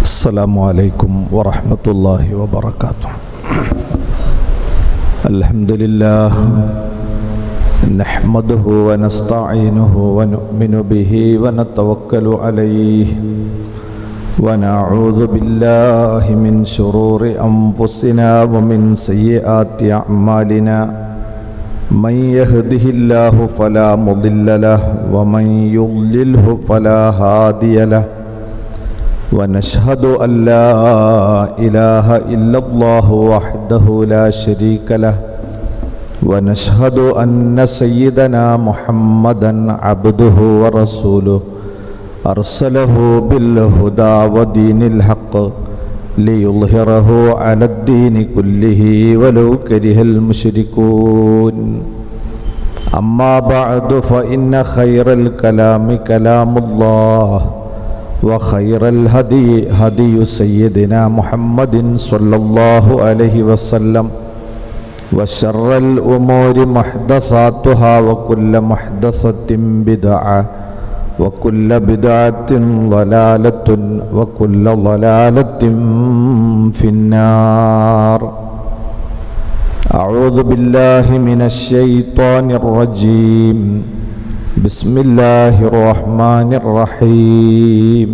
السلام عليكم ورحمة الله وبركاته الحمد لله نحمده ونستعينه ونؤمن به ونتوكل عليه ونعوذ بالله من شرور أنفسنا ومن سيئات أعمالنا من يهده الله فلا مضل له ومن يضلله فلا هادي له ونشهد أن لا إله إلا الله وحده لا شريك له ونشهد أن سيدنا محمدا عبده ورسوله أرسله بالهدى ودين الحق ليظهره على الدين كله ولو كره المشركون أما بعد فإن خير الكلام كلام الله وخير الهدي هدي سيدنا محمد صلى الله عليه وسلم وشر الأمور محدثاتها وكل محدثة بدعة وكل بدعة ضلالة وكل ضلالة في النار أعوذ بالله من الشيطان الرجيم بسم الله الرحمن الرحيم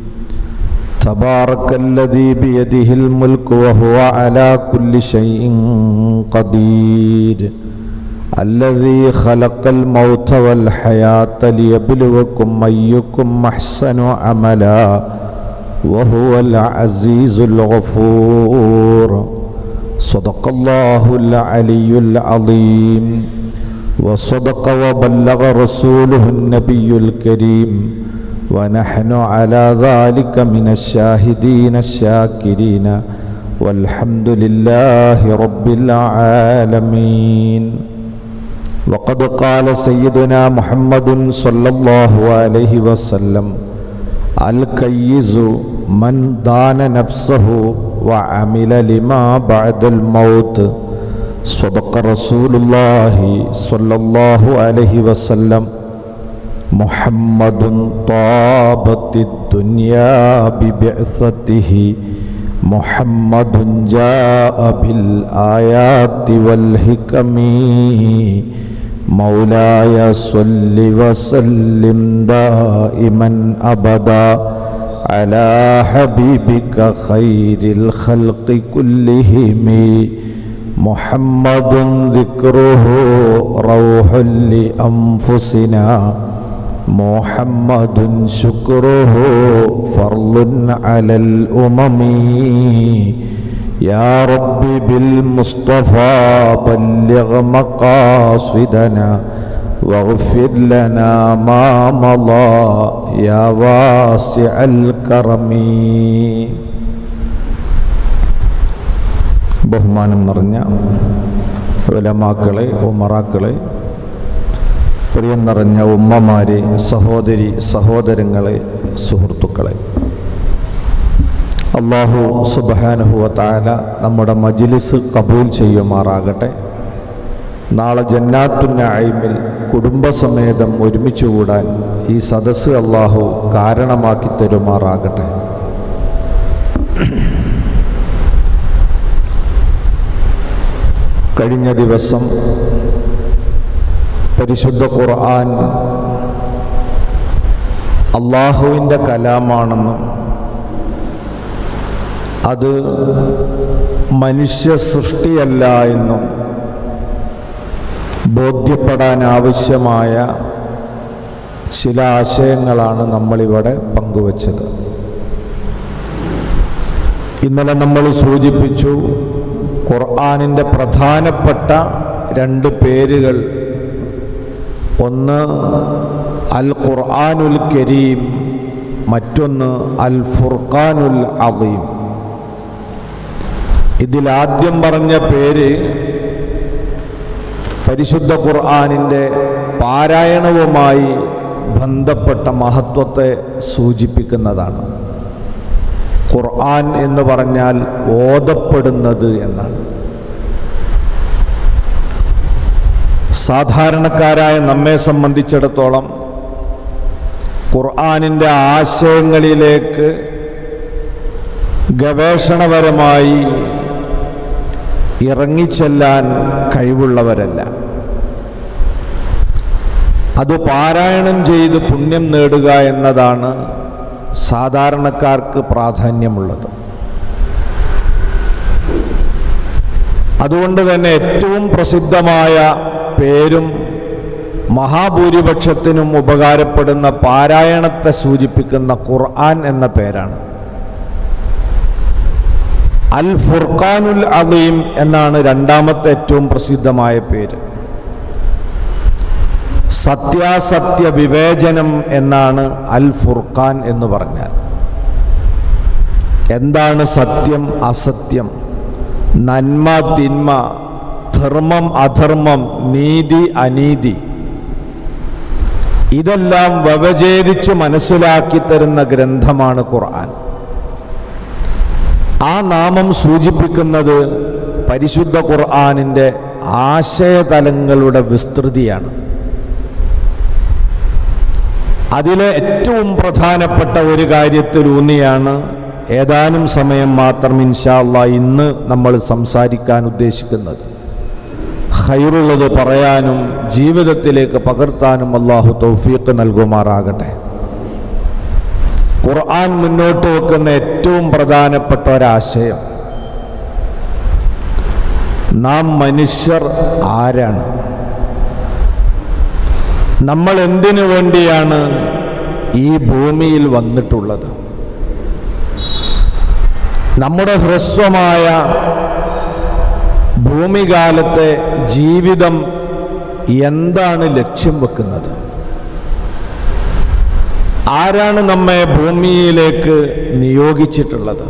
تبارك الذي بيده الملك وهو على كل شيء قدير الذي خلق الموت والحياة ليبلوكم أيكم أحسن عملا وهو العزيز الغفور صدق الله العلي العظيم وصدق وبلغ رسوله النبي الكريم ونحن على ذلك من الشاهدين الشاكرين والحمد لله رب العالمين وقد قال سيدنا محمد صلى الله عليه وسلم الكيز من دان نفسه وعمل لما بعد الموت صدق رسول الله صلى الله عليه وسلم محمد طابت الدنيا ببعثته محمد جاء بالآيات والحكم مولاي صل وسلم دائما أبدا على حبيبك خير الخلق كلهم محمد ذكره روح لأنفسنا محمد شكره فرض على الأمم يا رب بالمصطفى بلغ مقاصدنا واغفر لنا ما مضى يا واسع الكرم ബഹുമാനം നിറഞ്ഞ ഉലമാക്കളെ ഉമറാക്കളെ പ്രിയം നിറഞ്ഞ ഉമ്മമാരെ സഹോദരി സഹോദരങ്ങളെ സുഹൃത്തുക്കളെ അള്ളാഹു സുബാനുഹുവ താല നമ്മുടെ മജിലിസ് കബൂൽ ചെയ്യുമാറാകട്ടെ നാളെ ജന്നാത്തുന്നൈമിൽ കുടുംബസമേതം ഒരുമിച്ച് കൂടാൻ ഈ സദസ്സ് അള്ളാഹു കാരണമാക്കി തരുമാറാകട്ടെ കഴിഞ്ഞ ദിവസം പരിശുദ്ധ ഖുർആൻ അള്ളാഹുവിൻ്റെ കലാമാണെന്നും അത് മനുഷ്യ സൃഷ്ടിയല്ല എന്നും ബോധ്യപ്പെടാൻ ആവശ്യമായ ചില ആശയങ്ങളാണ് നമ്മളിവിടെ പങ്കുവച്ചത് ഇന്നലെ നമ്മൾ സൂചിപ്പിച്ചു ഖുർആാനിൻ്റെ പ്രധാനപ്പെട്ട രണ്ട് പേരുകൾ ഒന്ന് അൽ ഖുർആാനുൽ കരീം മറ്റൊന്ന് അൽ ഫുർഖാനുൽ അദീം ഇതിലാദ്യം പറഞ്ഞ പേര് പരിശുദ്ധ ഖുർആാനിൻ്റെ പാരായണവുമായി ബന്ധപ്പെട്ട മഹത്വത്തെ സൂചിപ്പിക്കുന്നതാണ് ഖുർആൻ എന്ന് പറഞ്ഞാൽ ഓതപ്പെടുന്നത് എന്നാണ് സാധാരണക്കാരായ നമ്മെ സംബന്ധിച്ചിടത്തോളം ഖുർആാനിൻ്റെ ആശയങ്ങളിലേക്ക് ഗവേഷണപരമായി ഇറങ്ങിച്ചെല്ലാൻ കഴിവുള്ളവരല്ല അത് പാരായണം ചെയ്ത് പുണ്യം നേടുക എന്നതാണ് സാധാരണക്കാർക്ക് പ്രാധാന്യമുള്ളത് അതുകൊണ്ട് തന്നെ ഏറ്റവും പ്രസിദ്ധമായ പേരും മഹാഭൂരിപക്ഷത്തിനും ഉപകാരപ്പെടുന്ന പാരായണത്തെ സൂചിപ്പിക്കുന്ന ഖുർആൻ എന്ന പേരാണ് അൽ ഫുർഖാനുൽ അലീം എന്നാണ് രണ്ടാമത്തെ ഏറ്റവും പ്രസിദ്ധമായ പേര് സത്യാസത്യ വിവേചനം എന്നാണ് അൽ ഫുർഖാൻ എന്ന് പറഞ്ഞാൽ എന്താണ് സത്യം അസത്യം നന്മ തിന്മ ധർമ്മം അധർമ്മം നീതി അനീതി ഇതെല്ലാം വ്യവചേദിച്ചു മനസ്സിലാക്കി തരുന്ന ഗ്രന്ഥമാണ് ഖുർആൻ ആ നാമം സൂചിപ്പിക്കുന്നത് പരിശുദ്ധ ഖുർആാനിൻ്റെ ആശയതലങ്ങളുടെ വിസ്തൃതിയാണ് അതിലെ ഏറ്റവും പ്രധാനപ്പെട്ട ഒരു കാര്യത്തിലൂന്നിയാണ് ഏതാനും സമയം മാത്രം ഇൻഷാല്ല ഇന്ന് നമ്മൾ സംസാരിക്കാൻ ഉദ്ദേശിക്കുന്നത് ഹൈറുള്ളത് പറയാനും ജീവിതത്തിലേക്ക് പകർത്താനും അള്ളാഹു തൗഫീഖ് നൽകുമാറാകട്ടെ ഖുർആൻ മുന്നോട്ട് വെക്കുന്ന ഏറ്റവും പ്രധാനപ്പെട്ട ഒരാശയം നാം മനുഷ്യർ ആരാണ് നമ്മൾ എന്തിനു വേണ്ടിയാണ് ഈ ഭൂമിയിൽ വന്നിട്ടുള്ളത് നമ്മുടെ ഹ്രസ്വമായ ഭൂമികാലത്തെ ജീവിതം എന്താണ് ലക്ഷ്യം വെക്കുന്നത് ആരാണ് നമ്മെ ഭൂമിയിലേക്ക് നിയോഗിച്ചിട്ടുള്ളത്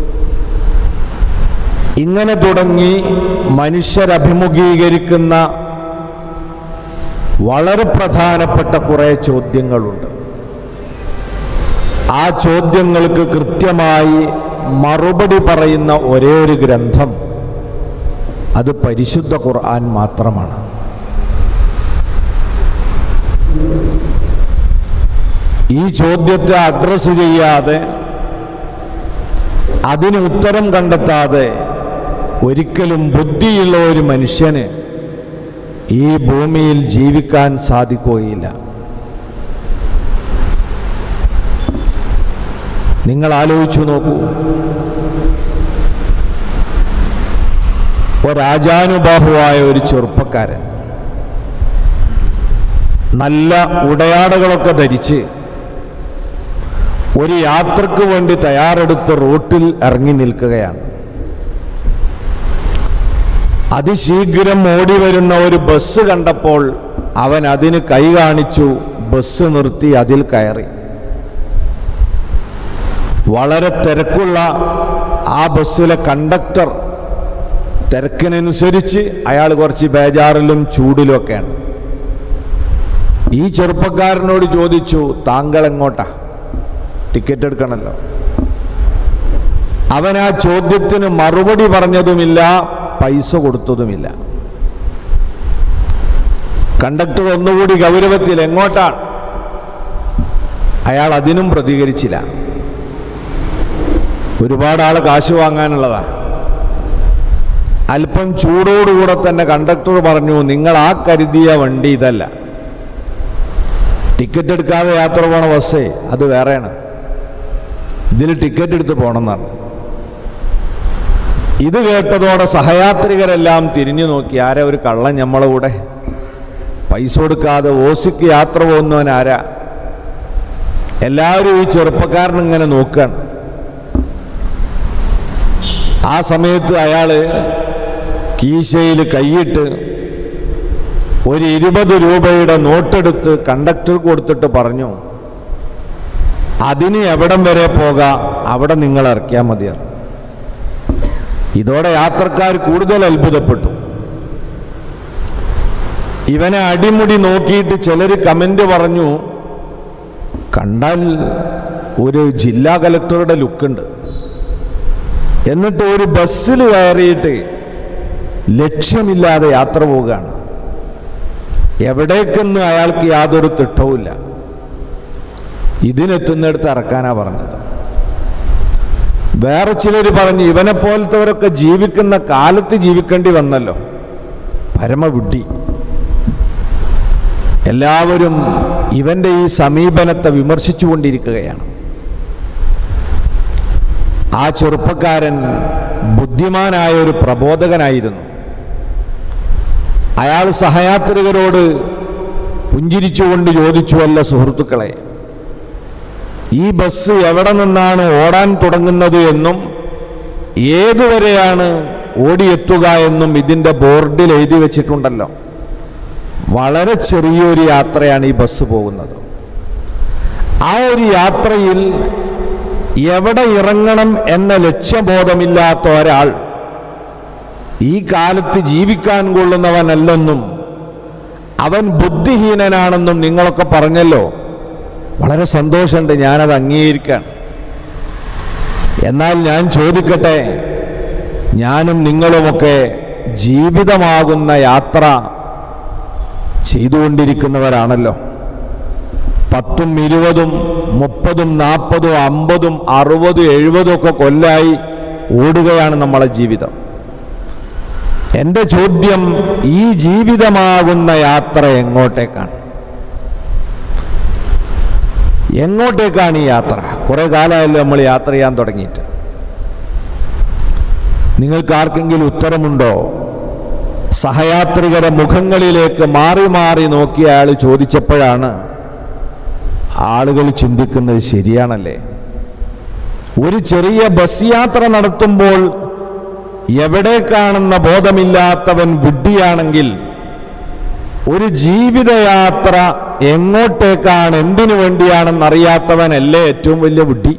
ഇങ്ങനെ തുടങ്ങി മനുഷ്യരഭിമുഖീകരിക്കുന്ന വളരെ പ്രധാനപ്പെട്ട കുറേ ചോദ്യങ്ങളുണ്ട് ആ ചോദ്യങ്ങൾക്ക് കൃത്യമായി മറുപടി പറയുന്ന ഒരേ ഒരു ഗ്രന്ഥം അത് പരിശുദ്ധ ഖുർആൻ മാത്രമാണ് ഈ ചോദ്യത്തെ അഡ്രസ്സ് ചെയ്യാതെ അതിന് ഉത്തരം കണ്ടെത്താതെ ഒരിക്കലും ബുദ്ധിയുള്ള ഒരു മനുഷ്യന് ഈ ഭൂമിയിൽ ജീവിക്കാൻ സാധിക്കുകയില്ല നിങ്ങൾ ആലോചിച്ചു നോക്കൂ ഒരാജാനുബാഹുവായ ഒരു ചെറുപ്പക്കാരൻ നല്ല ഉടയാടകളൊക്കെ ധരിച്ച് ഒരു യാത്രക്ക് വേണ്ടി തയ്യാറെടുത്ത് റോട്ടിൽ ഇറങ്ങി നിൽക്കുകയാണ് അതിശീഘ്രം ഓടി വരുന്ന ഒരു ബസ് കണ്ടപ്പോൾ അവൻ അതിന് കൈ കാണിച്ചു ബസ് നിർത്തി അതിൽ കയറി വളരെ തിരക്കുള്ള ആ ബസ്സിലെ കണ്ടക്ടർ തിരക്കിനനുസരിച്ച് അയാൾ കുറച്ച് ബേജാറിലും ചൂടിലുമൊക്കെയാണ് ഈ ചെറുപ്പക്കാരനോട് ചോദിച്ചു താങ്കൾ എങ്ങോട്ടാ ടിക്കറ്റ് എടുക്കണമല്ലോ അവൻ ആ ചോദ്യത്തിന് മറുപടി പറഞ്ഞതുമില്ല പൈസ കൊടുത്തതുമില്ല കണ്ടക്ടർ ഒന്നുകൂടി ഗൗരവത്തിൽ എങ്ങോട്ടാണ് അയാൾ അതിനും പ്രതികരിച്ചില്ല ഒരുപാട് ആൾ കാശ് വാങ്ങാനുള്ളതാ അല്പം ചൂടോടുകൂടെ തന്നെ കണ്ടക്ടർ പറഞ്ഞു നിങ്ങൾ ആ കരുതിയ വണ്ടി ഇതല്ല ടിക്കറ്റ് എടുക്കാതെ യാത്ര പോണ ബസ്സേ അത് വേറെയാണ് ഇതിൽ ടിക്കറ്റ് എടുത്ത് പോകണമെന്നാണ് ഇത് കേട്ടതോടെ സഹയാത്രികരെല്ലാം തിരിഞ്ഞു നോക്കി ആരാ ഒരു കള്ളൻ നമ്മളെ കൂടെ പൈസ കൊടുക്കാതെ ഓസിക്ക് യാത്ര പോകുന്നവൻ ആരാ എല്ലാവരും ഈ ചെറുപ്പക്കാരൻ ഇങ്ങനെ നോക്കുകയാണ് ആ സമയത്ത് അയാൾ കീശയിൽ കൈയിട്ട് ഒരു ഇരുപത് രൂപയുടെ നോട്ടെടുത്ത് കണ്ടക്ടർ കൊടുത്തിട്ട് പറഞ്ഞു അതിന് എവിടം വരെ പോകാം അവിടെ നിങ്ങൾ ഇറക്കിയാൽ മതിയാണ് ഇതോടെ യാത്രക്കാർ കൂടുതൽ അത്ഭുതപ്പെട്ടു ഇവനെ അടിമുടി നോക്കിയിട്ട് ചിലർ കമൻ്റ് പറഞ്ഞു കണ്ടാൽ ഒരു ജില്ലാ കലക്ടറുടെ ലുക്കുണ്ട് എന്നിട്ട് ഒരു ബസ്സിൽ കയറിയിട്ട് ലക്ഷ്യമില്ലാതെ യാത്ര പോവുകയാണ് എവിടേക്കെന്ന് അയാൾക്ക് യാതൊരു തിട്ടവുമില്ല ഇതിനെത്തുന്നിടത്ത് ഇറക്കാനാ പറഞ്ഞത് വേറെ ചിലർ പറഞ്ഞു ഇവനെ പോലത്തവരൊക്കെ ജീവിക്കുന്ന കാലത്ത് ജീവിക്കേണ്ടി വന്നല്ലോ പരമവിഡ്ഢി എല്ലാവരും ഇവന്റെ ഈ സമീപനത്തെ വിമർശിച്ചുകൊണ്ടിരിക്കുകയാണ് ആ ചെറുപ്പക്കാരൻ ബുദ്ധിമാനായ ഒരു പ്രബോധകനായിരുന്നു അയാൾ സഹയാത്രികരോട് പുഞ്ചിരിച്ചുകൊണ്ട് ചോദിച്ചുവല്ല സുഹൃത്തുക്കളെ ഈ ബസ് എവിടെ നിന്നാണ് ഓടാൻ തുടങ്ങുന്നത് എന്നും ഏതുവരെയാണ് ഓടിയെത്തുക എന്നും ഇതിൻ്റെ ബോർഡിൽ എഴുതി വെച്ചിട്ടുണ്ടല്ലോ വളരെ ചെറിയൊരു യാത്രയാണ് ഈ ബസ് പോകുന്നത് ആ ഒരു യാത്രയിൽ എവിടെ ഇറങ്ങണം എന്ന ലക്ഷ്യബോധമില്ലാത്ത ഒരാൾ ഈ കാലത്ത് ജീവിക്കാൻ കൊള്ളുന്നവനല്ലെന്നും അവൻ ബുദ്ധിഹീനനാണെന്നും നിങ്ങളൊക്കെ പറഞ്ഞല്ലോ വളരെ സന്തോഷമുണ്ട് ഞാനത് അംഗീകരിക്കാൻ എന്നാൽ ഞാൻ ചോദിക്കട്ടെ ഞാനും നിങ്ങളുമൊക്കെ ജീവിതമാകുന്ന യാത്ര ചെയ്തുകൊണ്ടിരിക്കുന്നവരാണല്ലോ പത്തും ഇരുപതും മുപ്പതും നാൽപ്പതും അമ്പതും അറുപതും എഴുപതും ഒക്കെ കൊല്ലായി ഓടുകയാണ് നമ്മളെ ജീവിതം എൻ്റെ ചോദ്യം ഈ ജീവിതമാകുന്ന യാത്ര എങ്ങോട്ടേക്കാണ് എങ്ങോട്ടേക്കാണ് ഈ യാത്ര കുറെ കാലമായല്ലോ നമ്മൾ യാത്ര ചെയ്യാൻ തുടങ്ങിയിട്ട് നിങ്ങൾക്ക് ആർക്കെങ്കിലും ഉത്തരമുണ്ടോ സഹയാത്രികരെ മുഖങ്ങളിലേക്ക് മാറി മാറി നോക്കി അയാൾ ചോദിച്ചപ്പോഴാണ് ആളുകൾ ചിന്തിക്കുന്നത് ശരിയാണല്ലേ ഒരു ചെറിയ ബസ് യാത്ര നടത്തുമ്പോൾ എവിടേക്കാണെന്ന ബോധമില്ലാത്തവൻ വിഡ്ഢിയാണെങ്കിൽ ഒരു ജീവിതയാത്ര എങ്ങോട്ടേക്കാണ് എന്തിനു വേണ്ടിയാണെന്ന് അറിയാത്തവനല്ലേ ഏറ്റവും വലിയ വിഡ്ഢി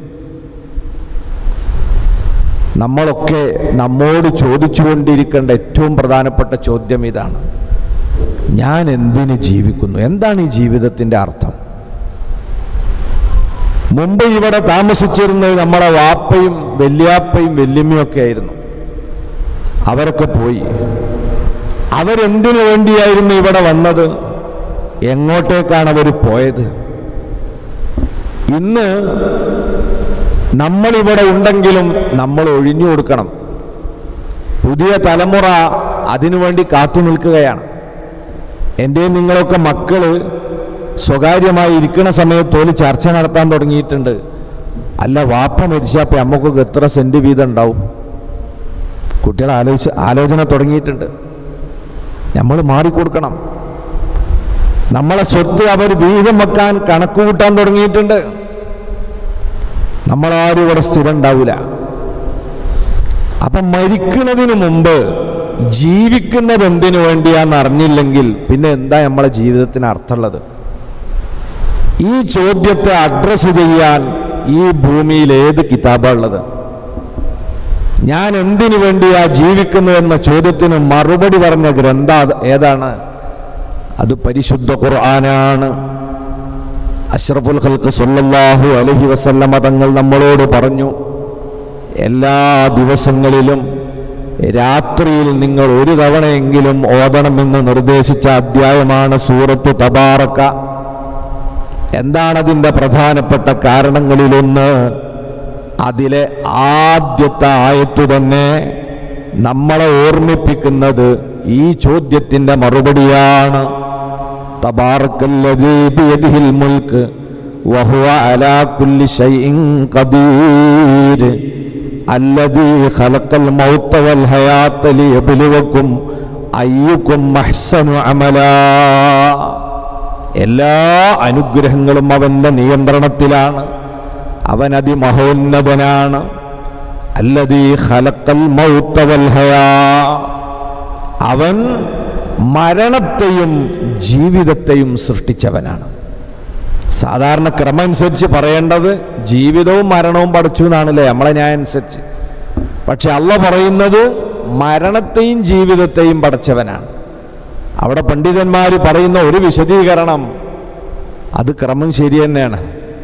നമ്മളൊക്കെ നമ്മോട് ചോദിച്ചുകൊണ്ടിരിക്കേണ്ട ഏറ്റവും പ്രധാനപ്പെട്ട ചോദ്യം ഇതാണ് ഞാൻ എന്തിന് ജീവിക്കുന്നു എന്താണ് ഈ ജീവിതത്തിൻ്റെ അർത്ഥം മുമ്പ് ഇവിടെ താമസിച്ചിരുന്നത് നമ്മളെ വാപ്പയും വല്യാപ്പയും വല്യമ്മയും ഒക്കെ ആയിരുന്നു അവരൊക്കെ പോയി അവരെന്തിനു വേണ്ടിയായിരുന്നു ഇവിടെ വന്നത് എങ്ങോട്ടേക്കാണ് അവർ പോയത് ഇന്ന് നമ്മളിവിടെ ഉണ്ടെങ്കിലും നമ്മൾ ഒഴിഞ്ഞു കൊടുക്കണം പുതിയ തലമുറ അതിനുവേണ്ടി കാത്തു നിൽക്കുകയാണ് എൻ്റെ നിങ്ങളൊക്കെ മക്കള് സ്വകാര്യമായി ഇരിക്കുന്ന സമയത്ത് ഒരു ചർച്ച നടത്താൻ തുടങ്ങിയിട്ടുണ്ട് അല്ല വാപ്പ മരിച്ചപ്പോൾ അമ്മക്കൊക്കെ എത്ര സെന്റ് വീതം ഉണ്ടാവും കുട്ടികൾ ആലോചിച്ച് ആലോചന തുടങ്ങിയിട്ടുണ്ട് നമ്മൾ മാറിക്കൊടുക്കണം നമ്മളെ സ്വത്ത് അവർ വീതം വെക്കാൻ കണക്ക് കൂട്ടാൻ തുടങ്ങിയിട്ടുണ്ട് നമ്മളാരും ഇവിടെ സ്ഥിരം ഉണ്ടാവില്ല അപ്പം മരിക്കുന്നതിന് മുമ്പ് ജീവിക്കുന്നത് എന്തിനു വേണ്ടിയാന്ന് അറിഞ്ഞില്ലെങ്കിൽ പിന്നെ എന്താ നമ്മളെ ജീവിതത്തിന് അർത്ഥമുള്ളത് ഈ ചോദ്യത്തെ അഡ്രസ്സ് ചെയ്യാൻ ഈ ഭൂമിയിൽ ഏത് കിതാബാ ഉള്ളത് ഞാൻ എന്തിനു വേണ്ടിയാ ജീവിക്കുന്നു എന്ന ചോദ്യത്തിന് മറുപടി പറഞ്ഞ ഗ്രന്ഥ ഏതാണ് അത് പരിശുദ്ധ ഖുർആനാണ് അഷ്റഫുൽ ഖൽക്ക് സല്ലല്ലാഹു അലൈഹി വസല്ലമ തങ്ങൾ നമ്മളോട് പറഞ്ഞു എല്ലാ ദിവസങ്ങളിലും രാത്രിയിൽ നിങ്ങൾ ഒരു തവണയെങ്കിലും ഓതണമെന്ന് നിർദ്ദേശിച്ച അധ്യായമാണ് സൂറത്തു തബാറക്ക എന്താണതിൻ്റെ പ്രധാനപ്പെട്ട കാരണങ്ങളിലൊന്ന് അതിലെ ആദ്യത്തെ ആയത്തു തന്നെ നമ്മളെ ഓർമ്മിപ്പിക്കുന്നത് ഈ ചോദ്യത്തിൻ്റെ മറുപടിയാണ് തബാറക്കല്ലദീ ബിയദിഹിൽ മുൽക്ക് വഹുവ അലാ കുല്ലി ഷൈഇൻ ഖദീർ അല്ലദീ ഖലഖൽ മൗത വൽ ഹയാത്ത ലിയബ്ലുവക്കും അയ്യുക്കും അഹ്സനു അമലാ എല്ലാ അനുഗ്രഹങ്ങളും അവൻ്റെ നിയന്ത്രണത്തിലാണ് അവൻ അതിമഹോന്നതനാണ് അല്ലതീ ഖലഖൽ മൗത വൽ ഹയാ അവൻ മരണത്തെയും ജീവിതത്തെയും സൃഷ്ടിച്ചവനാണ് സാധാരണ ക്രമമനുസരിച്ച് പറയേണ്ടത് ജീവിതവും മരണവും പഠിച്ചു എന്നാണല്ലേ നമ്മളെ ന്യായം അനുസരിച്ച് പക്ഷെ അള്ള പറയുന്നത് മരണത്തെയും ജീവിതത്തെയും പഠിച്ചവനാണ് അവിടെ പണ്ഡിതന്മാർ പറയുന്ന ഒരു വിശദീകരണം അത് ക്രമം ശരി തന്നെയാണ്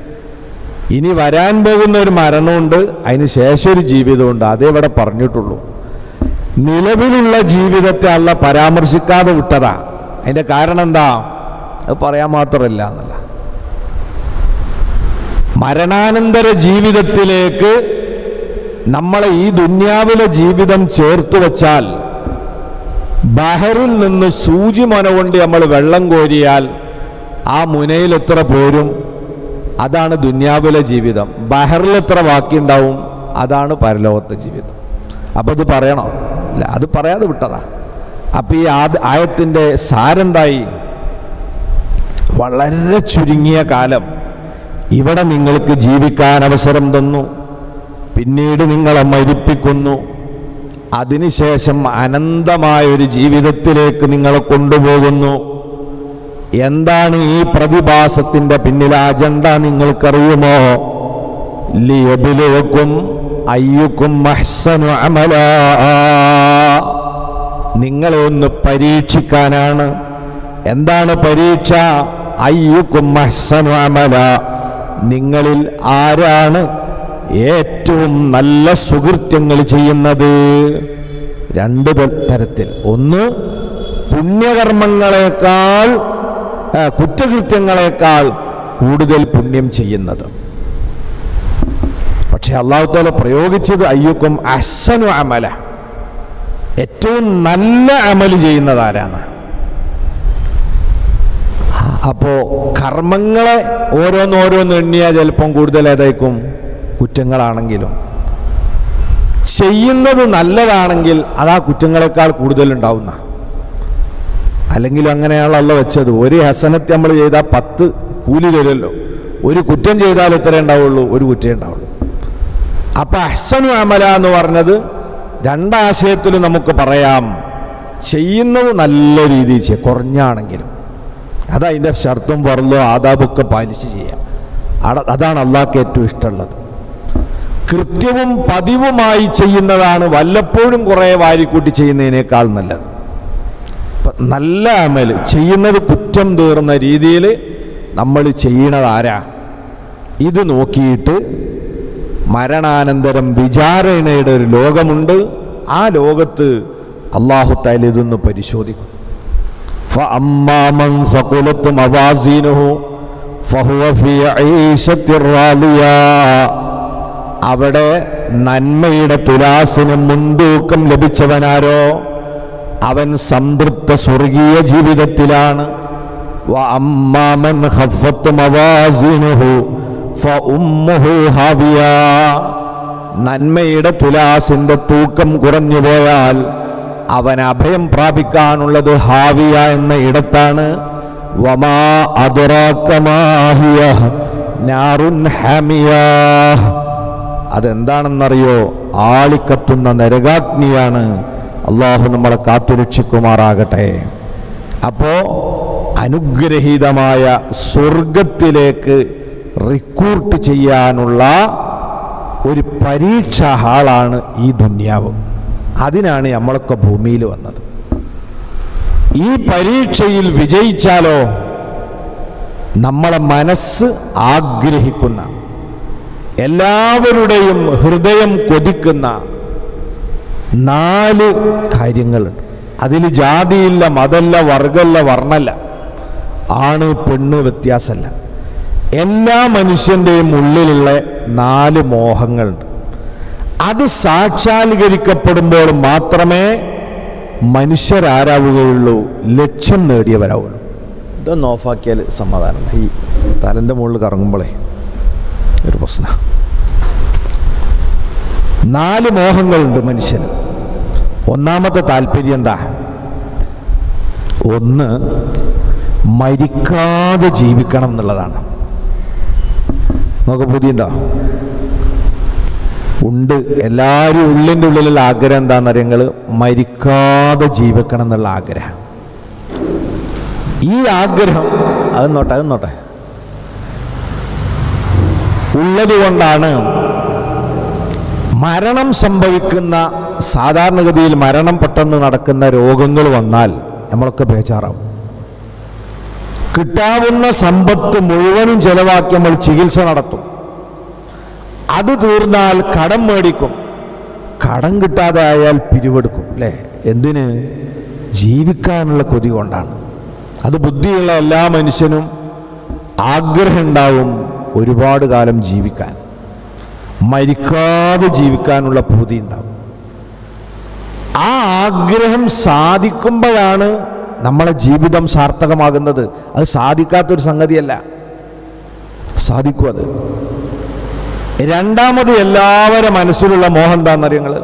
ഇനി വരാൻ പോകുന്ന ഒരു മരണമുണ്ട് അതിന് ശേഷം ഒരു ജീവിതമുണ്ട് അതേ ഇവിടെ പറഞ്ഞിട്ടുള്ളൂ നിലവിലുള്ള ജീവിതത്തെ അല്ല പരാമർശിക്കാതെ വിട്ടതാ അതിന്റെ കാരണം എന്താ അത് പറയാൻ മാത്രമല്ല എന്നല്ല മരണാനന്തര ജീവിതത്തിലേക്ക് നമ്മളെ ഈ ദുന്യാവിലെ ജീവിതം ചേർത്ത് വച്ചാൽ ബഹറിൽ നിന്ന് സൂചി മന കൊണ്ട് നമ്മൾ വെള്ളം കോരിയാൽ ആ മുനയിൽ എത്ര പോരും അതാണ് ദുന്യാവിലെ ജീവിതം ബഹറിൽ എത്ര ബാക്കിയുണ്ടാവും അതാണ് പരലോകത്തെ ജീവിതം അപ്പോൾ ഇത് പറയണോ ഇല്ല അത് പറയാതെ വിട്ടതാ അപ്പോൾ ഈ ആദ ആയത്തിൻ്റെ സാരെന്തായി വളരെ ചുരുങ്ങിയ കാലം ഇവിടെ നിങ്ങൾക്ക് ജീവിക്കാൻ അവസരം തന്നു പിന്നീട് നിങ്ങളെ മരിപ്പിക്കുന്നു അതിനുശേഷം അനന്തമായ ഒരു ജീവിതത്തിലേക്ക് നിങ്ങളെ കൊണ്ടുപോകുന്നു എന്താണ് ഈ പ്രതിഭാസത്തിന്റെ പിന്നിൽ അജണ്ട നിങ്ങൾക്കറിയുമോ ലിയബിലുവക്കും അയ്യുക്കും അഹ്സനു അമല നിങ്ങളെ ഒന്ന് പരീക്ഷിക്കാനാണ് എന്താണ് പരീക്ഷ അയ്യുക്കും അഹ്സനു അമല നിങ്ങളിൽ ആരാണ് ഏറ്റവും നല്ല സുഹൃത്യങ്ങൾ ചെയ്യുന്നത് രണ്ട് ത- തരത്തിൽ ഒന്ന് പുണ്യകർമ്മങ്ങളെക്കാൾ ആ, കുറ്റകൃത്യങ്ങളെക്കാൾ കൂടുതൽ പുണ്യം ചെയ്യുന്നത് പക്ഷെ അള്ളാഹു താല പ്രയോഗിച്ചത് അയ്യുക്കും അഹ്സനു അമല ഏറ്റവും നല്ല അമല് ചെയ്യുന്നത് ആരാണ് അപ്പോൾ കർമ്മങ്ങളെ ഓരോന്നോരോന്ന് എണ്ണിയാൽ ചിലപ്പം കൂടുതൽ ഏതായിരിക്കും കുറ്റങ്ങളാണെങ്കിലും ചെയ്യുന്നത് നല്ലതാണെങ്കിൽ അത് ആ കുറ്റങ്ങളെക്കാൾ കൂടുതലുണ്ടാവുന്ന അല്ലെങ്കിൽ അങ്ങനെയാണല്ലോ വെച്ചത് ഒരു ഹസനത്തെ നമ്മൾ ചെയ്താൽ പത്ത് കൂലി തരുമല്ലോ ഒരു കുറ്റം ചെയ്താൽ എത്ര ഉണ്ടാവുള്ളൂ ഒരു കുറ്റേ ഉണ്ടാവുള്ളൂ അപ്പം അഹ്സനു അമല എന്ന് പറഞ്ഞത് രണ്ടാശയത്തിലും നമുക്ക് പറയാം ചെയ്യുന്നത് നല്ല രീതിയിൽ ചെയ്യുക കുറഞ്ഞാണെങ്കിലും അതതിൻ്റെ ഷർത്തും പറലോ ആദാബൊക്കെ പാലിച്ച് ചെയ്യാം അട- അതാണ് അള്ളാഹ്ക്ക് ഏറ്റവും ഇഷ്ടമുള്ളത് കൃത്യവും പതിവുമായി ചെയ്യുന്നതാണ് വല്ലപ്പോഴും കുറേ വാരിക്കൂട്ടി ചെയ്യുന്നതിനേക്കാൾ നല്ലത് ഇപ്പം നല്ല അമൽ ചെയ്യുന്നത് കുറ്റം തീർന്ന രീതിയിൽ നമ്മൾ ചെയ്യണത് ആരാ ഇത് നോക്കിയിട്ട് മരണാനന്തരം വിചാരണയുടെ ഒരു ലോകമുണ്ട് ആ ലോകത്ത് അള്ളാഹു താല ഇതൊന്ന് പരിശോധിക്കും فأما من ثقلت موازينه فهو في عيشة راضية അവിടെ നന്മയുടെ തുലാസിന് മുൻതൂക്കം ലഭിച്ചവനാരോ അവൻ സംതൃപ്ത സ്വർഗീയ ജീവിതത്തിലാണ് وأما من خفت موازينه فأمه هاوية നന്മയുടെ തുലാസിന്റെ തൂക്കം കുറഞ്ഞു പോയാൽ അവൻ അഭയം പ്രാപിക്കാനുള്ളത് ഹാവിയ എന്ന ഇടത്താണ് വമാ അതുറാക്കമാഹിയ നാറുൻ ഹമിയ അതെന്താണെന്നറിയോ ആളിക്കത്തുന്ന നരകാഗ്നിയാണ് അള്ളാഹു നമ്മളെ കാത്തുരക്ഷിക്കുമാറാകട്ടെ അപ്പോ അനുഗ്രഹീതമായ സ്വർഗത്തിലേക്ക് റിക്രൂട്ട് ചെയ്യാനുള്ള ഒരു പരീക്ഷാ ഹാളാണ് ഈ ദുന്യാവ് അതിനാണ് നമ്മളൊക്കെ ഭൂമിയിൽ വന്നത് ഈ പരീക്ഷയിൽ വിജയിച്ചാലോ നമ്മളെ മനസ്സ് ആഗ്രഹിക്കുന്ന എല്ലാവരുടെയും ഹൃദയം കൊതിക്കുന്ന നാല് കാര്യങ്ങളുണ്ട് അതിൽ ജാതിയില്ല മതല്ല വർഗമല്ല വർണ്ണല്ല ആണ് പെണ്ണ് വ്യത്യാസമല്ല എല്ലാ മനുഷ്യൻ്റെയും ഉള്ളിലുള്ള നാല് മോഹങ്ങളുണ്ട് അത് സാക്ഷാത്കരിക്കപ്പെടുമ്പോൾ മാത്രമേ മനുഷ്യരാരാവുകയുള്ളൂ ലക്ഷ്യം നേടിയവരാവുള്ളൂ ഇതൊന്ന് ഓഫാക്കിയാൽ സമാധാനം ഈ തലൻ്റെ മുകളിൽ കറങ്ങുമ്പോഴേ ഒരു പ്രശ്ന നാല് മോഹങ്ങളുണ്ട് മനുഷ്യന് ഒന്നാമത്തെ താല്പര്യം എന്താ ഒന്ന് മരിക്കാതെ ജീവിക്കണം എന്നുള്ളതാണ് നമുക്ക് ബുദ്ധിയുണ്ടോ ഉണ്ട് എല്ലാവരും ഉള്ളിൻ്റെ ഉള്ളിലുള്ള ആഗ്രഹം എന്താണെന്ന് അറിയങ്ങൾ മരിക്കാതെ ജീവിക്കണം എന്നുള്ള ആഗ്രഹം ഈ ആഗ്രഹം അത് നോട്ടെ അത് നോട്ടെ ഉള്ളത് കൊണ്ടാണ് മരണം സംഭവിക്കുന്ന സാധാരണഗതിയിൽ മരണം പെട്ടെന്ന് നടക്കുന്ന രോഗങ്ങൾ വന്നാൽ നമ്മളൊക്കെ ബേജാറാവും കിട്ടാവുന്ന സമ്പത്ത് മുഴുവനും ചെലവാക്കി നമ്മൾ ചികിത്സ നടത്തും അത് തീർന്നാൽ കടം മേടിക്കും കടം കിട്ടാതെ ആയാൽ പിരിവെടുക്കും അല്ലേ എന്തിന് ജീവിക്കാനുള്ള കൊതി കൊണ്ടാണ് അത് ബുദ്ധിയുള്ള എല്ലാ മനുഷ്യനും ആഗ്രഹം ഉണ്ടാവും ഒരുപാട് കാലം ജീവിക്കാൻ മരിക്കാതെ ജീവിക്കാനുള്ള പൂതി ഉണ്ടാവും ആ ആഗ്രഹം സാധിക്കുമ്പോഴാണ് നമ്മളെ ജീവിതം സാർത്ഥകമാകുന്നത് അത് സാധിക്കാത്തൊരു സംഗതിയല്ല സാധിക്കും അത് രണ്ടാമത് എല്ലാവരുടെ മനസ്സിലുള്ള മോഹം എന്താണെന്നറിയ നിങ്ങൾ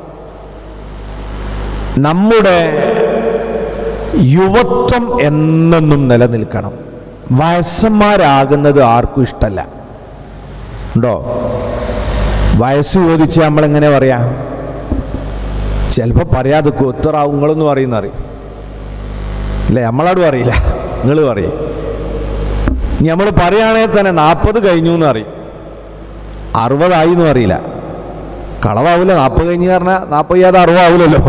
നമ്മുടെ യുവത്വം എന്നെന്നും നിലനിൽക്കണം വയസ്സന്മാരാകുന്നത് ആർക്കും ഇഷ്ടമല്ല ഉണ്ടോ വയസ്സ് ചോദിച്ച് നമ്മളെങ്ങനെ പറയാം ചിലപ്പോൾ പറയാതെ കൊത്തറാവും നിങ്ങളൊന്നും അറിയുന്ന അറിയും ഇല്ല നമ്മളോട് അറിയില്ല നിങ്ങൾ പറയും ഇനി നമ്മൾ പറയുകയാണെങ്കിൽ തന്നെ നാൽപ്പത് കഴിഞ്ഞു എന്ന് അറിയും അറുപതായി എന്നും അറിയില്ല കളവാവില്ല നാൽപ്പത് കഴിഞ്ഞ് പറഞ്ഞാൽ നാൽപ്പത് ചെയ്യാതെ അറുപതാവില്ലല്ലോ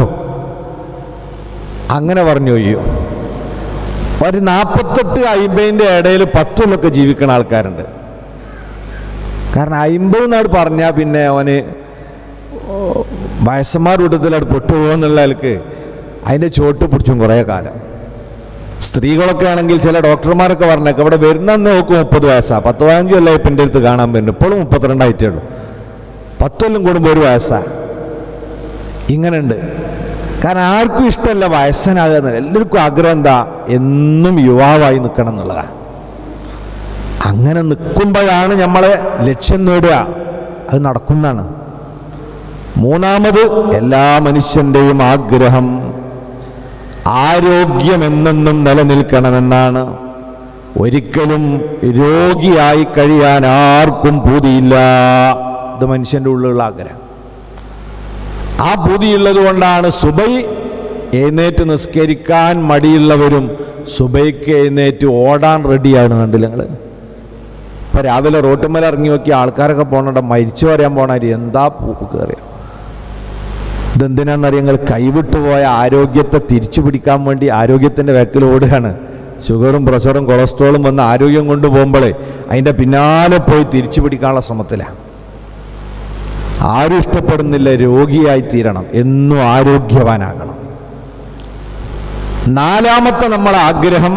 അങ്ങനെ പറഞ്ഞു അയ്യോ ഒരു നാൽപ്പത്തെട്ട് അയിമ്പതിൻ്റെ ഇടയിൽ പത്തൊന്നൊക്കെ ജീവിക്കുന്ന ആൾക്കാരുണ്ട് കാരണം അയിമ്പത് നാട് പറഞ്ഞാൽ പിന്നെ അവന് വയസ്സന്മാർ കൂട്ടത്തിലവിടെ പെട്ടുപോകുന്നുള്ള ആൾക്ക് അതിൻ്റെ ചോട്ട് പിടിച്ചും കുറേ കാലം സ്ത്രീകളൊക്കെ ആണെങ്കിൽ ചില ഡോക്ടർമാരൊക്കെ പറഞ്ഞേക്കെ ഇവിടെ വരുന്നെന്ന് നോക്കും മുപ്പത് വയസ്സാണ് പത്ത് പതിനഞ്ച് കൊല്ലം ഇപ്പം എൻ്റെ അടുത്ത് കാണാൻ പറ്റും ഇപ്പോഴും മുപ്പത്തിരണ്ടായിട്ടേ ഉള്ളൂ പത്തൊല്ലം കൂടുമ്പോൾ ഒരു വയസ്സാണ് ഇങ്ങനെയുണ്ട് കാരണം ആർക്കും ഇഷ്ടമല്ല വയസ്സനാകുന്ന എല്ലാവർക്കും ആഗ്രഹം എന്താ എന്നും യുവാവായി നിൽക്കണം എന്നുള്ളതാണ് അങ്ങനെ നിൽക്കുമ്പോഴാണ് നമ്മളെ ലക്ഷ്യം നേടുക അത് നടക്കുന്നതാണ് മൂന്നാമത് എല്ലാ മനുഷ്യൻ്റെയും ആഗ്രഹം ആരോഗ്യം എന്നെന്നും നിലനിൽക്കണമെന്നാണ് ഒരിക്കലും രോഗിയായി കഴിയാൻ ആർക്കും പൂതിയില്ല ഇത് മനുഷ്യൻ്റെ ഉള്ളിലുള്ള ആഗ്രഹം ആ പൂതിയുള്ളത് കൊണ്ടാണ് സുബൈ എഴുന്നേറ്റ് നിസ്കരിക്കാൻ മടിയുള്ളവരും സുബൈക്ക് എഴുന്നേറ്റ് ഓടാൻ റെഡിയാണ് കണ്ടില്ല നിങ്ങൾ ഇപ്പം രാവിലെ റോട്ടുമ്മൽ ഇറങ്ങി നോക്കി ആൾക്കാരൊക്കെ പോകണുണ്ട് മരിച്ചു പറയാൻ പോണാരി എന്താ കയറിയ ഇതെന്തിനാണെന്നറിയാം നിങ്ങൾ കൈവിട്ടു പോയ ആരോഗ്യത്തെ തിരിച്ചു പിടിക്കാൻ വേണ്ടി ആരോഗ്യത്തിൻ്റെ വേക്കിൽ ഓടുകയാണ് ഷുഗറും പ്രഷറും കൊളസ്ട്രോളും വന്ന് ആരോഗ്യം കൊണ്ടുപോകുമ്പോഴേ അതിൻ്റെ പിന്നാലെ പോയി തിരിച്ചു പിടിക്കാനുള്ള ശ്രമത്തിലാണ് ആരും ഇഷ്ടപ്പെടുന്നില്ല രോഗിയായി തീരണം എന്നും ആരോഗ്യവാനാകണം നാലാമത്തെ നമ്മളെ ആഗ്രഹം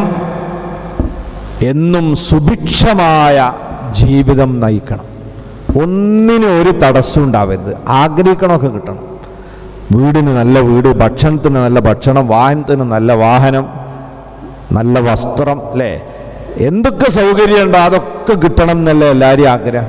എന്നും സുഭിക്ഷമായ ജീവിതം നയിക്കണം ഒന്നിനും ഒരു തടസ്സം ഉണ്ടാവരുത് ആഗ്രഹിക്കണമൊക്കെ കിട്ടണം വീടിന് നല്ല വീട് ഭക്ഷണത്തിന് നല്ല ഭക്ഷണം വാഹനത്തിന് നല്ല വാഹനം നല്ല വസ്ത്രം അല്ലേ എന്തൊക്കെ സൗകര്യമുണ്ടോ അതൊക്കെ കിട്ടണം എന്നല്ലേ എല്ലാവരും ആഗ്രഹം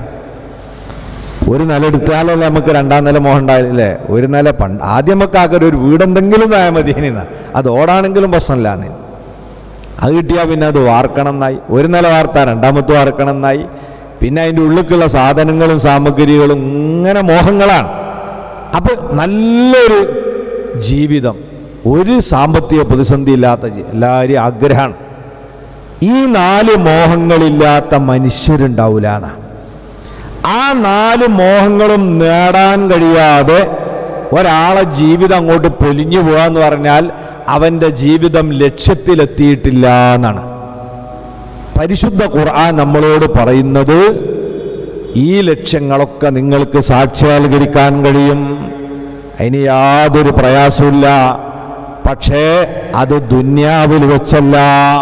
ഒരു നില എടുത്താലല്ലേ നമുക്ക് രണ്ടാം നില മോഹം ഉണ്ടായില്ലേ ഒരു നില പണ്ട് ആദ്യം നമുക്ക് ആഗ്രഹം ഒരു വീടെന്തെങ്കിലും ആയാൽ മതി ഇനി അത് ഓടാണെങ്കിലും പ്രശ്നമില്ല നീ അത് കിട്ടിയാൽ പിന്നെ അത് വാർക്കണം എന്നായി ഒരു നില വാർത്താ രണ്ടാമത്തെ വാർക്കണം എന്നായി പിന്നെ അതിൻ്റെ ഉള്ളിലേക്കുള്ള സാധനങ്ങളും സാമഗ്രികളും ഇങ്ങനെ മോഹങ്ങളാണ് അപ്പോൾ നല്ലൊരു ജീവിതം ഒരു സാമ്പത്തിക പ്രതിസന്ധി ഇല്ലാത്ത ജീ- എല്ലാവരും ആഗ്രഹമാണ് ഈ നാല് മോഹങ്ങളില്ലാത്ത മനുഷ്യരുണ്ടാവില്ല എന്നാണ് ആ നാല് മോഹങ്ങളും നേടാൻ കഴിയാതെ ഒരാളെ ജീവിതം അങ്ങോട്ട് പൊലിഞ്ഞു പോകാന്ന് പറഞ്ഞാൽ അവൻ്റെ ജീവിതം ലക്ഷ്യത്തിലെത്തിയിട്ടില്ല എന്നാണ് പരിശുദ്ധ ഖുർആൻ നമ്മളോട് പറയുന്നത് ഈ ലക്ഷ്യങ്ങളൊക്കെ നിങ്ങൾക്ക് സാക്ഷാത്കരിക്കാൻ കഴിയും അതിന് യാതൊരു പ്രയാസമില്ല പക്ഷേ അത് ദുന്യാവിൽ വെച്ചല്ല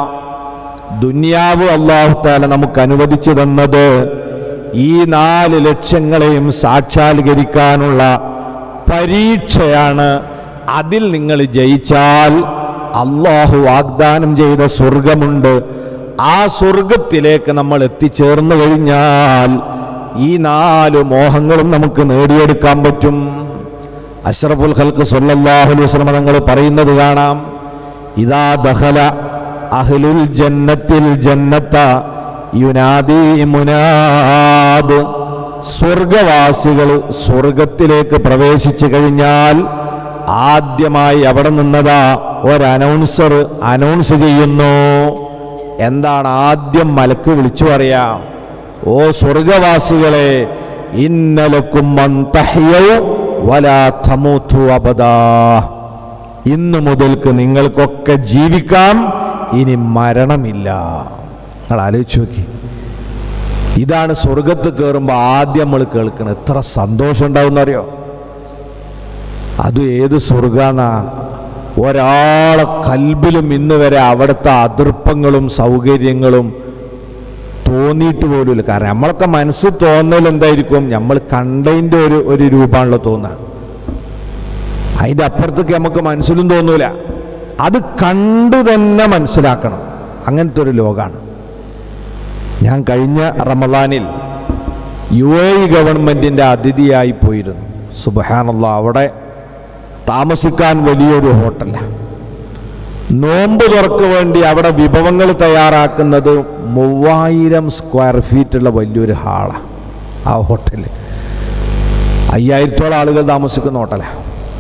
ദുന്യാവ് അള്ളാഹുത്താല നമുക്ക് അനുവദിച്ചു തന്നത് ഈ നാല് ലക്ഷ്യങ്ങളെയും സാക്ഷാത്കരിക്കാനുള്ള പരീക്ഷയാണ് അതിൽ നിങ്ങൾ ജയിച്ചാൽ അള്ളാഹു വാഗ്ദാനം ചെയ്ത സ്വർഗമുണ്ട് ആ സ്വർഗത്തിലേക്ക് നമ്മൾ എത്തിച്ചേർന്നു കഴിഞ്ഞാൽ ഈ നാല് മോഹങ്ങളും നമുക്ക് നേടിയെടുക്കാൻ പറ്റും അഷ്റഫുൽ ഖൽക്ക് സല്ലല്ലാഹു അലൈഹി വസല്ലം തങ്ങൾ പറയുന്നത് കാണാം ഇദാ ദഖല അഹ്ലുൽ ജന്നത്തിൽ ജന്നത്ത യുനാദി മുനാദ് സ്വർഗവാസികൾ സ്വർഗത്തിലേക്ക് പ്രവേശിച്ചു കഴിഞ്ഞാൽ ആദ്യമായി അവിടെ നിന്നതാ ഒരു അനൗൺസർ അനൗൺസ് ചെയ്യുന്നു എന്താണ് ആദ്യം മലക്ക് വിളിച്ചു പറയാം ഓ സ്വർഗവാസികളെ ഇന്നലക്കും വലാ തമൂത്തു അബദാ ഇന്നു മുതൽക്ക് നിങ്ങൾക്കൊക്കെ ജീവിക്കാം ഇനി മരണമില്ല നിങ്ങൾ ആലോചിച്ച് നോക്കി ഇതാണ് സ്വർഗത്ത് കയറുമ്പോൾ ആദ്യം നമ്മൾ കേൾക്കുന്നത് എത്ര സന്തോഷം ഉണ്ടാവും അറിയോ അത് ഏത് സ്വർഗാന്നാ ഒരാളെ കൽബിലും ഇന്ന് വരെ അവിടുത്തെ അതിർപ്പങ്ങളും സൗകര്യങ്ങളും തോന്നിയിട്ട് പോലുമില്ല കാരണം നമ്മളൊക്കെ മനസ്സ് തോന്നൽ എന്തായിരിക്കും നമ്മൾ കണ്ടതിൻ്റെ ഒരു ഒരു രൂപമാണല്ലോ തോന്നുക അതിൻ്റെ അപ്പുറത്തേക്ക് നമുക്ക് മനസ്സിലും തോന്നൂല അത് കണ്ടു തന്നെ മനസ്സിലാക്കണം അങ്ങനത്തെ ഒരു ലോകമാണ് ഞാൻ കഴിഞ്ഞ റമദാനിൽ യു എ ഇ ഗവൺമെൻറ്റിൻ്റെ അതിഥിയായി പോയിരുന്നു സുബഹാനല്ല അവിടെ താമസിക്കാൻ വലിയൊരു ഹോട്ടലാണ് നോമ്പ് തുറക്ക് വേണ്ടി അവിടെ വിഭവങ്ങൾ തയ്യാറാക്കുന്നത് മൂവായിരം സ്ക്വയർ ഫീറ്റുള്ള വലിയൊരു ഹാളാണ് ആ ഹോട്ടലിൽ അയ്യായിരത്തോളം ആളുകൾ താമസിക്കുന്ന ഹോട്ടലാണ്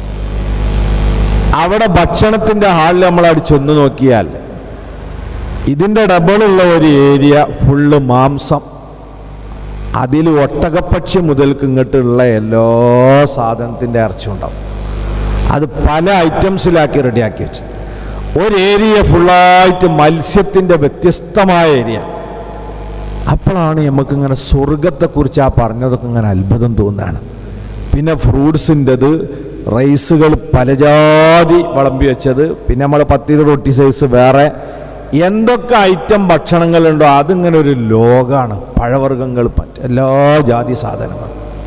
അവിടെ ഭക്ഷണത്തിൻ്റെ ഹാളിൽ നമ്മളവിടെ ചെന്ന് നോക്കിയാൽ ഇതിൻ്റെ ഡബിളുള്ള ഒരു ഏരിയ ഫുള്ള് മാംസം അതിൽ ഒട്ടകപ്പക്ഷി മുതൽക്ക് ഇങ്ങോട്ടുള്ള എല്ലാ സാധനത്തിൻ്റെ ഇറച്ചി ഉണ്ടാവും അത് പല ഐറ്റംസിലാക്കി റെഡിയാക്കി വെച്ചത് ഒരു ഏരിയ ഫുള്ളായിട്ട് മത്സ്യത്തിൻ്റെ വ്യത്യസ്തമായ ഏരിയ അപ്പോഴാണ് നമുക്കിങ്ങനെ സ്വർഗത്തെക്കുറിച്ച് ആ പറഞ്ഞതൊക്കെ ഇങ്ങനെ അത്ഭുതം തോന്നുകയാണ് പിന്നെ ഫ്രൂട്ട്സിൻ്റെത് റൈസുകൾ പലജാതി വിളമ്പി വെച്ചത് പിന്നെ നമ്മൾ പത്തിരി റൊട്ടി സൈസ് വേറെ എന്തൊക്കെ ഐറ്റം ഭക്ഷണങ്ങളുണ്ടോ അതിങ്ങനെ ഒരു ലോകമാണ് പഴവർഗ്ഗങ്ങൾ പറ്റ എല്ലാ ജാതി സാധനങ്ങളും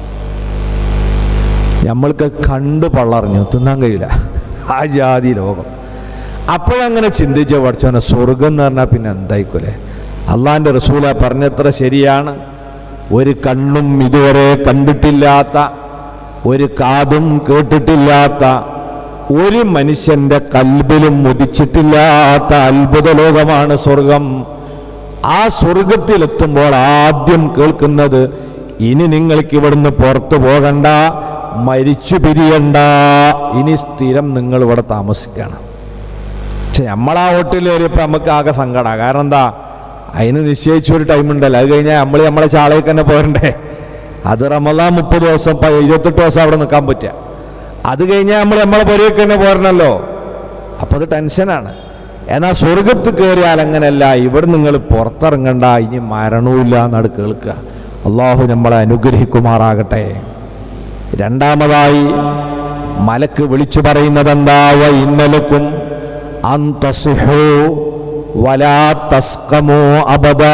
നമ്മൾക്ക് കണ്ട് പള്ളറിഞ്ഞു തിന്നാൻ കഴിയില്ല ആ ജാതി ലോകം അപ്പോഴങ്ങനെ ചിന്തിച്ച പഠിച്ചോനെ സ്വർഗം എന്ന് പറഞ്ഞാൽ പിന്നെ എന്തായിക്കൂലേ അള്ളാൻ്റെ റസൂല പറഞ്ഞത്ര ശരിയാണ് ഒരു കണ്ണും ഇതുവരെ കണ്ടിട്ടില്ലാത്ത ഒരു കാതും കേട്ടിട്ടില്ലാത്ത ഒരു മനുഷ്യന്റെ കൽബിലും മുതിച്ചിട്ടില്ലാത്ത അത്ഭുത ലോകമാണ് സ്വർഗം ആ സ്വർഗത്തിലെത്തുമ്പോൾ ആദ്യം കേൾക്കുന്നത് ഇനി നിങ്ങൾക്ക് ഇവിടുന്ന് പുറത്തു പോകണ്ട മരിച്ചു പിരിയണ്ട ഇനി സ്ഥിരം നിങ്ങൾ ഇവിടെ താമസിക്കണം പക്ഷെ നമ്മൾ ആ ഹോട്ടലിൽ കയറിയപ്പോൾ നമുക്ക് ആകെ സങ്കടമാണ് കാരണം എന്താ അതിന് നിശ്ചയിച്ച ഒരു ടൈം ഉണ്ടല്ലോ അത് കഴിഞ്ഞാൽ നമ്മൾ നമ്മളെ ചാളയ്ക്ക് തന്നെ പോരണ്ടേ അത് റമദാൻ മുപ്പത് ദിവസം ഇപ്പം ഇരുപത്തെട്ട് ദിവസം അവിടെ നിൽക്കാൻ പറ്റുക അത് കഴിഞ്ഞാൽ നമ്മൾ നമ്മളെ പുരയ്ക്ക് തന്നെ പോരണല്ലോ അപ്പോൾ അത് ടെൻഷനാണ് എന്നാൽ സ്വർഗത്ത് കയറിയാൽ അങ്ങനെയല്ല ഇവിടെ നിങ്ങൾ പുറത്തിറങ്ങണ്ട ഇനി മരണവുമില്ല എന്നാണ് കേൾക്കുക അള്ളാഹു നമ്മളെ അനുഗ്രഹിക്കുമാറാകട്ടെ രണ്ടാമതായി മലക്ക് വിളിച്ചു പറയുന്നത് എന്താവ ഇന്നലക്കും അന്തസിഹോ വലാ തസ്കമോ അബദാ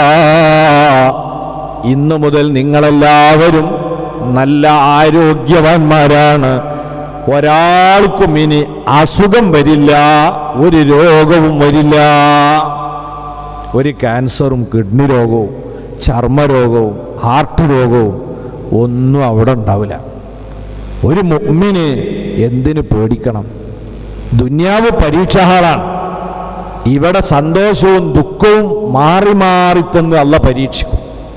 ഇന്നു മുതൽ നിങ്ങളെല്ലാവരും നല്ല ആരോഗ്യവാന്മാരാണ് ഒരാൾക്കും ഇനി അസുഖം വരില്ല ഒരു രോഗവും വരില്ല ഒരു ക്യാൻസറും കിഡ്നി രോഗവും ചർമ്മരോഗവും ഹാർട്ട് രോഗവും ഒന്നും അവിടെ ഉണ്ടാവില്ല ഒരു മുമ്മിന് എന്തിനു പേടിക്കണം ദുന്യാവ് പരീക്ഷാഹാളാണ് ഇവിടെ സന്തോഷവും ദുഃഖവും മാറി മാറി തന്ന് അല്ല പരീക്ഷിക്കും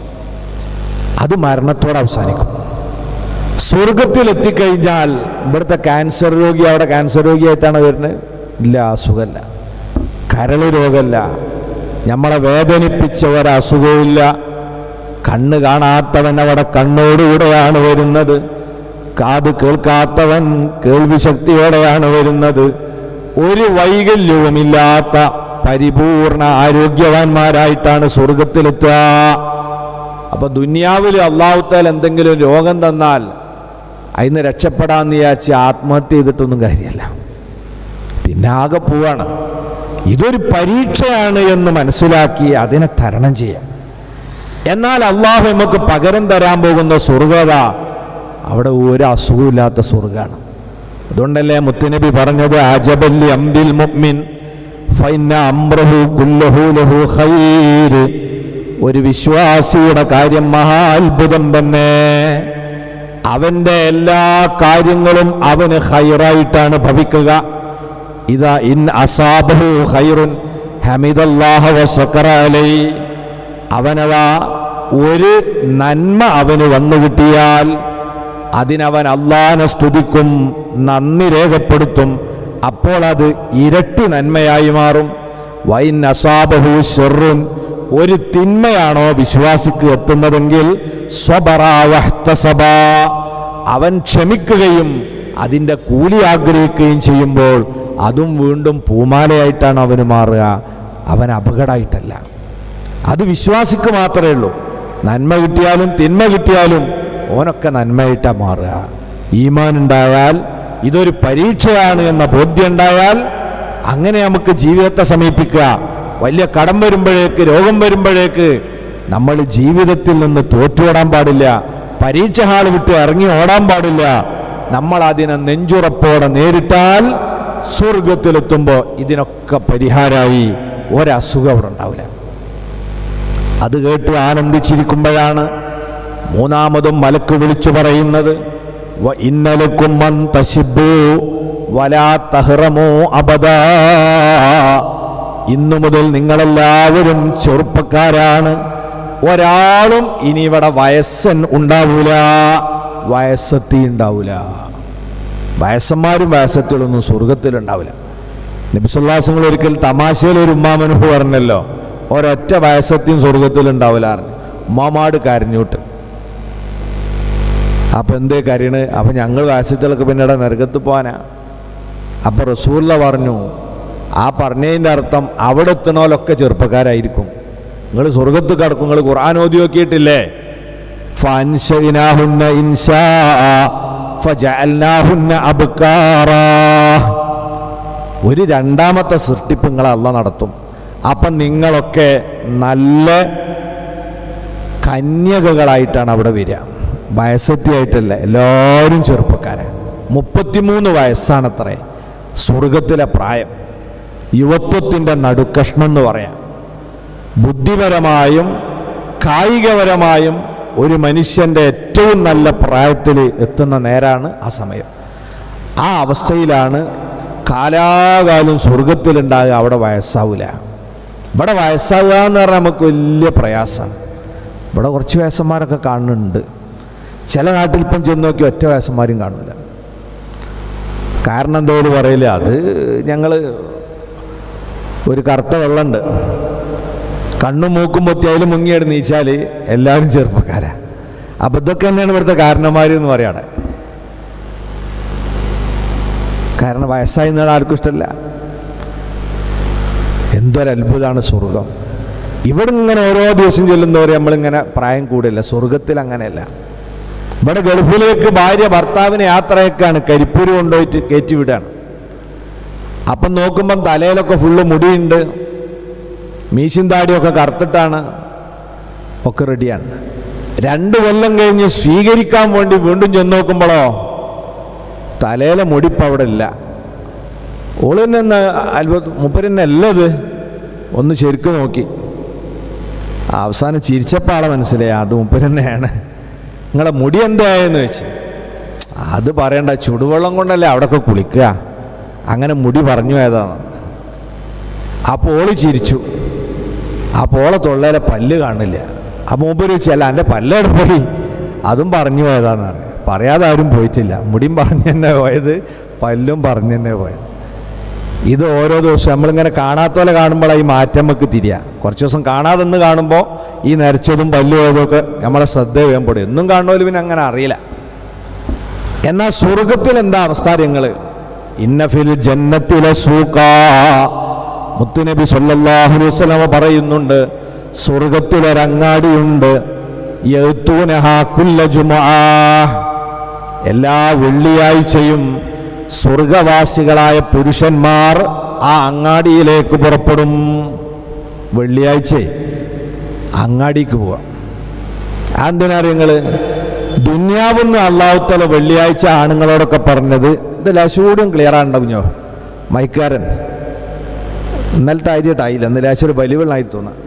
അത് മരണത്തോടെ അവസാനിക്കും സ്വർഗത്തിൽ എത്തിക്കഴിഞ്ഞാൽ ഇവിടുത്തെ ക്യാൻസർ രോഗി അവിടെ ക്യാൻസർ രോഗിയായിട്ടാണ് വരുന്നത് ഇല്ല അസുഖമല്ല കരൾ രോഗമല്ല നമ്മളെ വേദനിപ്പിച്ച ഒരസുഖവുമില്ല കണ്ണ് കാണാത്തവൻ അവിടെ കണ്ണോടുകൂടെയാണ് വരുന്നത് കാത് കേൾക്കാത്തവൻ കേൾവി ശക്തിയോടെയാണ് വരുന്നത് ഒരു വൈകല്യവുമില്ലാത്ത പരിപൂർണ ആരോഗ്യവാന്മാരായിട്ടാണ് സ്വർഗത്തിലെത്തുക അപ്പൊ ദുന്യാവിൽ അള്ളാഹുത്താൽ എന്തെങ്കിലും രോഗം തന്നാൽ അതിന് രക്ഷപ്പെടാന്ന് വിചാരിച്ച് ആത്മഹത്യ ചെയ്തിട്ടൊന്നും കാര്യമല്ല പിന്നെ ആകെ പോവാണ് ഇതൊരു പരീക്ഷയാണ് എന്ന് മനസ്സിലാക്കി അതിനെ തരണം ചെയ്യാം എന്നാൽ അള്ളാഹു നമുക്ക് പകരം തരാൻ പോകുന്ന സ്വർഗത അവിടെ ഒരു അസുഖമില്ലാത്ത സ്വർഗമാണ് അതുകൊണ്ടല്ലേ മുത്തുനബി പറഞ്ഞത് അജബല്ലി അംബിൽ മുഅ്മിൻ ഫൈന അംറഹു കുല്ലഹു ലഹു ഖൈർ ഒരു വിശ്വാസിയുടെ കാര്യം മഹാ അത്ഭുതം തന്നെ അവന്റെ എല്ലാ കാര്യങ്ങളും അവന് ഹൈറായിട്ടാണ് ഭവിക്കുക ഇതാ ഇൻ അസാബഹു ഖൈറുൻ ഹമിദല്ലാഹ വസക്കറ അലൈ അവനതാ ഒരു നന്മ അവന് വന്നു കിട്ടിയാൽ അതിനവൻ അള്ളാനെ സ്തുതിക്കും നന്ദി രേഖപ്പെടുത്തും അപ്പോൾ അത് ഇരട്ടി നന്മയായി മാറും വൈൻ അസാബഹു ഷെറുൻ ഒരു തിന്മയാണോ വിശ്വാസിക്ക് എത്തുന്നതെങ്കിൽ സ്വബറാവഹ്തസബ അവൻ ക്ഷമിക്കുകയും അതിൻ്റെ കൂലി ആഗ്രഹിക്കുകയും ചെയ്യുമ്പോൾ അതും വീണ്ടും പൂമാലയായിട്ടാണ് അവന് മാറുക അവൻ അപകടമായിട്ടല്ല അത് വിശ്വാസിക്ക് മാത്രമേ ഉള്ളൂ നന്മ കിട്ടിയാലും തിന്മ കിട്ടിയാലും ഓനൊക്കെ നന്മയായിട്ടാണ് മാറുക ഈമാൻ ഉണ്ടായാൽ ഇതൊരു പരീക്ഷയാണ് എന്ന ബോധ്യം ഉണ്ടായാൽ അങ്ങനെ നമുക്ക് ജീവിതത്തെ സമീപിക്കുക വലിയ കടം വരുമ്പോഴേക്ക് രോഗം വരുമ്പോഴേക്ക് നമ്മൾ ജീവിതത്തിൽ നിന്ന് തോറ്റോടാൻ പാടില്ല പരീക്ഷ ഹാൾ വിട്ട് ഇറങ്ങി ഓടാൻ പാടില്ല നമ്മൾ അതിനെ നെഞ്ചുറപ്പോടെ നേരിട്ടാൽ സ്വർഗത്തിലെത്തുമ്പോൾ ഇതിനൊക്കെ പരിഹാരമായി ഒരസുഖം അവിടെ ഉണ്ടാവില്ല അത് കേട്ട് ആനന്ദിച്ചിരിക്കുമ്പോഴാണ് മൂന്നാമതും മലക്ക് വിളിച്ചു പറയുന്നത് "വ ഇന്നലക്കും മൻ തശിബു വലാ തഹ്റമോ അബദാ ഇന്നു മുതൽ നിങ്ങളെല്ലാവരും ചെറുപ്പക്കാരാണ് ഒരാളും ഇനി ഇവിടെ വയസ്സൻ ഉണ്ടാവൂല വയസ്സത്തി ഉണ്ടാവൂല വയസ്സന്മാരും വയസ്സത്തിലൊന്നും സ്വർഗത്തിലുണ്ടാവില്ല നബിസുല്ലാസങ്ങൾ ഒരിക്കൽ തമാശയിൽ ഒരു ഉമ്മാമനുഭവം പറഞ്ഞല്ലോ ഒരൊറ്റ വയസ്സത്തെയും സ്വർഗത്തിലുണ്ടാവില്ലായിരുന്നു ഉമ്മാമാട് കരഞ്ഞൂട്ട് അപ്പം എന്തേ കരയണ് അപ്പം ഞങ്ങൾ വയസ്സത്തിലൊക്കെ പിന്നീട് നരകത്ത് പോകാനാ അപ്പം റസൂല്ല പറഞ്ഞു ആ പറഞ്ഞതിൻ്റെ അർത്ഥം അവിടെ എത്തണോലൊക്കെ ചെറുപ്പക്കാരായിരിക്കും നിങ്ങൾ സ്വർഗത്ത് കിടക്കും നിങ്ങൾ ഖുർആൻ ഓതി നോക്കിയിട്ടില്ലേ ഫൻശഇനാഹുന്ന ഇൻശാ ഫജഅൽനാഹുന്ന അബ്കാറാ ഒരു രണ്ടാമത്തെ സൃഷ്ടിപ്പ് നിങ്ങൾ അല്ല നടത്തും അപ്പം നിങ്ങളൊക്കെ നല്ല കന്യകകളായിട്ടാണ് അവിടെ വരിക വയസ്സത്തിയായിട്ടല്ല എല്ലാവരും ചെറുപ്പക്കാരെ മുപ്പത്തിമൂന്ന് വയസ്സാണത്രേ സ്വർഗത്തിലെ പ്രായം യുവത്വത്തിൻ്റെ നടുക്കഷ്ണം എന്ന് പറയാം ബുദ്ധിപരമായും കായികപരമായും ഒരു മനുഷ്യൻ്റെ ഏറ്റവും നല്ല പ്രായത്തിൽ എത്തുന്ന നേരാണ് ആ സമയം ആ അവസ്ഥയിലാണ് കാലാകാലം സ്വർഗത്തിലുണ്ടാകുക അവിടെ വയസ്സാവില്ല ഇവിടെ വയസ്സാകുക എന്ന് പറഞ്ഞാൽ നമുക്ക് വലിയ പ്രയാസമാണ് ഇവിടെ കുറച്ച് വയസ്സന്മാരൊക്കെ കാണുന്നുണ്ട് ചില നാട്ടിൽ ഇപ്പം ചെന്ന് നോക്കി ഒറ്റ വയസ്സന്മാരും കാണില്ല കാരണം എന്തോ പറയില്ല അത് ഞങ്ങൾ ഒരു കറുത്ത വെള്ളമുണ്ട് കണ്ണും മൂക്കും പൊത്തി അതിൽ മുങ്ങിയെടുത്ത് നീച്ചാൽ എല്ലാവരും ചെറുപ്പക്കാരാ അപ്പം ഇതൊക്കെ തന്നെയാണ് ഇവിടുത്തെ കാരണന്മാർ എന്ന് പറയാടെ കാരണം വയസ്സായി നേടാൻ ആർക്കും ഇഷ്ടമല്ല എന്തൊരു അത്ഭുതമാണ് സ്വർഗം ഇവിടെ ഇങ്ങനെ ഓരോ ദിവസം ചെല്ലുന്നവരെ നമ്മളിങ്ങനെ പ്രായം കൂടില്ല സ്വർഗത്തിൽ അങ്ങനെയല്ല ഇവിടെ ഗൾഫിലേക്ക് ഭാര്യ ഭർത്താവിനെ യാത്രയൊക്കെയാണ് കരിപ്പൂര് കൊണ്ടുപോയിട്ട് കയറ്റി വിടുകയാണ് അപ്പം നോക്കുമ്പം തലയിലൊക്കെ ഫുള്ള് മുടിയുണ്ട് മീശും താടിയൊക്കെ കറുത്തിട്ടാണ് ഒക്കെ റെഡിയാണ് രണ്ട് കൊല്ലം കഴിഞ്ഞ് സ്വീകരിക്കാൻ വേണ്ടി വീണ്ടും ചെന്ന് നോക്കുമ്പോഴോ തലയിലെ മുടിപ്പ് അവിടെ ഇല്ല ഓള് തന്നെ എന്നാ അത്ഭുത മുപ്പരെന്നെ അല്ല ഇത് ഒന്ന് ശരിക്കും നോക്കി അവസാനം ചിരിച്ചപ്പോൾ ആളെ മനസ്സിലായി അത് മുപ്പരെന്നെയാണ് നിങ്ങളെ മുടി എന്തായെന്ന് വെച്ച് അത് പറയണ്ട ചുടുവെള്ളം കൊണ്ടല്ലേ അവിടെയൊക്കെ കുളിക്കുക അങ്ങനെ മുടി പറഞ്ഞു പോയതാണ് അപ്പോൾ ഓള് ചിരിച്ചു അപ്പോൾ ഓളെ തൊള്ളയിലെ പല്ല് കാണില്ല അപ്പോൾ മൂപ്പര് വെച്ച് അല്ല എൻ്റെ പല്ലേടെ പോയി അതും പറഞ്ഞു പോയതാണെന്ന് പറഞ്ഞു പറയാതെ ആരും പോയിട്ടില്ല മുടിയും പറഞ്ഞു തന്നെ പോയത് പല്ലും പറഞ്ഞു തന്നെ പോയത് ഇത് ഓരോ ദിവസവും നമ്മളിങ്ങനെ കാണാത്തോലെ കാണുമ്പോഴാണ് ഈ മാറ്റം നമുക്ക് തിരിയുക കുറച്ച് ദിവസം കാണാതെന്ന് കാണുമ്പോൾ ഈ നരച്ചതും പല്ലു പോയതൊക്കെ നമ്മളെ ശ്രദ്ധ വേമ്പടും എന്നും കാണുന്നവർ പിന്നെ അങ്ങനെ അറിയില്ല എന്നാൽ സ്വർഗത്തിൽ എന്താ അവസ്ഥ നിങ്ങൾ ഇന്നഫിൽ ജന്നത്തിലെ സൂക്കാ മുത്തുനബി സല്ലല്ലാഹു അലൈഹി വസല്ലമ പറയുന്നുണ്ട് സ്വർഗത്തിലൊരങ്ങാടിയുണ്ട് യൗത്തൂനഹാ കുല്ല ജുമുആ എല്ലാ വെള്ളിയാഴ്ചയും സ്വർഗവാസികളായ പുരുഷന്മാർ ആ അങ്ങാടിയിലേക്ക് പുറപ്പെടും വെള്ളിയാഴ്ച അങ്ങാടിക്ക് പോവാം എന്തിനാ നിങ്ങൾ ദുന്യാവെന്ന് അള്ളാഹുത്തല വെള്ളിയാഴ്ച ആണുങ്ങളോടൊക്കെ പറഞ്ഞത് ഇത് ലശൂടും ക്ലിയർ ആണ്ടാവുഞ്ഞോ മൈക്കാരൻ ഇന്നലത്തെ ആയിട്ടായില്ല ഇന്ന് ലേശം ഒരു ബലിവെള്ളായി തോന്നാം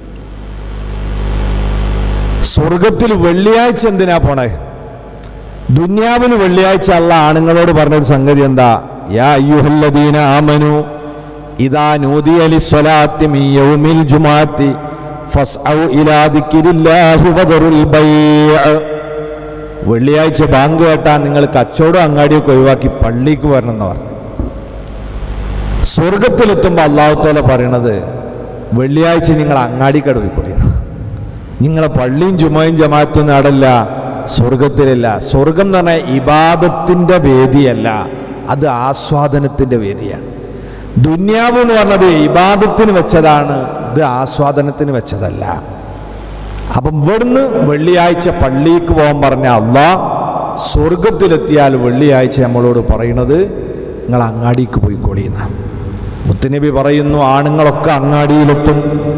സ്വർഗത്തിൽ വെള്ളിയാഴ്ച എന്തിനാ പോണേ ദുന്യാവിന് വെള്ളിയാഴ്ച അല്ല ആണുങ്ങളോട് പറഞ്ഞൊരു സംഗതി എന്താ യാ അയ്യുഹല്ലദീന ആമനു ഇദാ നൂദിയ ലിസ്വലാത്തി മിൻ യൗമിൽ ജുമാഅത്തി ഫസ്ഔ ഇലാ ദിക്രില്ലാഹി വദറുൽ ബൈഅ വെള്ളിയാഴ്ച ബാങ്ക് കേട്ടാൽ നിങ്ങൾ കച്ചവടം അങ്ങാടിയൊക്കെ ഒഴിവാക്കി പള്ളിക്ക് വരണം എന്ന് പറഞ്ഞു സ്വർഗത്തിലെത്തുമ്പോൾ അള്ളാഹുത്തോല പറയണത് വെള്ളിയാഴ്ച നിങ്ങൾ അങ്ങാടിക്കട പോയിക്കൊള്ളി നിങ്ങളെ പള്ളിയും ജുമയും ജമാഅത്തും നാടല്ല സ്വർഗത്തിലല്ല സ്വർഗം എന്ന് പറഞ്ഞാൽ ഇബാദത്തിൻ്റെ വേദിയല്ല അത് ആസ്വാദനത്തിൻ്റെ വേദിയാണ് ദുന്യാവ് എന്ന് പറഞ്ഞത് ഇബാദത്തിന് വെച്ചതാണ് ഇത് ആസ്വാദനത്തിന് വെച്ചതല്ല അപ്പം ഇവിടുന്ന് വെള്ളിയാഴ്ച പള്ളിക്ക് പോകാൻ പറഞ്ഞ അള്ളാ സ്വർഗത്തിലെത്തിയാൽ വെള്ളിയാഴ്ച നമ്മളോട് പറയുന്നത് നിങ്ങൾ അങ്ങാടിക്ക് പോയിക്കോളിയെന്ന മുത്തുനബി പറയുന്നു ആണുങ്ങളൊക്കെ അങ്ങാടിയിലെത്തും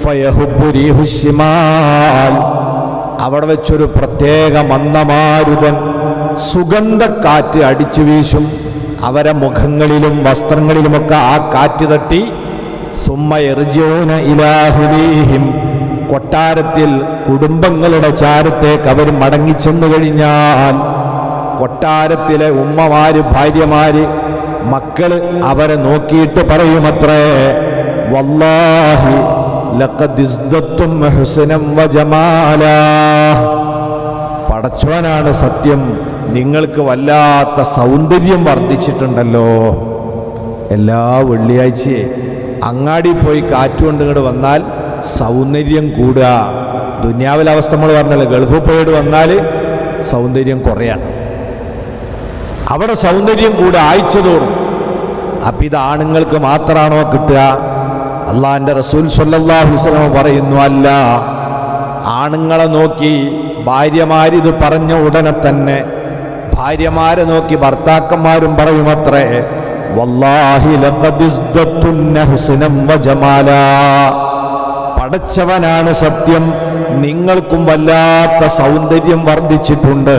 ഫയഹുബ്ബു റീഹു ശിമാൽ. അവിടെ വെച്ചൊരു പ്രത്യേക മന്ദമാരുതൻ സുഗന്ധക്കാറ്റ് അടിച്ചു വീശും അവരെ മുഖങ്ങളിലും വസ്ത്രങ്ങളിലുമൊക്കെ ആ കാറ്റ് തട്ടി സുമ്മ എറിജോന ഇലാഹുലീഹിം കൊട്ടാരത്തിൽ കുടുംബങ്ങളുടെ ചാരത്തേക്ക് അവർ മടങ്ങിച്ചെന്നു കഴിഞ്ഞാൽ കൊട്ടാരത്തിലെ ഉമ്മമാര് ഭാര്യമാര് മക്കള് അവരെ നോക്കിയിട്ട് പറയുമത്രേ വല്ലാഹി ലഖദ് ഇസ്ദത്തും ഹുസ്നം വജമാലാ പടച്ചോനാണ് സത്യം നിങ്ങൾക്ക് വല്ലാത്ത സൗന്ദര്യം വർദ്ധിച്ചിട്ടുണ്ടല്ലോ എല്ലാ വെള്ളിയാഴ്ചയെ അങ്ങാടി പോയി കാറ്റുകൊണ്ട് ഇങ്ങോട്ട് വന്നാൽ സൗന്ദര്യം കൂടുക ദുന്യാവിലെ അവസ്ഥ നമ്മൾ പറഞ്ഞല്ലോ ഗൾഫിൽ പോയിട്ട് വന്നാൽ സൗന്ദര്യം കുറയാണ് അവിടെ സൗന്ദര്യം കൂടെ ആഴ്ച തോറും അപ്പം ഇത് ആണുങ്ങൾക്ക് മാത്രമാണോ കിട്ടുക അള്ളാഹിൻ്റെ റസൂൽ സല്ലല്ലാഹു അലൈഹി വസല്ലം പറയുന്നു അല്ല ആണുങ്ങളെ നോക്കി ഭാര്യമാരിത് പറഞ്ഞ ഉടനെ തന്നെ ഭാര്യമാരെ നോക്കി ഭർത്താക്കന്മാരും പറയുമത്രേ വല്ലാഹി ലഖദ് ഇസ്ദത്തുന്ന ഹുസ്നം വജമാലാ പടച്ചവനാണ് സത്യം നിങ്ങൾക്കും വല്ലാത്ത സൗന്ദര്യം വർദ്ധിച്ചിട്ടുണ്ട്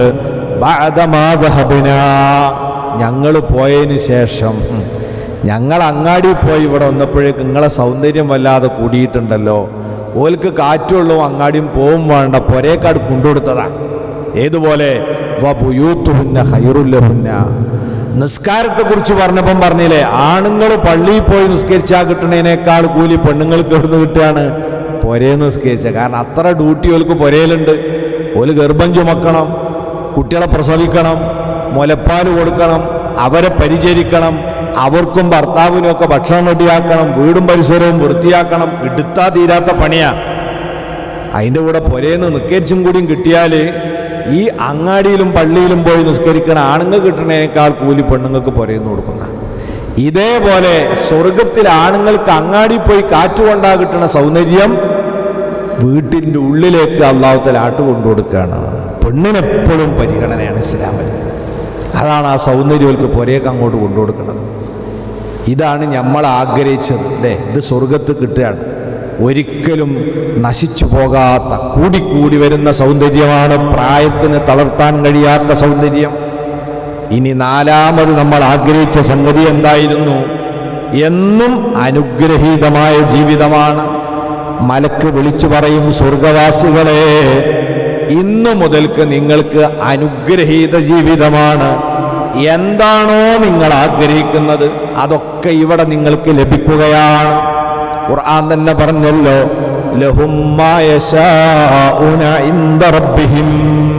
ഞങ്ങൾ പോയതിന് ശേഷം ഉം, ഞങ്ങൾ അങ്ങാടി പോയി ഇവിടെ വന്നപ്പോഴേക്ക് നിങ്ങളെ സൗന്ദര്യം വല്ലാതെ കൂടിയിട്ടുണ്ടല്ലോ ഓൽക്ക് കാറ്റുള്ളൂ അങ്ങാടിയും പോവും വേണ്ട പൊരേക്കാട് കൊണ്ടുകൊടുത്തതാ ഏതുപോലെ വബുയൂത്തുഹുന്ന ഹൈറുല്ലഹുന്ന നിസ്കാരത്തെക്കുറിച്ച് പറഞ്ഞപ്പം പറഞ്ഞില്ലേ ആണുങ്ങൾ പള്ളിയിൽ പോയി നിസ്കരിച്ചാൽ കിട്ടുന്നതിനേക്കാൾ കൂലി പെണ്ണുങ്ങൾക്ക് എവിടുന്ന് കിട്ടുകയാണ് പൊരേ നിസ്കരിച്ച കാരണം അത്ര ഡ്യൂട്ടി ഓൽക്ക് പൊരയിലുണ്ട് ഓല് ഗർഭം ചുമക്കണം കുട്ടികളെ പ്രസവിക്കണം മുലപ്പാൽ കൊടുക്കണം അവരെ പരിചരിക്കണം അവർക്കും ഭർത്താവിനും ഒക്കെ ഭക്ഷണം റെഡിയാക്കണം വീടും പരിസരവും വൃത്തിയാക്കണം എടുത്താ തീരാത്ത പണിയാ അതിൻ്റെ കൂടെ പൊരേന്ന് നിസ്കരിച്ചും കൂടിയും കിട്ടിയാൽ ഈ അങ്ങാടിയിലും പള്ളിയിലും പോയി നിസ്കരിക്കണ ആണുങ്ങൾ കിട്ടുന്നതിനേക്കാൾ കൂലി പെണ്ണുങ്ങൾക്ക് പൊരേന്ന് കൊടുക്കുന്ന ഇതേപോലെ സ്വർഗത്തിൽ ആണുങ്ങൾക്ക് അങ്ങാടി പോയി കാറ്റുകൊണ്ടാ കിട്ടുന്ന സൗന്ദര്യം വീട്ടിൻ്റെ ഉള്ളിലേക്ക് അള്ളാഹുത്തൽ ആട്ട് കൊണ്ടുകൊടുക്കുകയാണ് പെണ്ണിനെപ്പോഴും പരിഗണനയാണ് ഇസ്ലാമിൽ അതാണ് ആ സൗന്ദര്യമൊക്കെ പൊരേക്ക് അങ്ങോട്ട് കൊണ്ടുകൊടുക്കുന്നത് ഇതാണ് നമ്മൾ ആഗ്രഹിച്ചത് അല്ലേ ഇത് സ്വർഗത്ത് കിട്ടുകയാണ് ഒരിക്കലും നശിച്ചു പോകാത്ത കൂടിക്കൂടി വരുന്ന സൗന്ദര്യമാണ് പ്രായത്തിന് തളർത്താൻ കഴിയാത്ത സൗന്ദര്യം ഇനി നാലാമത് നമ്മൾ ആഗ്രഹിച്ച സംഗതി എന്തായിരുന്നു എന്നും അനുഗ്രഹീതമായ ജീവിതമാണ് മലക്ക് വിളിച്ചു പറയും സ്വർഗവാസികളെ ഇന്നു മുതൽക്ക് നിങ്ങൾക്ക് അനുഗ്രഹീത ജീവിതമാണ് എന്താണോ നിങ്ങൾ ആഗ്രഹിക്കുന്നത് അതൊക്കെ ഇവിടെ നിങ്ങൾക്ക് ലഭിക്കുകയാണ് ഖുർആൻ തന്നെ പറഞ്ഞല്ലോ ലഹും മാ യശാഉന ഇൻദ റബ്ബിഹിം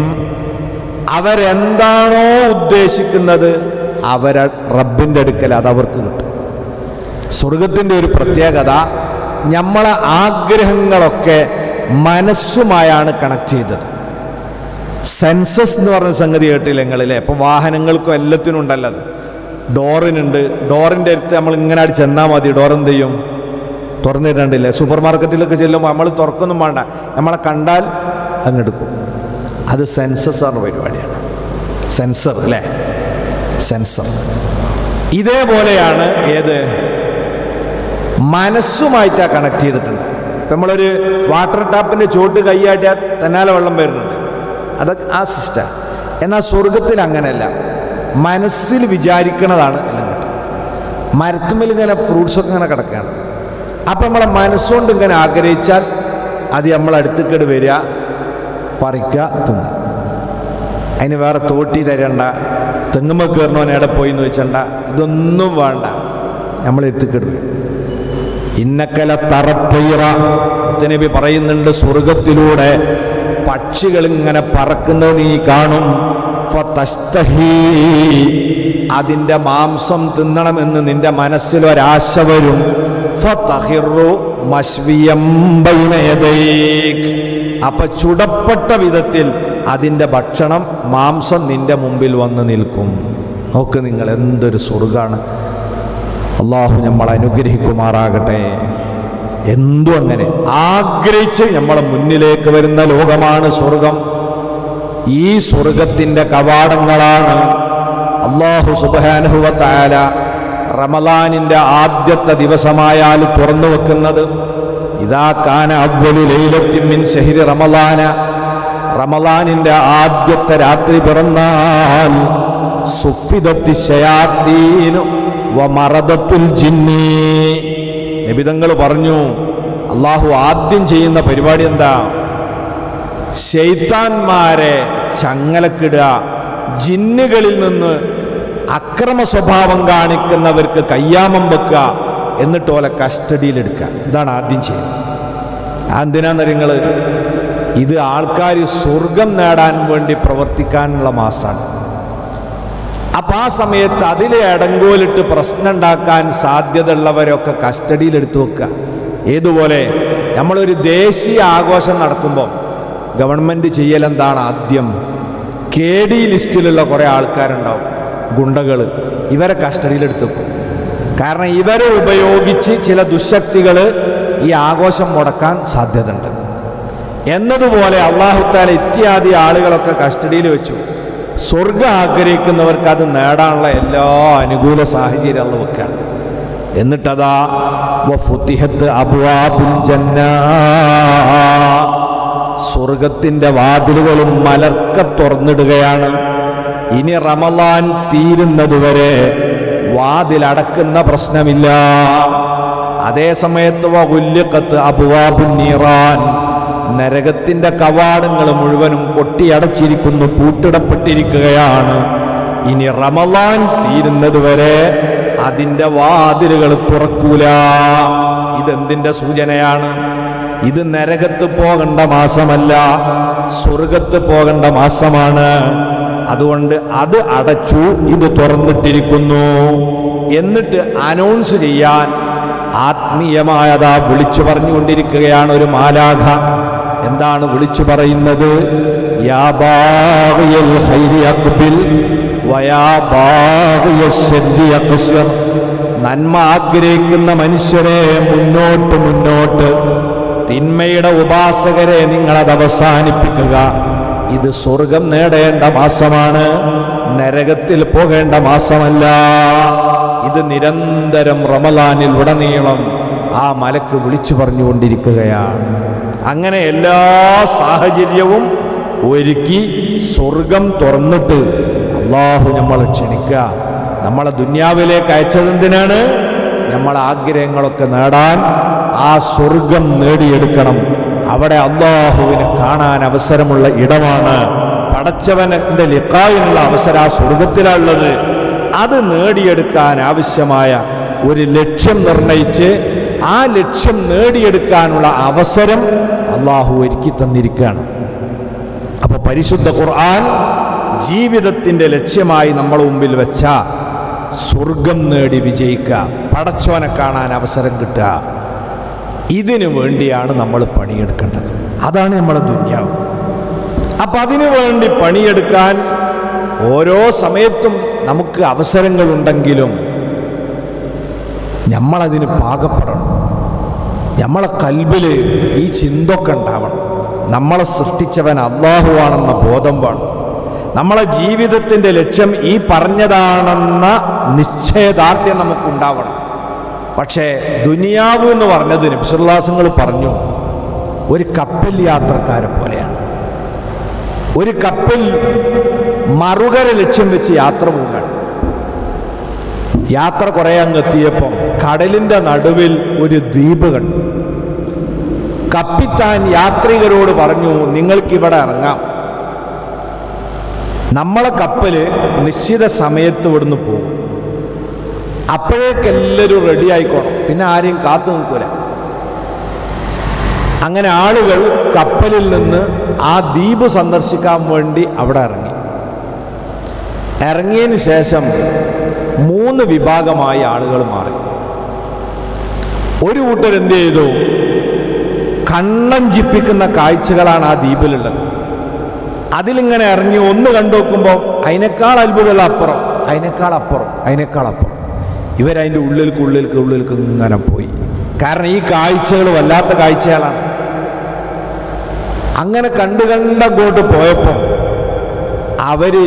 അവരെന്താണോ ഉദ്ദേശിക്കുന്നത് അവരെ റബ്ബിൻ്റെ അടുക്കൽ അത് അവർക്ക് കിട്ടും സ്വർഗത്തിൻ്റെ ഒരു പ്രത്യേകത നമ്മളെ ആഗ്രഹങ്ങളൊക്കെ മനസ്സുമായാണ് കണക്ട് ചെയ്തത് സെൻസസ് എന്ന് പറഞ്ഞ സംഗതി കേട്ടില്ല നിങ്ങളിലെ അപ്പം വാഹനങ്ങൾക്കും എല്ലാത്തിനും ഉണ്ടല്ലോ അത് ഡോറിനുണ്ട് ഡോറിൻ്റെ അടുത്ത് നമ്മൾ ഇങ്ങനെ അടി ചെന്നാൽ മതി ഡോർ എന്ത് ചെയ്യും തുറന്നിട്ടുണ്ടില്ലേ സൂപ്പർ മാർക്കറ്റിലൊക്കെ ചെല്ലുമ്പോൾ നമ്മൾ തുറക്കൊന്നും വേണ്ട നമ്മളെ കണ്ടാൽ അങ്ങെടുക്കും അത് സെൻസസ് ആണ് പരിപാടിയാണ് സെൻസർ അല്ലേ സെൻസർ ഇതേപോലെയാണ് ഏത് മനസ്സുമായിട്ടാണ് കണക്ട് ചെയ്തിട്ടുണ്ട് ഇപ്പം നമ്മളൊരു വാട്ടർ ടാപ്പിൻ്റെ ചോട്ട് കൈയാട്ടിയാൽ തന്നാലെ വെള്ളം വരുന്നുണ്ട് അത് ആ സിസ്റ്റം എന്നാൽ സ്വർഗത്തിൽ അങ്ങനെയല്ല മനസ്സിൽ വിചാരിക്കണതാണ് എല്ലാം കിട്ടും മരത്തുമ്മൽ ഇങ്ങനെ ഫ്രൂട്ട്സൊക്കെ ഇങ്ങനെ കിടക്കുകയാണ് അപ്പം നമ്മളെ മനസ്സുകൊണ്ട് ഇങ്ങനെ ആഗ്രഹിച്ചാൽ അത് നമ്മളെ അടുത്തേക്കട് വരിക പറിക്കുക തിന്നുക അതിന് വേറെ തോട്ടി തരണ്ട തെങ്ങുമ്മ കയറണവൻ എവിടെ പോയി എന്ന് വെച്ചണ്ട ഇതൊന്നും വേണ്ട നമ്മൾ എത്തിക്കിടും ഇന്നക്കല തറപ്പുയറ മുത്തനബി പറയുന്നുണ്ട് സ്വർഗത്തിലൂടെ പക്ഷികൾ ഇങ്ങനെ പറക്കുന്നത് നീ കാണും ഫതസ്തഹീ. അതിൻ്റെ മാംസം തിന്നണമെന്ന് നിന്റെ മനസ്സിൽ ഒരാശ വരും ഫതഹിറു മശ്വിയം ബൈന യദൈക്. അപ്പൊ ചുടപ്പെട്ട വിധത്തിൽ അതിൻ്റെ ഭക്ഷണം മാംസം നിന്റെ മുമ്പിൽ വന്ന് നിൽക്കും നോക്ക് നിങ്ങൾ എന്തൊരു സ്വർഗാണ് അള്ളാഹു നമ്മൾ അനുഗ്രഹിക്കുമാറാകട്ടെ എന്തും അങ്ങനെ ആഗ്രഹിച്ച് നമ്മളെ മുന്നിലേക്ക് വരുന്ന ലോകമാണ് സ്വർഗം ഈ സ്വർഗത്തിൻ്റെ കവാടങ്ങളാണ് അള്ളാഹു സുബാനുഹുവത്തായാല റമദാനിൻ്റെ ആദ്യത്തെ ദിവസമായാൽ തുറന്നു വെക്കുന്നത് ഇതാ കാന അവ്വലു ലൈലത്തിൻ മിൻ ശഹരി റമളാന റമളാനിന്റെ ആദ്യത്തെ രാത്രി പിറന്നാൽ സുഫിദത്തി ശയാത്തീനു വമറദത്തുൽ ജിന്നി നബിതങ്ങൾ പറഞ്ഞു അള്ളാഹു ആദ്യം ചെയ്യുന്ന പരിപാടി എന്താ ശൈത്താന്മാരെ ചങ്ങലക്കിടുക ജിന്നുകളിൽ നിന്ന് അക്രമ സ്വഭാവം കാണിക്കുന്നവർക്ക് കയ്യാമം വെക്കുക എന്നിട്ട് ഓലെ കസ്റ്റഡിയിലെടുക്കുക ഇതാണ് ആദ്യം ചെയ്യുന്നത് എന്തിനാന്ന് നിങ്ങൾ ഇത് ആൾക്കാർ സ്വർഗം നേടാൻ വേണ്ടി പ്രവർത്തിക്കാനുള്ള മാസമാണ് അപ്പം ആ സമയത്ത് അതിൽ ഇടങ്കോലിട്ട് പ്രശ്നം ഉണ്ടാക്കാൻ സാധ്യതയുള്ളവരൊക്കെ കസ്റ്റഡിയിലെടുത്ത് വെക്കുക ഏതുപോലെ നമ്മളൊരു ദേശീയ ആഘോഷം നടക്കുമ്പോൾ ഗവൺമെൻറ് ചെയ്യലെന്താണ് ആദ്യം കെ ഡി ലിസ്റ്റിലുള്ള കുറേ ആൾക്കാരുണ്ടാവും ഗുണ്ടകൾ ഇവരെ കസ്റ്റഡിയിലെടുത്ത് വെക്കും കാരണം ഇവരെ ഉപയോഗിച്ച് ചില ദുശക്തികൾ ഈ ആഘോഷം മുടക്കാൻ സാധ്യതയുണ്ട് എന്നതുപോലെ അള്ളാഹുത്താല ഇത്യാദി ആളുകളൊക്കെ കസ്റ്റഡിയിൽ വെച്ചു സ്വർഗം ആഗ്രഹിക്കുന്നവർക്ക് അത് നേടാനുള്ള എല്ലാ അനുകൂല സാഹചര്യം അള്ള വെക്കാണ് എന്നിട്ടതാ വഫുത്തിഹത്ത് അബ്വാബുൽ ജന്ന സ്വർഗത്തിന്റെ വാതിലുകളും മലർക്ക തുറന്നിടുകയാണ് ഇനി റമലാൻ തീരുന്നതുവരെ വാതിലടക്കുന്ന പ്രശ്നമില്ല അതേ സമയത്ത് വകുല്യക്കത്ത് അബുവാബുൻ നീറാൻ നരകത്തിന്റെ കവാടങ്ങൾ മുഴുവനും കൊട്ടിയടച്ചിരിക്കുന്നു പൂട്ടിടപ്പെട്ടിരിക്കുകയാണ് ഇനി റമലാൻ തീരുന്നതുവരെ അതിൻ്റെ വാതിലുകൾ തുറക്കൂല ഇതെന്തിൻ്റെ സൂചനയാണ് ഇത് നരകത്ത് പോകേണ്ട മാസമല്ല സ്വർഗത്ത് പോകേണ്ട മാസമാണ് അതുകൊണ്ട് അത് അടച്ചു ഇത് തുറന്നിട്ടിരിക്കുന്നു എന്നിട്ട് അനൗൺസ് ചെയ്യാൻ ആത്മീയമായതാ വിളിച്ചു പറഞ്ഞുകൊണ്ടിരിക്കുകയാണ് ഒരു മാലാഖ എന്താണ് വിളിച്ചു പറയുന്നത് യാ ബാഗിയൽ ഖൈരി അഖ്ബിൽ വയാ ബാഗിയ ശർരി അഖ്സിർ നന്മ ആഗ്രഹിക്കുന്ന മനുഷ്യരെ മുന്നോട്ട് മുന്നോട്ട് തിന്മയുടെ ഉപാസകരെ നിങ്ങളത് അവസാനിപ്പിക്കുക ഇത് സ്വർഗം നേടേണ്ട മാസമാണ് നരകത്തിൽ പോകേണ്ട മാസമല്ല ഇത് നിരന്തരം റമലാനിൽ ഉടനീളം ആ മലക്ക് വിളിച്ചു പറഞ്ഞുകൊണ്ടിരിക്കുകയാണ് അങ്ങനെ എല്ലാ സാഹചര്യവും ഒരുക്കി സ്വർഗം തുറന്നിട്ട് അള്ളാഹു നമ്മളെ ക്ഷണിക്കുക നമ്മളെ ദുന്യാവിലേക്ക് അയച്ചതെന്തിനാണ് നമ്മളെ ആഗ്രഹങ്ങളൊക്കെ നേടാൻ ആ സ്വർഗം നേടിയെടുക്കണം അവിടെ അള്ളാഹുവിനെ കാണാൻ അവസരമുള്ള ഇടമാണ് പടച്ചവന്റെ ലിക്കാവിനുള്ള അവസരം ആ സ്വർഗത്തിലുള്ളത് അത് നേടിയെടുക്കാൻ ആവശ്യമായ ഒരു ലക്ഷ്യം നിർണയിച്ച് ആ ലക്ഷ്യം നേടിയെടുക്കാനുള്ള അവസരം അള്ളാഹു ഒരുക്കി തന്നിരിക്കുകയാണ് അപ്പൊ പരിശുദ്ധ ഖുർആൻ ജീവിതത്തിന്റെ ലക്ഷ്യമായി നമ്മുടെ മുമ്പിൽ വെച്ച സ്വർഗം നേടി വിജയിക്കുക പടച്ചോനെ കാണാൻ അവസരം കിട്ടുക ഇതിനു വേണ്ടിയാണ് നമ്മൾ പണിയെടുക്കേണ്ടത് അതാണ് നമ്മളെ ദുന്യാവ് അപ്പൊ അതിനു വേണ്ടി പണിയെടുക്കാൻ ഓരോ സമയത്തും നമുക്ക് അവസരങ്ങളുണ്ടെങ്കിലും നമ്മളതിന് പാകപ്പെടണം നമ്മളെ കൽബിൽ ഈ ചിന്തൊക്കെ ഉണ്ടാവണം നമ്മളെ സൃഷ്ടിച്ചവൻ അള്ളാഹുവാണെന്ന ബോധം വേണം നമ്മളെ ജീവിതത്തിൻ്റെ ലക്ഷ്യം ഈ പറഞ്ഞതാണെന്ന നിശ്ചയദാർഢ്യം നമുക്കുണ്ടാവണം പക്ഷേ ദുനിയാവ് എന്ന് പറഞ്ഞത് നബ്സുല്ലാസങ്ങൾ പറഞ്ഞു ഒരു കപ്പൽ യാത്രക്കാരെ പോലെയാണ് ഒരു കപ്പൽ മറുകര ലക്ഷ്യം വെച്ച് യാത്ര പോവുകയാണ് യാത്ര കുറേ അങ്ങ് എത്തിയപ്പം കടലിൻ്റെ നടുവിൽ ഒരു ദ്വീപ് കണ്ടു കപ്പിത്താൻ യാത്രികരോട് പറഞ്ഞു നിങ്ങൾക്കിവിടെ ഇറങ്ങാം നമ്മളെ കപ്പല് നിശ്ചിത സമയത്ത് ഇവിടുന്ന് പോകും അപ്പോഴേക്കെല്ലാവരും റെഡി ആയിക്കോണം പിന്നെ ആരെയും കാത്തു നിൽക്കൂല അങ്ങനെ ആളുകൾ കപ്പലിൽ നിന്ന് ആ ദ്വീപ് സന്ദർശിക്കാൻ വേണ്ടി അവിടെ ഇറങ്ങി ഇറങ്ങിയതിന് ശേഷം മൂന്ന് വിഭാഗമായി ആളുകൾ മാറി ഒരു കൂട്ടർ എന്ത് ചെയ്തു കണ്ണഞ്ചിപ്പിക്കുന്ന കാഴ്ചകളാണ് ആ ദ്വീപിലുള്ളത് അതിലിങ്ങനെ ഇറങ്ങി ഒന്ന് കണ്ടു നോക്കുമ്പോൾ അതിനേക്കാൾ അത്ഭുതമുള്ള അപ്പുറം അതിനേക്കാൾ അപ്പുറം അതിനേക്കാൾ അപ്പുറം ഇവരതിൻ്റെ ഉള്ളിലേക്ക് ഉള്ളിലേക്ക് ഉള്ളിലേക്ക് ഇങ്ങനെ പോയി കാരണം ഈ കാഴ്ചകൾ വല്ലാത്ത കാഴ്ചകളാണ് അങ്ങനെ കണ്ടു കണ്ടങ്ങോട്ട് പോയപ്പോൾ അവര്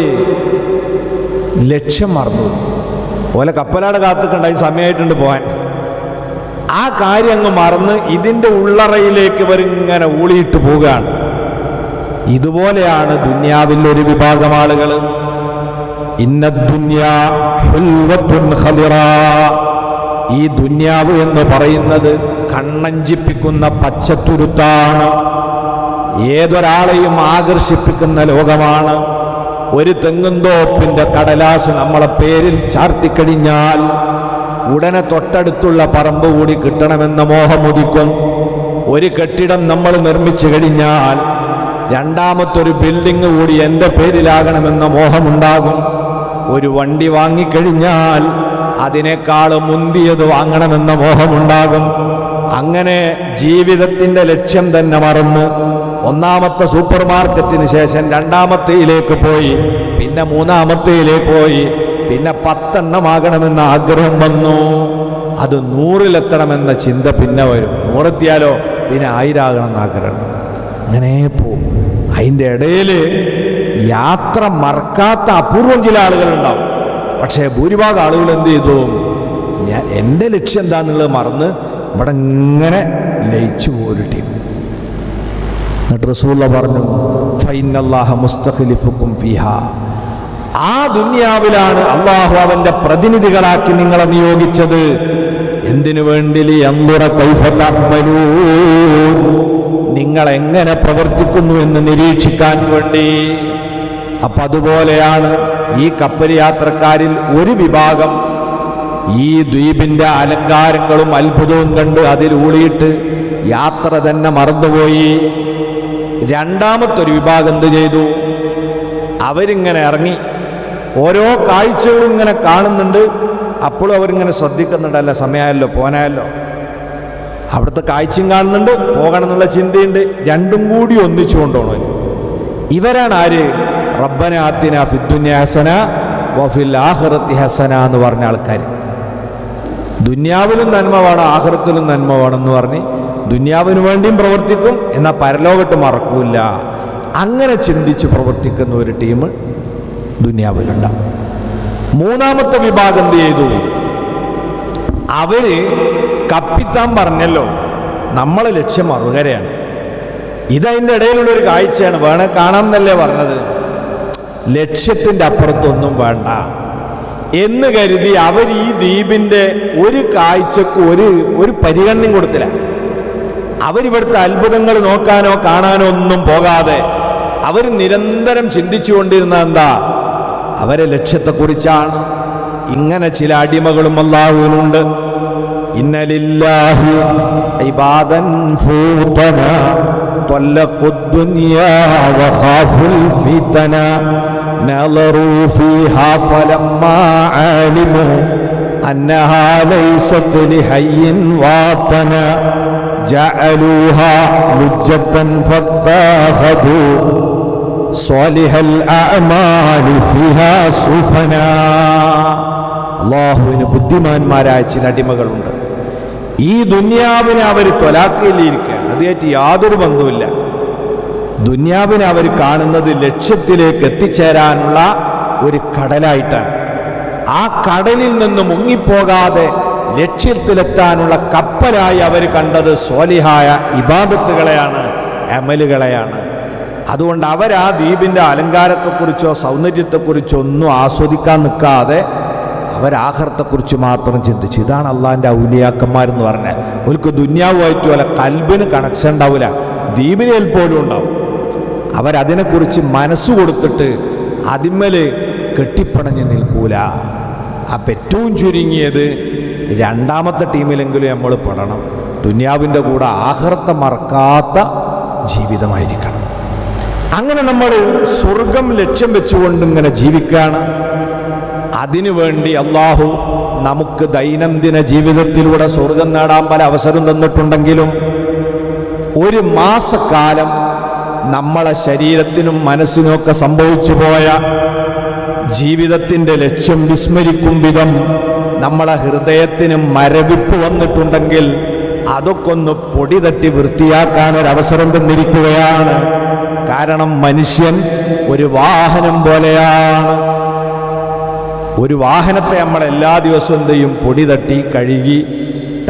ലക്ഷ്യം മറന്നു ഓലെ കപ്പലാട് കാത്തുക്കണ്ടായി സമയമായിട്ടുണ്ട് പോകാൻ ആ കാര്യം അങ്ങ് മറന്ന് ഇതിൻ്റെ ഉള്ളറയിലേക്ക് ഇവരിങ്ങനെ ഊളിയിട്ട് പോവുകയാണ് ഇതുപോലെയാണ് ദുന്യാവിൽ ഒരു വിഭാഗം ആളുകൾ ഇന്ന ദുന്യാ ഹുൽവത്തുൻ ഖദിറാ. ഈ ദുന്യാവ് എന്ന് പറയുന്നത് കണ്ണഞ്ചിപ്പിക്കുന്ന പച്ചത്തുരുത്താണ് ഏതൊരാളെയും ആകർഷിപ്പിക്കുന്ന ലോകമാണ് ഒരു തെങ്ങുന്തോപ്പിന്റെ കടലാസ് നമ്മളെ പേരിൽ ചാർത്തിക്കഴിഞ്ഞാൽ ഉടനെ തൊട്ടടുത്തുള്ള പറമ്പ് കൂടി കിട്ടണമെന്ന മോഹമുദിക്കും ഒരു കെട്ടിടം നമ്മൾ നിർമ്മിച്ചു കഴിഞ്ഞാൽ രണ്ടാമത്തൊരു ബിൽഡിംഗ് കൂടി എൻ്റെ പേരിലാകണമെന്ന മോഹമുണ്ടാകും ഒരു വണ്ടി വാങ്ങിക്കഴിഞ്ഞാൽ അതിനേക്കാൾ മുന്തിയത് വാങ്ങണമെന്ന മോഹമുണ്ടാകും അങ്ങനെ ജീവിതത്തിൻ്റെ ലക്ഷ്യം തന്നെ മറന്ന് ഒന്നാമത്തെ സൂപ്പർ മാർക്കറ്റിന് ശേഷം രണ്ടാമത്തെയിലേക്ക് പോയി പിന്നെ മൂന്നാമത്തെയിലേക്ക് പോയി പിന്നെ പത്തെണ്ണമാകണമെന്ന ആഗ്രഹം വന്നു അത് നൂറിലെത്തണമെന്ന ചിന്ത പിന്നെ വരും നൂറെത്തിയാലോ പിന്നെ ആയിരാകണം എന്ന് ആഗ്രഹം അങ്ങനെ പോവും അതിൻ്റെ ഇടയിൽ യാത്ര മറക്കാത്ത അപൂർവം ചില ആളുകളുണ്ടാവും പക്ഷേ ഭൂരിഭാഗം ആളുകൾ എന്ത് ചെയ്തു ഞാൻ എൻ്റെ ലക്ഷ്യം എന്താണെന്നുള്ളത് മറന്ന് ഇവിടെ ഇങ്ങനെ ലയിച്ചു പോയൊരു ടീം എന്നിട്ട് റസൂള്ള പറഞ്ഞു ഫൈനല്ലാഹ മുസ്തഖലിഫുക്കും ഫിഹ ആ ദുന്യാവിലാണ് അള്ളാഹു അവന്റെ പ്രതിനിധികളാക്കി നിങ്ങളെ നിയോഗിച്ചത് എന്തിനു വേണ്ടി അന്തുറ നിങ്ങൾ എങ്ങനെ പ്രവർത്തിക്കുന്നു എന്ന് നിരീക്ഷിക്കാൻ വേണ്ടി അപ്പൊ അതുപോലെയാണ് ഈ കപ്പൽ യാത്രക്കാരിൽ ഒരു വിഭാഗം ഈ ദ്വീപിന്റെ അലങ്കാരങ്ങളും അത്ഭുതവും കണ്ട് അതിൽ ഊളിയിട്ട് യാത്ര തന്നെ മറന്നുപോയി രണ്ടാമത്തൊരു വിഭാഗം എന്ത് ചെയ്തു അവരിങ്ങനെ ഇറങ്ങി ഓരോ കാഴ്ചകളും ഇങ്ങനെ കാണുന്നുണ്ട് അപ്പോഴും അവരിങ്ങനെ ശ്രദ്ധിക്കുന്നുണ്ടല്ല സമയമായല്ലോ പോനായല്ലോ അവിടുത്തെ കാഴ്ചയും കാണുന്നുണ്ട് പോകണം എന്നുള്ള ചിന്തയുണ്ട് രണ്ടും കൂടി ഒന്നിച്ചു കൊണ്ടുപോകണം ഇവരാണ് ആര് റബ്ബന ആത്തിന ഫിദ്ദുന്യ ഹസന വഫിൽ ആഖിറത്തി ഹസന എന്ന് പറഞ്ഞ ആൾക്കാർ ദുന്യാവിലും നന്മ വേണം ആഹൃത്തിലും നന്മ വേണമെന്ന് പറഞ്ഞ് ദുന്യാവിന് വേണ്ടിയും പ്രവർത്തിക്കും എന്നാൽ പരലോകത്ത് മറക്കൂല അങ്ങനെ ചിന്തിച്ച് പ്രവർത്തിക്കുന്ന ഒരു ടീം ദുന്യാവിലുണ്ടാവും മൂന്നാമത്തെ വിഭാഗം എന്ത് ചെയ്തു അവര് കപ്പിത്താൻ പറഞ്ഞല്ലോ നമ്മളെ ലക്ഷ്യം മറുകരയാണ് ഇതതിൻ്റെ ഇടയിലുള്ള ഒരു കാഴ്ചയാണ് വേണേ കാണാമെന്നല്ലേ പറഞ്ഞത് ലക്ഷ്യത്തിൻ്റെ അപ്പുറത്തൊന്നും വേണ്ട എന്ന് കരുതി അവർ ഈ ദ്വീപിൻ്റെ ഒരു കാഴ്ചക്ക് ഒരു ഒരു പരിഗണനയും കൊടുത്തില്ല അവരിവിടുത്തെ അത്ഭുതങ്ങൾ നോക്കാനോ കാണാനോ ഒന്നും പോകാതെ അവർ നിരന്തരം ചിന്തിച്ചുകൊണ്ടിരുന്ന എന്താ അവരെ ലക്ഷ്യത്തെക്കുറിച്ചാണ് ഇങ്ങനെ ചില അടിമകളും അള്ളാഹുവിനുണ്ട് ഇന്നലില്ലാഹി ഇബാദൻ ഫൂതന طلقوا الدنيا وخافوا الفتنة نظروا فيها فلما علموا أنها ليست لحي واطنا جعلوها لجة فاتخذوا صالح الأعمال فيها سفنا അള്ളാഹുവിന് ബുദ്ധിമാന്മാരായ ചില അടിമകളുണ്ട് ഈ ദുന്യാവിനെ അവർ തൊലാക്കയിലിരിക്കുകയാണ് അതുമായിട്ട് യാതൊരു ബന്ധവുമില്ല ദുന്യാവിനെ അവർ കാണുന്നത് ലക്ഷ്യത്തിലേക്ക് എത്തിച്ചേരാനുള്ള ഒരു കടലായിട്ടാണ് ആ കടലിൽ നിന്ന് മുങ്ങിപ്പോകാതെ ലക്ഷ്യത്തിലെത്താനുള്ള കപ്പലായി അവർ കണ്ടത് സ്വാലിഹായ ഇബാദത്തുകളെയാണ് അമലുകളെയാണ് അതുകൊണ്ട് അവർ ആ ദ്വീപിൻ്റെ അലങ്കാരത്തെക്കുറിച്ചോ സൗന്ദര്യത്തെക്കുറിച്ചോ ഒന്നും ആസ്വദിക്കാൻ നിൽക്കാതെ അവരാഹർത്തക്കുറിച്ച് മാത്രം ചിന്തിച്ചു ഇതാണ് അള്ളാഹിൻ്റെ ഔലിയാക്കന്മാരെന്ന് പറഞ്ഞാൽ അവർക്ക് ദുന്യാവുമായിട്ട് വല്ല കൽബിന് കണക്ഷൻ ഉണ്ടാവില്ല ദ്വീപിനിൽ പോലും ഉണ്ടാവും അവരതിനെക്കുറിച്ച് മനസ്സ് കൊടുത്തിട്ട് അതിന്മേല് കെട്ടിപ്പണഞ്ഞ് നിൽക്കൂല അപ്പം ഏറ്റവും ചുരുങ്ങിയത് രണ്ടാമത്തെ ടീമിലെങ്കിലും നമ്മൾ പെടണം ദുന്യാവിൻ്റെ കൂടെ ആഹൃത്തം മറക്കാത്ത ജീവിതമായിരിക്കണം അങ്ങനെ നമ്മൾ സ്വർഗം ലക്ഷ്യം വെച്ചുകൊണ്ട് ഇങ്ങനെ ജീവിക്കുകയാണ് അതിനുവേണ്ടി അള്ളാഹു നമുക്ക് ദൈനംദിന ജീവിതത്തിലൂടെ സ്വർഗം നേടാൻ പല അവസരം തന്നിട്ടുണ്ടെങ്കിലും ഒരു മാസക്കാലം നമ്മളെ ശരീരത്തിനും മനസ്സിനുമൊക്കെ സംഭവിച്ചു പോയ ജീവിതത്തിൻ്റെ ലക്ഷ്യം വിസ്മരിക്കും വിധം നമ്മളെ ഹൃദയത്തിന് മരവിപ്പ് വന്നിട്ടുണ്ടെങ്കിൽ അതൊക്കെ ഒന്ന് പൊടി തട്ടി വൃത്തിയാക്കാൻ ഒരു അവസരം തന്നിരിക്കുകയാണ് കാരണം മനുഷ്യൻ ഒരു വാഹനം പോലെയാണ് ഒരു വാഹനത്തെ നമ്മൾ എല്ലാ ദിവസവും എന്ത് ചെയ്യും പൊടി തട്ടി കഴുകി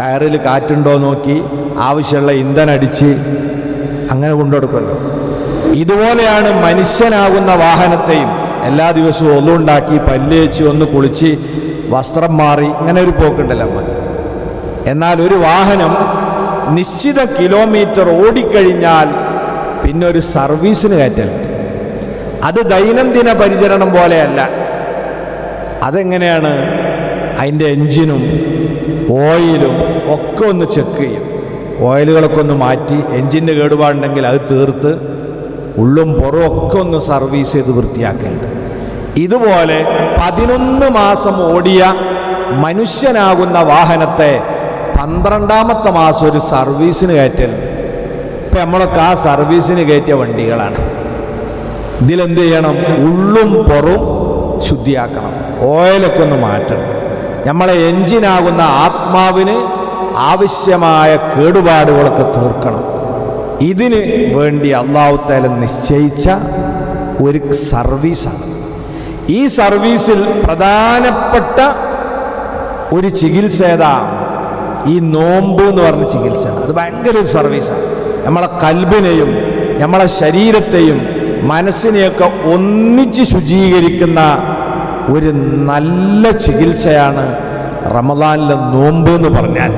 ടയറിൽ കാറ്റുണ്ടോ നോക്കി ആവശ്യമുള്ള ഇന്ധനം അടിച്ച് അങ്ങനെ കൊണ്ടുകൊടുക്കുമല്ലോ ഇതുപോലെയാണ് മനുഷ്യനാകുന്ന വാഹനത്തെയും എല്ലാ ദിവസവും ഒന്നുണ്ടാക്കി പല്ല് വെച്ച് ഒന്ന് കുളിച്ച് വസ്ത്രം മാറി ഇങ്ങനെ ഒരു പോക്കുണ്ടല്ലോ നമുക്ക് എന്നാൽ ഒരു വാഹനം നിശ്ചിത കിലോമീറ്റർ ഓടിക്കഴിഞ്ഞാൽ പിന്നെ ഒരു സർവീസിന് കയറ്റലുണ്ട് അത് ദൈനംദിന പരിചരണം പോലെയല്ല അതെങ്ങനെയാണ് അതിൻ്റെ എൻജിനും ഓയിലും ഒക്കെ ഒന്ന് ചെക്ക് ചെയ്യും ഓയിലുകളൊക്കെ ഒന്ന് മാറ്റി എൻജിൻ്റെ കേടുപാടുണ്ടെങ്കിൽ അത് തീർത്ത് ഉള്ളും പുറവും ഒക്കെ ഒന്ന് സർവീസ് ചെയ്ത് വൃത്തിയാക്കലുണ്ട് ഇതുപോലെ പതിനൊന്ന് മാസം ഓടിയ മനുഷ്യനാകുന്ന വാഹനത്തെ പന്ത്രണ്ടാമത്തെ മാസം ഒരു സർവീസിന് കയറ്റലുണ്ട് ഇപ്പം നമ്മളൊക്കെ ആ സർവീസിന് കയറ്റിയ വണ്ടികളാണ് ഇതിലെന്ത് ചെയ്യണം ഉള്ളും പുറവും ശുദ്ധിയാക്കണം ഓയിലൊക്കെ ഒന്ന് മാറ്റണം നമ്മളെ എഞ്ചിനാകുന്ന ആത്മാവിന് ആവശ്യമായ കേടുപാടുകളൊക്കെ തീർക്കണം ഇതിന് വേണ്ടി അള്ളാഹുത്താല നിശ്ചയിച്ച ഒരു സർവീസാണ് ഈ സർവീസിൽ പ്രധാനപ്പെട്ട ഒരു ചികിത്സ ഏതാ ഈ നോമ്പ് എന്ന് പറഞ്ഞ ചികിത്സ അത് ഭയങ്കര ഒരു സർവീസാണ് നമ്മളെ കൽബിനെയും നമ്മളെ ശരീരത്തെയും മനസ്സിനെയൊക്കെ ഒന്നിച്ച് ശുചീകരിക്കുന്ന ഒരു നല്ല ചികിത്സയാണ് റമദാനിലെ നോമ്പ് എന്ന് പറഞ്ഞാൽ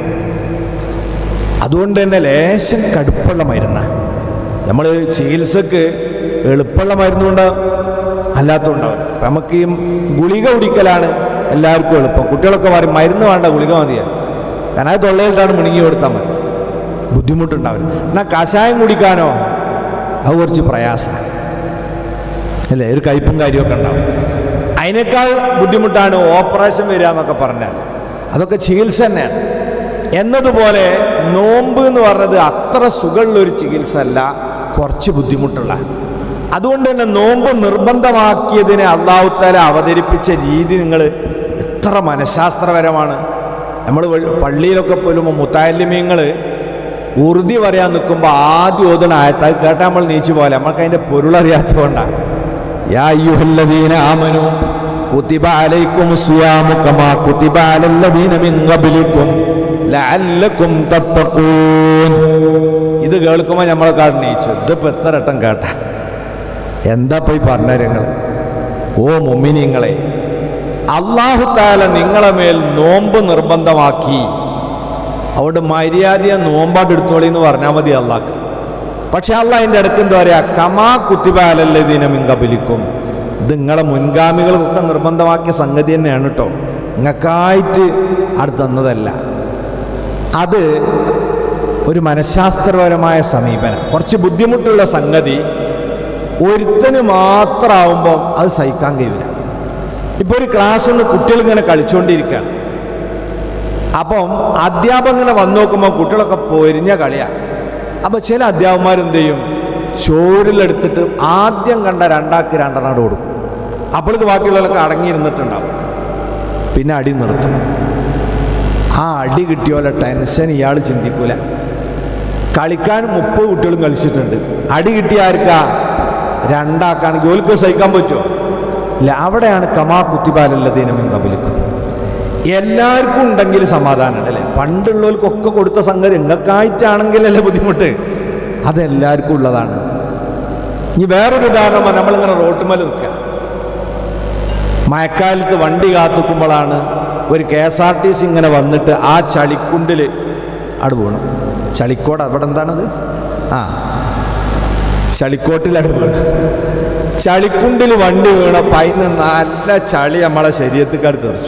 അതുകൊണ്ട് തന്നെ ലേശം കടുപ്പുള്ള മരുന്ന നമ്മൾ ചികിത്സക്ക് എളുപ്പമുള്ള മരുന്നുണ്ട് അല്ലാത്തതുണ്ടാവും അപ്പം നമുക്ക് ഈ ഗുളിക കുടിക്കലാണ് എല്ലാവർക്കും എളുപ്പം കുട്ടികളൊക്കെ പറയും മരുന്ന് വേണ്ട ഗുളിക മതിയാണ് കാരണം അത് തൊള്ളയിലിട്ടാണ് മിണുങ്ങി കൊടുത്താൽ മതി ബുദ്ധിമുട്ടുണ്ടാവില്ല എന്നാൽ കഷായം കുടിക്കാനോ അത് കുറച്ച് പ്രയാസമാണ് അല്ലേ ഒരു കയ്പും കാര്യമൊക്കെ ഉണ്ടാവും അതിനേക്കാൾ ബുദ്ധിമുട്ടാണ് ഓപ്പറേഷൻ വരിക എന്നൊക്കെ പറഞ്ഞാൽ അതൊക്കെ ചികിത്സ തന്നെയാണ് എന്നതുപോലെ നോമ്പ് എന്ന് പറഞ്ഞത് അത്ര സുഖമുള്ളൊരു ചികിത്സ അല്ല കുറച്ച് ബുദ്ധിമുട്ടുള്ള അതുകൊണ്ട് തന്നെ നോമ്പ് നിർബന്ധമാക്കിയതിനെ അള്ളാഹുത്താല അവതരിപ്പിച്ച രീതി നിങ്ങൾ എത്ര മനഃശാസ്ത്രപരമാണ് നമ്മൾ പള്ളിയിലൊക്കെ പോലും മുത്താലിമ്യങ്ങൾ ഉറുതി പറയാൻ നിൽക്കുമ്പോൾ ആദ്യം ഓതണ ആയത്ത് അത് കേട്ടാൽ നമ്മൾ നീച്ചു പോലെ നമ്മൾക്ക് അതിൻ്റെ പൊരുളറിയാത്തതുകൊണ്ടാണ് യാ അയ്യുഹല്ലദീന ആമനു കുതിബ അലൈക്കും സിയാമു കമാ കുതിബ അലല്ലദീന മിൻ ഖബ്ലിക്കും ലഅല്ലക്കും തത്തഖൂൻ ഇത് കേൾക്കുമ്പോൾ നമ്മളെ കാട് നീച്ചു ഇതിപ്പോൾ എത്ര വട്ടം കേട്ട എന്താ പോയി പറഞ്ഞങ്ങൾ ഓ മുമ്മിനിങ്ങളെ അള്ളാഹു താല നിങ്ങളെ മേൽ നോമ്പ് നിർബന്ധമാക്കി അവിടെ മര്യാദയെ നോമ്പാട് എടുത്തോളി എന്ന് പറഞ്ഞാൽ മതി അള്ളാഹ് പക്ഷെ അള്ളാഹ് അതിൻ്റെ അടുത്ത് എന്താ പറയുക കമാ കുത്തിബാലല്ലേ ദിനം ഇങ്കബലിക്കും ഇത് നിങ്ങളെ മുൻഗാമികൾക്കൊക്കെ നിർബന്ധമാക്കിയ സംഗതി തന്നെയാണ് കേട്ടോ നിങ്ങൾക്കായിട്ട് അടുത്ത് തന്നതല്ല അത് ഒരു മനഃശാസ്ത്രപരമായ സമീപനം കുറച്ച് ബുദ്ധിമുട്ടുള്ള സംഗതി ഒരുത്തന് മാത്രമാവുമ്പോൾ അത് സഹിക്കാൻ കഴിയില്ല ഇപ്പോൾ ഒരു ക്ലാസ് ഒന്ന് കുട്ടികൾ ഇങ്ങനെ കളിച്ചുകൊണ്ടിരിക്കുകയാണ് അപ്പം അധ്യാപകൻ ഇങ്ങനെ വന്നു നോക്കുമ്പോൾ കുട്ടികളൊക്കെ പൊരിഞ്ഞ കളിയാണ് അപ്പോൾ ചില അധ്യാപകന്മാരെന്ത് ചെയ്യും ചോരിലെടുത്തിട്ട് ആദ്യം കണ്ട രണ്ടാക്ക് രണ്ടെണ്ണാട് കൊടുക്കും അപ്പോഴേക്ക് ബാക്കിയുള്ളവരൊക്കെ അടങ്ങിയിരുന്നിട്ടുണ്ടാവും പിന്നെ അടി നിർത്തും ആ അടി കിട്ടിയോലെ ടെൻഷൻ ഇയാൾ ചിന്തിക്കൂല കളിക്കാൻ മുപ്പത് കുട്ടികളും കളിച്ചിട്ടുണ്ട് അടി കിട്ടിയ ആർക്കാ രണ്ടാക്കാണെങ്കിൽ ഓൽക്ക് സഹിക്കാൻ പറ്റുമോ ഇല്ല അവിടെയാണ് കമാ കുത്തിപാലല്ലതീനമെന്ന് കബലിക്കും എല്ലാവർക്കും ഉണ്ടെങ്കിൽ സമാധാനമാണ് അല്ലേ പണ്ടുള്ളവർക്കൊക്കെ കൊടുത്ത സംഗതി നിങ്ങൾക്കായിട്ടാണെങ്കിലല്ലേ ബുദ്ധിമുട്ട് അതെല്ലാവർക്കും ഉള്ളതാണ് ഇനി വേറൊരു ഉദാഹരണം നമ്മളിങ്ങനെ റോട്ടുമേൽ നിൽക്കുക മഴക്കാലത്ത് വണ്ടി കാത്തുക്കുമ്പോഴാണ് ഒരു K S R T C ഇങ്ങനെ വന്നിട്ട് ആ ചളിക്കുണ്ടിൽ അവിടെ വീണു ചളിക്കോട് അവിടെ എന്താണത് ആ ചളിക്കോട്ടിൽ അവിടെ വീണു ചളിക്കുണ്ടിൽ വണ്ടി വീണപ്പോൾ അതിന് നല്ല ചളി നമ്മളെ ശരീരത്തിക്കാട് തെറിച്ചു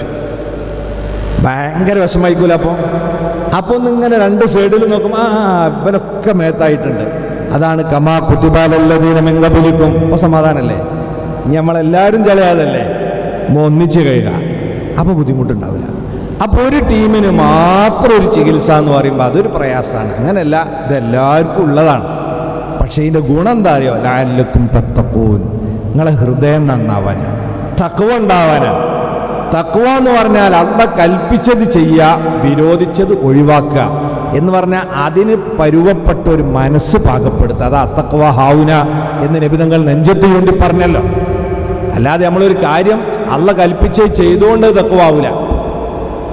ഭയങ്കര വിഷമായിക്കൂല അപ്പോൾ അപ്പോൾ ഒന്നിങ്ങനെ രണ്ട് സൈഡിൽ നോക്കുമ്പോൾ ആ ഇവനൊക്കെ മേത്തായിട്ടുണ്ട് അതാണ് കമാ കുത്തിബാലല്ലതീനമെങ്കബുലിക്കും ഇപ്പോൾ സമാധാനമല്ലേ ഇനി നമ്മളെല്ലാവരും ചളയാതല്ലേ നമ്മ ഒന്നിച്ച് കഴിയുക അപ്പോൾ ബുദ്ധിമുട്ടുണ്ടാവില്ല അപ്പോൾ ഒരു ടീമിന് മാത്രം ഒരു ചികിത്സ എന്ന് പറയുമ്പോൾ അതൊരു പ്രയാസമാണ് അങ്ങനെയല്ല ഇതെല്ലാവർക്കും ഉള്ളതാണ് പക്ഷേ ഇതിൻ്റെ ഗുണം എന്താ അറിയോ ലാലക്കും തത്തപ്പൂൻ നിങ്ങളെ ഹൃദയം നന്നാവാനാണ് തക്കവ ഉണ്ടാവാനാണ് തക്വ എന്ന് പറഞ്ഞാൽ അള്ള കൽപ്പിച്ചത് ചെയ്യുക വിരോധിച്ചത് ഒഴിവാക്കുക എന്ന് പറഞ്ഞാൽ അതിന് പരുവപ്പെട്ട ഒരു മനസ്സ് പാകപ്പെടുത്തുക അത് അത്തക്വ ഹാവുന എന്ന് നിബിധങ്ങൾ നെഞ്ചത്ത് വേണ്ടി പറഞ്ഞല്ലോ അല്ലാതെ നമ്മളൊരു കാര്യം അള്ള കൽപ്പിച്ച് ചെയ്തുകൊണ്ട് തക്കുവാവൂല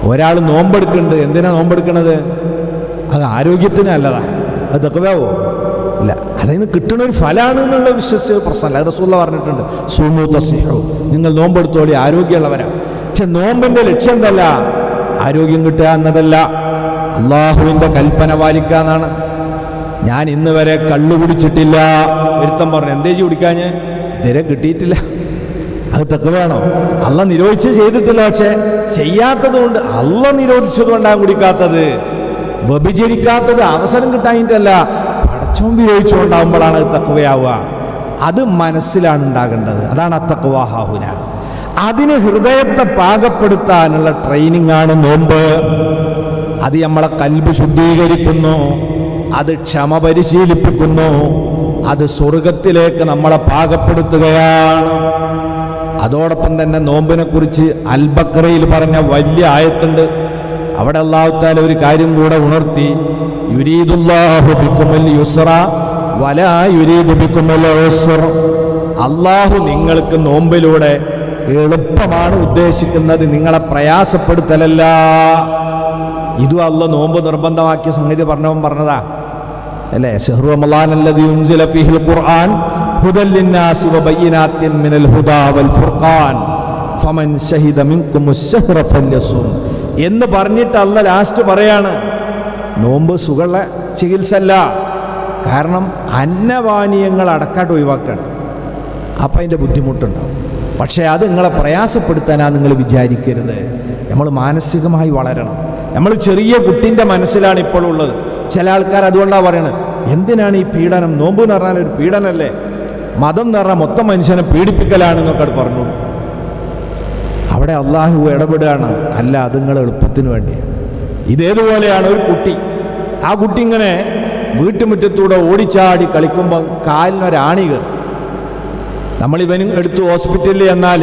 ഒരാൾ നോമ്പെടുക്കുന്നുണ്ട് എന്തിനാ നോമ്പെടുക്കണത് അത് ആരോഗ്യത്തിന് നല്ലതാ അത് തക്കവാവോ ഇല്ല അതിൽ നിന്ന് കിട്ടുന്ന ഒരു ഫലമാണ് എന്നുള്ള വിശ്വസിച്ച പ്രശ്നമല്ല അത് റസൂള്ള പറഞ്ഞിട്ടുണ്ട് സൂമു തസിഹു നിങ്ങൾ നോമ്പെടുത്തോളി ആരോഗ്യമുള്ളവരാ പക്ഷെ നോമ്പിന്റെ ലക്ഷ്യം എന്തല്ല ആരോഗ്യം കിട്ടുക എന്നതല്ല അള്ളാഹുവിൻ്റെ കൽപ്പന പാലിക്കുക എന്നാണ് ഞാൻ ഇന്ന് വരെ കള്ളു കുടിച്ചിട്ടില്ല ഒരുത്തം പറഞ്ഞു എന്തേജ് കുടിക്കാഞ്ഞ് ഇതുവരെ കിട്ടിയിട്ടില്ല അത് തക്കവാണോ അല്ല നിരോധിച്ച് ചെയ്തിട്ടില്ല പക്ഷേ ചെയ്യാത്തത് കൊണ്ട് അല്ല നിരോധിച്ചത് കൊണ്ടാണ് കുടിക്കാത്തത് വ്യഭിചരിക്കാത്തത് അവസരം കിട്ടാഞ്ഞിട്ടല്ല പടച്ചോൻ വിരോധിച്ചുകൊണ്ടാവുമ്പോഴാണ് അത് തക്കവയാവുക അത് മനസ്സിലാണ് ഉണ്ടാകേണ്ടത് അതാണ് അത്തക്കവാഹാഹുന അതിന് ഹൃദയത്തെ പാകപ്പെടുത്താനുള്ള ട്രെയിനിങ് ആണ് നോമ്പ് അത് നമ്മളെ കൽബ് ശുദ്ധീകരിക്കുന്നു അത് ക്ഷമ പരിശീലിപ്പിക്കുന്നു അത് സ്വർഗത്തിലേക്ക് നമ്മളെ പാകപ്പെടുത്തുകയാണ് അതോടൊപ്പം തന്നെ നോമ്പിനെ കുറിച്ച് അൽബക്കറയിൽ പറഞ്ഞ വലിയ ആയത്തുണ്ട് അവിടെ അള്ളാഹുത്താല ഒരു കാര്യം കൂടെ ഉണർത്തി യുരീദുല്ലാഹു ബിക്കുമൽ യുസ്ര വലാ യുരീദു ബിക്കുമൽ ഉസ്ർ അള്ളാഹു നിങ്ങൾക്ക് നോമ്പിലൂടെ എളുപ്പമാണ് ഉദ്ദേശിക്കുന്നത് നിങ്ങളെ പ്രയാസപ്പെടുത്തലല്ല ഇതും അല്ല നോമ്പ് നിർബന്ധമാക്കിയ സംഗതി പറഞ്ഞവൻ പറഞ്ഞതാ അല്ലേ ഷഹ്റു റമളാനല്ലദീ ഉൻസില ഫീഹിൽ ഖുർആൻ ഹുദൽ ലിന്നാസി വബയ്യിനാത്തിൻ മിനൽ ഹുദാ വൽ ഫുർഖാൻ ഫമൻ ഷഹിദ മിൻകും അശ്ശഹ്റ ഫല്യസും എന്ന് പറഞ്ഞിട്ട് അല്ല ലാസ്റ്റ് പറയാണ് നോമ്പ് സുഖമുള്ള ചികിത്സ അല്ല കാരണം അന്നപാനീയങ്ങൾ അടക്കാട്ട് ഒഴിവാക്കണം അപ്പം അതിൻ്റെ ബുദ്ധിമുട്ടുണ്ടാവും പക്ഷേ അത് നിങ്ങളെ പ്രയാസപ്പെടുത്താനാ നിങ്ങൾ വിചാരിക്കരുത് നമ്മൾ മാനസികമായി വളരണം നമ്മൾ ചെറിയ കുട്ടിൻ്റെ മനസ്സിലാണ് ഇപ്പോൾ ഉള്ളത് ചില ആൾക്കാർ അതുകൊണ്ടാണ് പറയണത് എന്തിനാണ് ഈ പീഡനം നോമ്പ് എന്ന് പറഞ്ഞാൽ ഒരു പീഡനല്ലേ മതം എന്ന് പറഞ്ഞാൽ മൊത്തം മനുഷ്യനെ പീഡിപ്പിക്കലാണെന്നൊക്കെ അത് പറഞ്ഞു അവിടെ അള്ളാഹു ഇടപെടുകയാണ് അല്ല അത് നിങ്ങൾ എളുപ്പത്തിന് വേണ്ടിയാണ് ഇതേതുപോലെയാണ് ഒരു കുട്ടി ആ കുട്ടി ഇങ്ങനെ വീട്ടുമുറ്റത്തൂടെ ഓടിച്ചാടി കളിക്കുമ്പോൾ കാലിനൊരാണി കയറി നമ്മൾ ഇവനും എടുത്ത് ഹോസ്പിറ്റലിൽ എന്നാൽ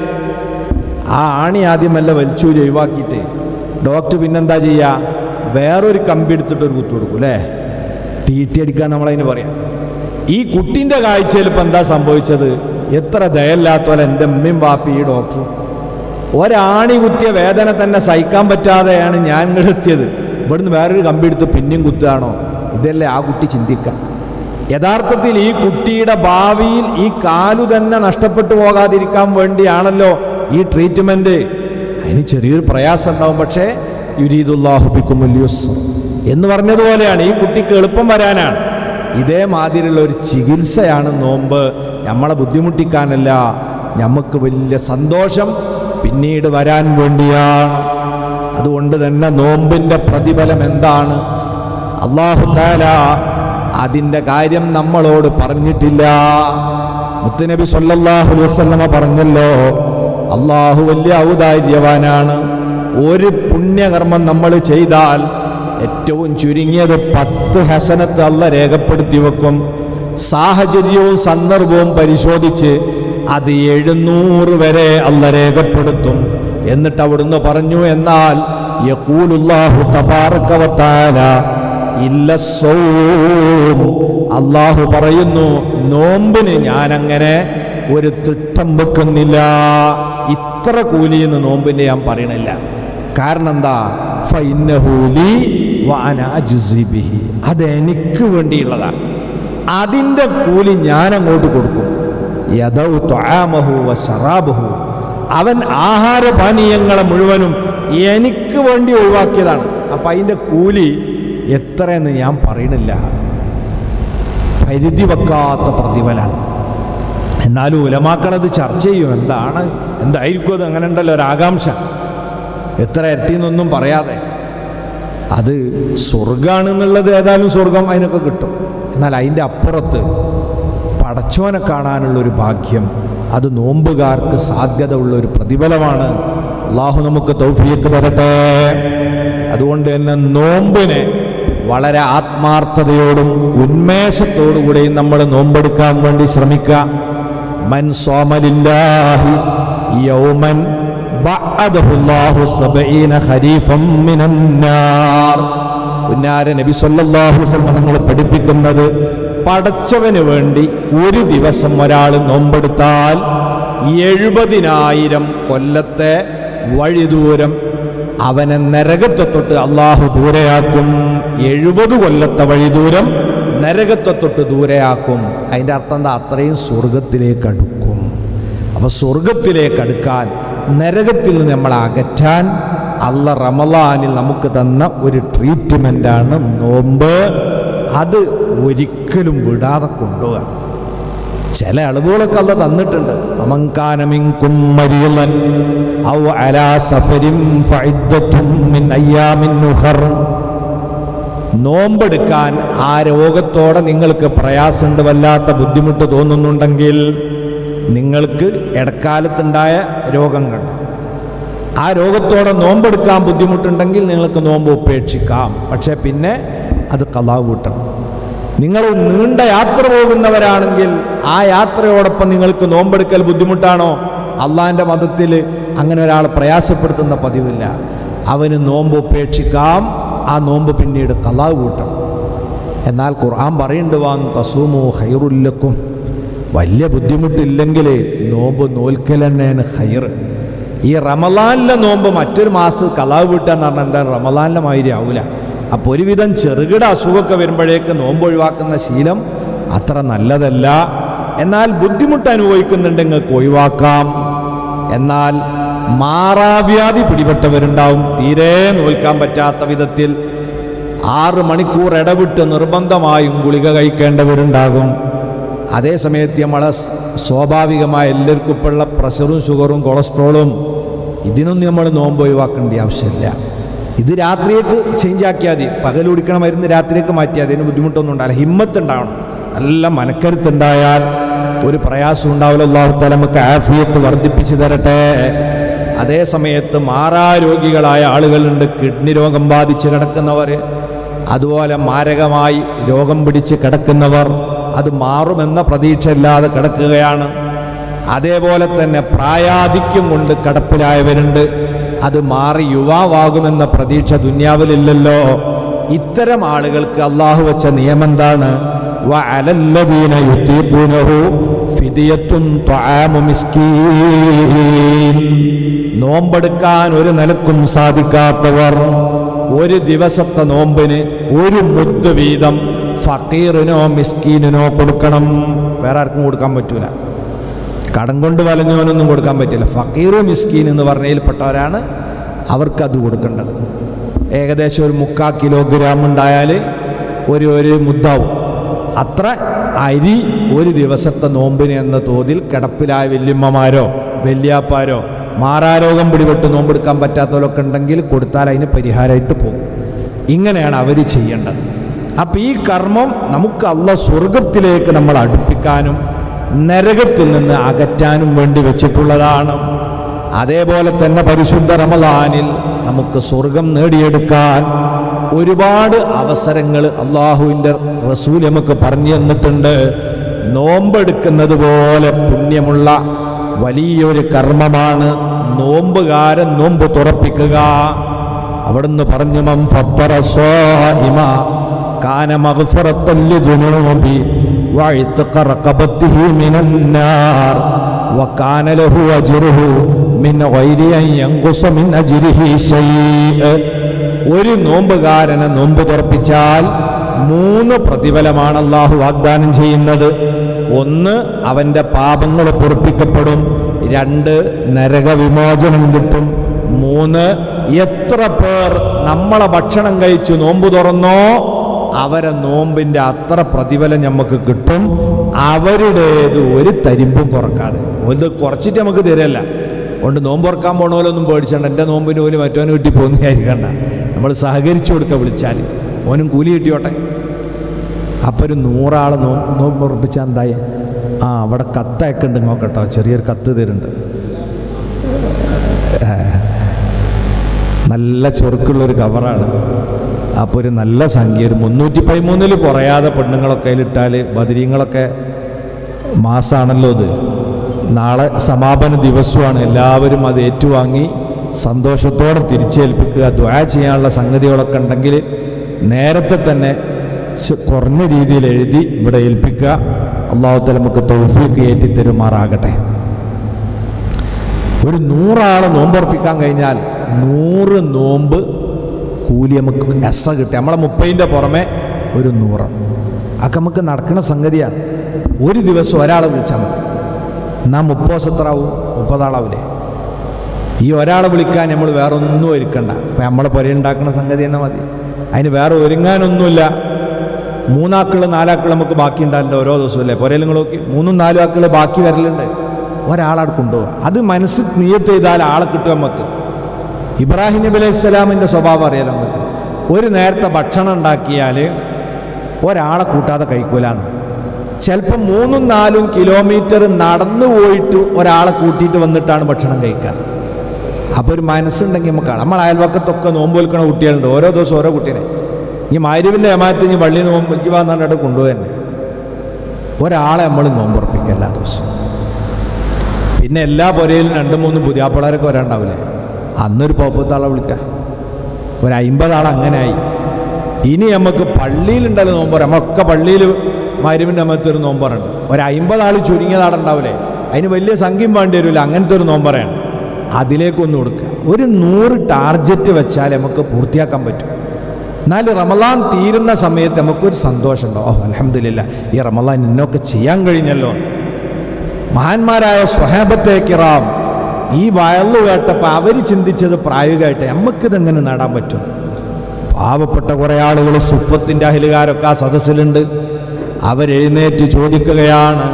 ആ ആണി ആദ്യമല്ല വലിച്ചൂരി ഒഴിവാക്കിയിട്ട് ഡോക്ടർ പിന്നെന്താ ചെയ്യുക വേറൊരു കമ്പി എടുത്തിട്ട് ഒരു കുത്തു കൊടുക്കും അല്ലേ തീറ്റി അടിക്കാൻ നമ്മളതിന് പറയാം ഈ കുട്ടീൻ്റെ കാഴ്ചയിൽ ഇപ്പം എന്താ സംഭവിച്ചത് എത്ര ദയല്ലാത്ത പോലെ എൻ്റെ അമ്മയും വാപ്പി ഈ ഡോക്ടറും ഒരാണി കുത്തിയ വേദന തന്നെ സഹിക്കാൻ പറ്റാതെയാണ് ഞാൻ ഇങ്ങെത്തിയത് ഇവിടുന്ന് വേറൊരു കമ്പി എടുത്ത് പിന്നെയും കുത്തുകയാണോ ഇതല്ലേ ആ കുട്ടി ചിന്തിക്കുക യഥാർത്ഥത്തിൽ ഈ കുട്ടിയുടെ ഭാവിയിൽ ഈ കാലു തന്നെ നഷ്ടപ്പെട്ടു പോകാതിരിക്കാൻ വേണ്ടിയാണല്ലോ ഈ ട്രീറ്റ്മെൻറ്റ് അതിന് ചെറിയൊരു പ്രയാസം ഉണ്ടാവും പക്ഷേ യുരീദുല്ലാഹുബിക്കുമുല്യൂസ് എന്ന് പറഞ്ഞതുപോലെയാണ് ഈ കുട്ടിക്ക് എളുപ്പം വരാനാണ് ഇതേമാതിരിയുള്ള ഒരു ചികിത്സയാണ് നോമ്പ് നമ്മളെ ബുദ്ധിമുട്ടിക്കാനല്ല നമുക്ക് വലിയ സന്തോഷം പിന്നീട് വരാൻ വേണ്ടിയാണ് അതുകൊണ്ട് തന്നെ നോമ്പിൻ്റെ പ്രതിഫലം എന്താണ് അള്ളാഹു താല അതിൻ്റെ കാര്യം നമ്മളോട് പറഞ്ഞിട്ടില്ല മുത്തുനബി സല്ലല്ലാഹു അലൈഹി വസല്ലമ പറഞ്ഞല്ലോ അള്ളാഹു വലിയ ഔദാര്യവാനാണ് ഒരു പുണ്യകർമ്മം നമ്മൾ ചെയ്താൽ ഏറ്റവും ചുരുങ്ങിയത് പത്ത് ഹസനത്ത് അല്ല രേഖപ്പെടുത്തി വെക്കും സാഹചര്യവും സന്ദർഭവും പരിശോധിച്ച് അത് എഴുന്നൂറ് വരെ അല്ല രേഖപ്പെടുത്തും എന്നിട്ട് അവിടുന്ന് പറഞ്ഞു എന്നാൽ യഖൂലുല്ലാഹു തബാറക വതആല ഇല്ല സൗം അള്ളാഹു പറയുന്നു നോമ്പിന് ഞാനങ്ങനെ ഒരു തിട്ടം വെക്കുന്നില്ല ഇത്ര കൂലിയെന്ന് നോമ്പിൻ്റെ ഞാൻ പറയണില്ല കാരണം എന്താ ഫൈനഹൂലി ബിഹി അതെനിക്ക് വേണ്ടിയുള്ളതാണ് അതിൻ്റെ കൂലി ഞാൻ അങ്ങോട്ട് കൊടുക്കും യദൗ ത്വആമഹു വ ശറാബഹു അവൻ ആഹാരപാനീയങ്ങളെ മുഴുവനും എനിക്ക് വേണ്ടി ഒഴിവാക്കിയതാണ് അപ്പം അതിൻ്റെ കൂലി എത്രയെന്ന് ഞാൻ പറയണില്ല പരിധി വെക്കാത്ത പ്രതിഫലാണ് എന്നാലും ഉലമാക്കളത് ചർച്ച ചെയ്യും എന്താണ് എന്തായിരിക്കും അത് അങ്ങനെ ഉണ്ടല്ലോ ഒരാകാംക്ഷ എത്ര ഇരട്ടിന്നൊന്നും പറയാതെ അത് സ്വർഗാണെന്നുള്ളത് ഏതായാലും സ്വർഗം അതിനൊക്കെ കിട്ടും എന്നാൽ അതിൻ്റെ അപ്പുറത്ത് പടച്ചോനെ കാണാനുള്ളൊരു ഭാഗ്യം അത് നോമ്പുകാർക്ക് സാധ്യത ഉള്ള ഒരു പ്രതിഫലമാണ് അള്ളാഹു നമുക്ക് തൗഫീക്ക് തരട്ടെ അതുകൊണ്ട് തന്നെ നോമ്പിനെ വളരെ ആത്മാർത്ഥതയോടും ഉന്മേഷത്തോടുകൂടെയും നമ്മൾ നോമ്പെടുക്കാൻ വേണ്ടി ശ്രമിക്കുക മൻ സോമലില്ലാഹി യൗമൻ ബഅദഹുല്ലാഹു സബഈന ഖരീഫം മിനന്നാർ പുന്നാര നബി സല്ലല്ലാഹു അലൈഹി വസല്ലം നമ്മൾ പഠിപ്പിക്കുന്നത് പടച്ചവന് വേണ്ടി ഒരു ദിവസം ഒരാൾ നോമ്പെടുത്താൽ എഴുപതിനായിരം കൊല്ലത്തെ വഴിദൂരം അവനെ നരകത്തെ തൊട്ട് അള്ളാഹു ദൂരെയാക്കും എഴുപത് കൊല്ലത്തെ വഴി ദൂരം നരകത്തെ തൊട്ട് ദൂരെയാക്കും അതിൻ്റെ അർത്ഥം എന്താ അത്രയും സ്വർഗത്തിലേക്ക് അടുക്കും അപ്പോൾ സ്വർഗത്തിലേക്ക് അടുക്കാൻ നരകത്തിൽ നിന്ന് നമ്മളെ അകറ്റാൻ അല്ല റമലാനിൽ നമുക്ക് തന്ന ഒരു ട്രീറ്റ്മെൻ്റാണ് നോമ്പ് അത് ഒരിക്കലും വിടാതെ കൊണ്ടുപോകാം ചില അളവുകളൊക്കെ അല്ല തന്നിട്ടുണ്ട് അമങ്കാനമിങ്കും മരിയലൻ ഔ അലാ സഫരിൻ ഫഇദ്ദത്തും മിൻ അയ്യാമിൻ ഉഖർ നോമ്പെടുക്കാൻ ആ രോഗത്തോടെ നിങ്ങൾക്ക് പ്രയാസമുണ്ട് വല്ലാത്ത ബുദ്ധിമുട്ട് തോന്നുന്നുണ്ടെങ്കിൽ നിങ്ങൾക്ക് ഇടക്കാലത്തുണ്ടായ രോഗം കണ്ടു ആ രോഗത്തോടെ നോമ്പെടുക്കാൻ ബുദ്ധിമുട്ടുണ്ടെങ്കിൽ നിങ്ങൾക്ക് നോമ്പ് ഉപേക്ഷിക്കാം പക്ഷേ പിന്നെ അത് കലാവ് കൂട്ടണം നിങ്ങൾ നീണ്ട യാത്ര പോകുന്നവരാണെങ്കിൽ ആ യാത്രയോടൊപ്പം നിങ്ങൾക്ക് നോമ്പെടുക്കൽ ബുദ്ധിമുട്ടാണോ അള്ളാഹിൻ്റെ മതത്തിൽ അങ്ങനെ ഒരാൾ പ്രയാസപ്പെടുത്തുന്ന പതിവില്ല അവന് നോമ്പ് ഉപേക്ഷിക്കാം ആ നോമ്പ് പിന്നീട് കലാവ് കൂട്ടണം എന്നാൽ ഖുർആൻ പറയുന്നുണ്ട് വാൻ തസൂമു ഹൈറുല്ലക്കും വലിയ ബുദ്ധിമുട്ടില്ലെങ്കിൽ നോമ്പ് നോൽക്കലെന്നേന് ഹൈർ ഈ റമലാനിലെ നോമ്പ് മറ്റൊരു മാസത്തിൽ കലാവ് വീട്ടാന്ന് പറഞ്ഞാൽ എന്താ റമലാനിലെ മാതിരി ആവില്ല അപ്പോൾ ഒരുവിധം ചെറുകിട അസുഖമൊക്കെ വരുമ്പോഴേക്ക് നോമ്പ് ഒഴിവാക്കുന്ന ശീലം അത്ര നല്ലതല്ല എന്നാൽ ബുദ്ധിമുട്ട് അനുഭവിക്കുന്നുണ്ടെങ്കിൽ ഒഴിവാക്കാം എന്നാൽ മാറാവ്യാധി പിടിപെട്ടവരുണ്ടാവും തീരെ നോൽക്കാൻ പറ്റാത്ത വിധത്തിൽ ആറ് മണിക്കൂർ ഇടവിട്ട് നിർബന്ധമായും ഗുളിക കഴിക്കേണ്ടവരുണ്ടാകും അതേ സമയത്ത് നമ്മളെ സ് സ്വാഭാവികമായ എല്ലാവർക്കും ഇപ്പോഴുള്ള പ്രഷറും ഷുഗറും കൊളസ്ട്രോളും ഇതിനൊന്നും നമ്മൾ നോമ്പ് ഒഴിവാക്കേണ്ട ആവശ്യമില്ല ഇത് രാത്രിയേക്ക് ചേഞ്ച് ആക്കിയാൽ മതി പകൽ കുടിക്കണ മരുന്ന് രാത്രിയേക്ക് മാറ്റിയാൽ അതിന് ബുദ്ധിമുട്ടൊന്നും ഉണ്ടാവില്ല ഹിമ്മത്ത് ഉണ്ടാവണം നല്ല മനക്കരുത്തുണ്ടായാൽ ഒരു പ്രയാസം ഉണ്ടാവില്ല അള്ളാഹു നമുക്ക് ആഫിയത്ത് വർദ്ധിപ്പിച്ചു തരട്ടെ അതേ സമയത്ത് മാറാരോഗികളായ ആളുകളുണ്ട് കിഡ്നി രോഗം ബാധിച്ച് കിടക്കുന്നവർ അതുപോലെ മാരകമായി രോഗം പിടിച്ച് കിടക്കുന്നവർ അത് മാറുമെന്ന പ്രതീക്ഷയില്ലാതെ കിടക്കുകയാണ് അതേപോലെ തന്നെ പ്രായാധിക്യം കൊണ്ട് കിടപ്പിലായവരുണ്ട് അത് മാറി യുവാവാകുമെന്ന പ്രതീക്ഷ ദുന്യാവിലില്ലല്ലോ ഇത്തരം ആളുകൾക്ക് അള്ളാഹു വെച്ച നിയമം എന്താണ് وعلى الذين يطيقونه فدية طعام مسكين നോമ്പെടുക്കാൻ ഒരു നിലക്കും സാധിക്കാത്തവർ ഒരു ദിവസത്തെ നോമ്പിന് ഒരു മുദ്ദ് വീതം ഫക്കീറിനോ മിസ്കീനിനോ കൊടുക്കണം വേറെ ആർക്കും കൊടുക്കാൻ പറ്റൂല കടം കൊണ്ട് വലഞ്ഞവനൊന്നും കൊടുക്കാൻ പറ്റില്ല ഫക്കീറു മിസ്കീൻ എന്ന് പറഞ്ഞതിൽപ്പെട്ടവരാണ് അവർക്കത് കൊടുക്കേണ്ടത് ഏകദേശം ഒരു മുക്കാ കിലോഗ്രാം ഉണ്ടായാൽ ഒരു ഒരു മുദ്ദാവും അത്ര അരി ഒരു ദിവസത്തെ നോമ്പിന് എന്ന തോതിൽ കിടപ്പിലായ വല്യമ്മമാരോ വല്യാപ്പാരോ മാറാരോഗം പിടിപെട്ട് നോമ്പെടുക്കാൻ പറ്റാത്തവരൊക്കെ ഉണ്ടെങ്കിൽ കൊടുത്താൽ അതിന് പരിഹാരമായിട്ട് പോകും ഇങ്ങനെയാണ് അവർ ചെയ്യേണ്ടത് അപ്പം ഈ കർമ്മം നമുക്ക് അല്ല സ്വർഗത്തിലേക്ക് നമ്മൾ അടുപ്പിക്കാനും നരകത്തിൽ നിന്ന് അകറ്റാനും വേണ്ടി വെച്ചിട്ടുള്ളതാണ് അതേപോലെ തന്നെ പരിശുദ്ധ റമലാനിൽ നമുക്ക് സ്വർഗം നേടിയെടുക്കാൻ ഒരുപാട് അവസരങ്ങൾ അള്ളാഹുവിൻ്റെ റസൂൽ നമുക്ക് പറഞ്ഞു തന്നിട്ടുണ്ട് നോമ്പെടുക്കുന്നത് പോലെ പുണ്യമുള്ള വലിയൊരു കർമ്മമാണ് നോമ്പുകാരൻ നോമ്പ് തുറപ്പിക്കുക അവിടുന്ന് പറഞ്ഞു മം ഫത്തറ സ്വാഇമ കാന മഗ്ഫിറത്തൻ ലിദുനൂബി വഇത്ഖ റഖബത്തിഹി മിനൻ നാർ വകാന ലഹു അജ്റുഹു മിൻ ഗൈരി അൻ യൻഖുസ മിൻ അജ്രിഹി ശൈഅ ഒരു നോമ്പുകാരനെ നോമ്പ് തുറപ്പിച്ചാൽ മൂന്ന് പ്രതിഫലമാണ് അള്ളാഹു വാഗ്ദാനം ചെയ്യുന്നത് ഒന്ന് അവൻ്റെ പാപങ്ങൾ പൊറുപ്പിക്കപ്പെടും രണ്ട് നരകവിമോചനം കിട്ടും മൂന്ന് എത്ര പേർ നമ്മളെ ഭക്ഷണം കഴിച്ചു നോമ്പ് തുറന്നോ അവരെ നോമ്പിൻ്റെ അത്ര പ്രതിഫലം നമുക്ക് കിട്ടും അവരുടേത് ഒരു തരിമ്പും കുറക്കാതെ ഇത് കുറച്ചിട്ട് നമുക്ക് തരല്ല അതുകൊണ്ട് നോമ്പ് തുറക്കാൻ പോണോലൊന്നും പേടിച്ചണ്ട എൻ്റെ നോമ്പിന് പോലും മറ്റവന് കിട്ടി പോകുന്ന വിചാരിക്കണ്ട നമ്മൾ സഹകരിച്ചു കൊടുക്കുക വിളിച്ചാൽ ഓനും കൂലി കിട്ടിയോട്ടെ അപ്പോൾ ഒരു നൂറാൾ നോ നോമ്പ് ഉറപ്പിച്ചാൽ എന്തായി ആ അവിടെ കത്തയൊക്കെ ഉണ്ട് നോക്കട്ടോ ചെറിയൊരു കത്ത് തരുന്നുണ്ട് നല്ല ചൊറുക്കുള്ളൊരു കവറാണ് അപ്പോൾ ഒരു നല്ല സംഖ്യ ഒരു മുന്നൂറ്റി പതിമൂന്നിൽ കുറയാതെ പെണ്ണുങ്ങളൊക്കെ അതിലിട്ടാൽ ബദരീങ്ങളൊക്കെ മാസമാണല്ലോ ഇത് നാളെ സമാപന ദിവസമാണ് എല്ലാവരും അത് ഏറ്റുവാങ്ങി സന്തോഷത്തോടെ തിരിച്ചേൽപ്പിക്കുക ദ്വാ ചെയ്യാനുള്ള സംഗതികളൊക്കെ ഉണ്ടെങ്കിൽ നേരത്തെ തന്നെ ചെ- കുറഞ്ഞ രീതിയിൽ എഴുതി ഇവിടെ ഏൽപ്പിക്കുക അള്ളാഹുത്തല നമുക്ക് തൗഫീക്ക് ഏറ്റിത്തരുമാറാകട്ടെ ഒരു നൂറാളെ നോമ്പുറപ്പിക്കാൻ കഴിഞ്ഞാൽ നൂറ് നോമ്പ് കൂലി നമുക്ക് എക്സ്ട്രാ കിട്ടുക നമ്മളെ മുപ്പതിൻ്റെ പുറമെ ഒരു നൂറ് അതൊക്കെ നമുക്ക് നടക്കുന്ന സംഗതിയാണ് ഒരു ദിവസം ഒരാളെ വിളിച്ചാൽ മതി എന്നാൽ മുപ്പത് ദിവസം എത്ര ആവും മുപ്പതാളാവില്ലേ ഈ ഒരാളെ വിളിക്കാൻ നമ്മൾ വേറെ ഒന്നും ഒരുക്കണ്ട ഇപ്പം നമ്മളെ പുരയുണ്ടാക്കുന്ന സംഗതി തന്നെ മതി അതിന് വേറെ ഒരുങ്ങാനൊന്നുമില്ല മൂന്നാക്കൾ നാലാക്കൾ നമുക്ക് ബാക്കി ഉണ്ടാവില്ല ഓരോ ദിവസവും അല്ലേ പുരയിൽ നിങ്ങൾ നോക്കി മൂന്നും നാലും ആക്കൾ ബാക്കി വരലുണ്ട് ഒരാളവിടെ കൊണ്ടുപോകുക അത് മനസ്സ് നീയത്ത് ചെയ്താൽ ആളെ കിട്ടും നമുക്ക് ഇബ്രാഹിം നബി അലൈഹി സ്വലാമിൻ്റെ സ്വഭാവം അറിയാലോ നമുക്ക് ഒരു നേരത്തെ ഭക്ഷണം ഉണ്ടാക്കിയാൽ ഒരാളെ കൂട്ടാതെ കഴിക്കൂലെന്ന് ചിലപ്പോൾ മൂന്നും നാലും കിലോമീറ്റർ നടന്നു പോയിട്ട് ഒരാളെ കൂട്ടിയിട്ട് വന്നിട്ടാണ് ഭക്ഷണം കഴിക്കുക അപ്പോൾ ഒരു മനസ്സുണ്ടെങ്കിൽ നമുക്ക് കാണാം നമ്മൾ അയൽവക്കത്തൊക്കെ നോമ്പ് വിൽക്കണ കുട്ടികളുണ്ട് ഓരോ ദിവസം ഓരോ കുട്ടീനെ ഇനി മാരുവിൻ്റെ ഏമാത്ത് ഇനി വള്ളി നോമ്പ് ജീവാന്നാണ്ട് കൊണ്ടുപോകന്നെ ഒരാളെ നമ്മൾ നോമ്പുറപ്പിക്കുക എല്ലാ ദിവസവും പിന്നെ എല്ലാ പുരയിലും രണ്ട് മൂന്ന് പുതിയാപ്പിളാരൊക്കെ വരാണ്ടാവില്ലേ അന്നൊരു പോപ്പത്താളെ വിളിക്കുക ഒരു അമ്പതാൾ അങ്ങനെയായി ഇനി നമുക്ക് പള്ളിയിലുണ്ടല്ലോ നോമ്പ് നമ്മളൊക്കെ പള്ളിയിൽ മരുവിൻ്റെ അമ്മത്തെ ഒരു നോമ്പറുണ്ട് ഒരു അമ്പതാൾ ചുരുങ്ങിയതാടുണ്ടാവില്ലേ അതിന് വലിയ സംഖ്യം വേണ്ടി വരില്ല അങ്ങനത്തെ ഒരു നോമ്പറയാണ് അതിലേക്കൊന്ന് കൊടുക്കുക ഒരു നൂറ് ടാർജറ്റ് വെച്ചാൽ നമുക്ക് പൂർത്തിയാക്കാൻ പറ്റും എന്നാൽ റമലാൻ തീരുന്ന സമയത്ത് നമുക്കൊരു സന്തോഷമുണ്ടോ ഓ അലഹമില്ല ഈ റമലാൻ ഇന്നൊക്കെ ചെയ്യാൻ കഴിഞ്ഞല്ലോ മഹാന്മാരായ സ്വഹാബത്തെ കിറാം ഈ വയലു കേട്ടപ്പോൾ അവർ ചിന്തിച്ചത് പ്രായോഗികമായിട്ട് നമുക്കിതെങ്ങനെ നേടാൻ പറ്റും പാവപ്പെട്ട കുറേ ആളുകൾ സുഫത്തിൻ്റെ അഹിലുകാരൊക്കെ ആ സദസ്സിലുണ്ട് അവരെഴുന്നേറ്റ് ചോദിക്കുകയാണ്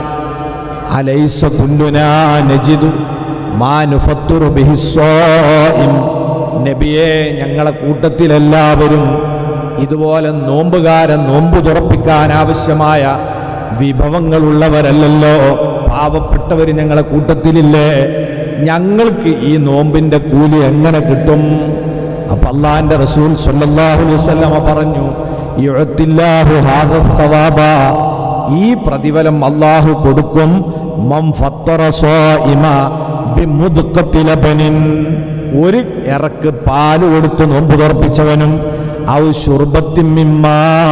അലൈസ കുല്ലുനാ നജിദു മാ നുഫത്തുറു ബിഹി സ്വാഇം. നബിയെ ഞങ്ങളെ കൂട്ടത്തിലെല്ലാവരും ഇതുപോലെ നോമ്പുകാരൻ നോമ്പ് തുറപ്പിക്കാൻ ആവശ്യമായ വിഭവങ്ങളുള്ളവരല്ലല്ലോ പാവപ്പെട്ടവർ ഞങ്ങളെ കൂട്ടത്തിലില്ലേ ഞങ്ങൾക്ക് ഈ നോമ്പിൻ്റെ കൂലി എങ്ങനെ കിട്ടും അപ്പൊ അള്ളാഹിന്റെ റസൂൽ സല്ലല്ലാഹു അലൈഹി വസല്ലമ പറഞ്ഞു യുഅത്തില്ലാഹു ഹാദ സവാബ ഈ പ്രതിഫലം അള്ളാഹു കൊടുക്കും മം ഫത്തറ സ്വാഇമ ബിമുദ്ഖത്തി ലബനിൻ ഒരു ഇറക്ക് പാല് കൊടുത്ത് നോമ്പ് തുറപ്പിച്ചവനും ഔ ശുർബത്തിൻ മിമ്മാ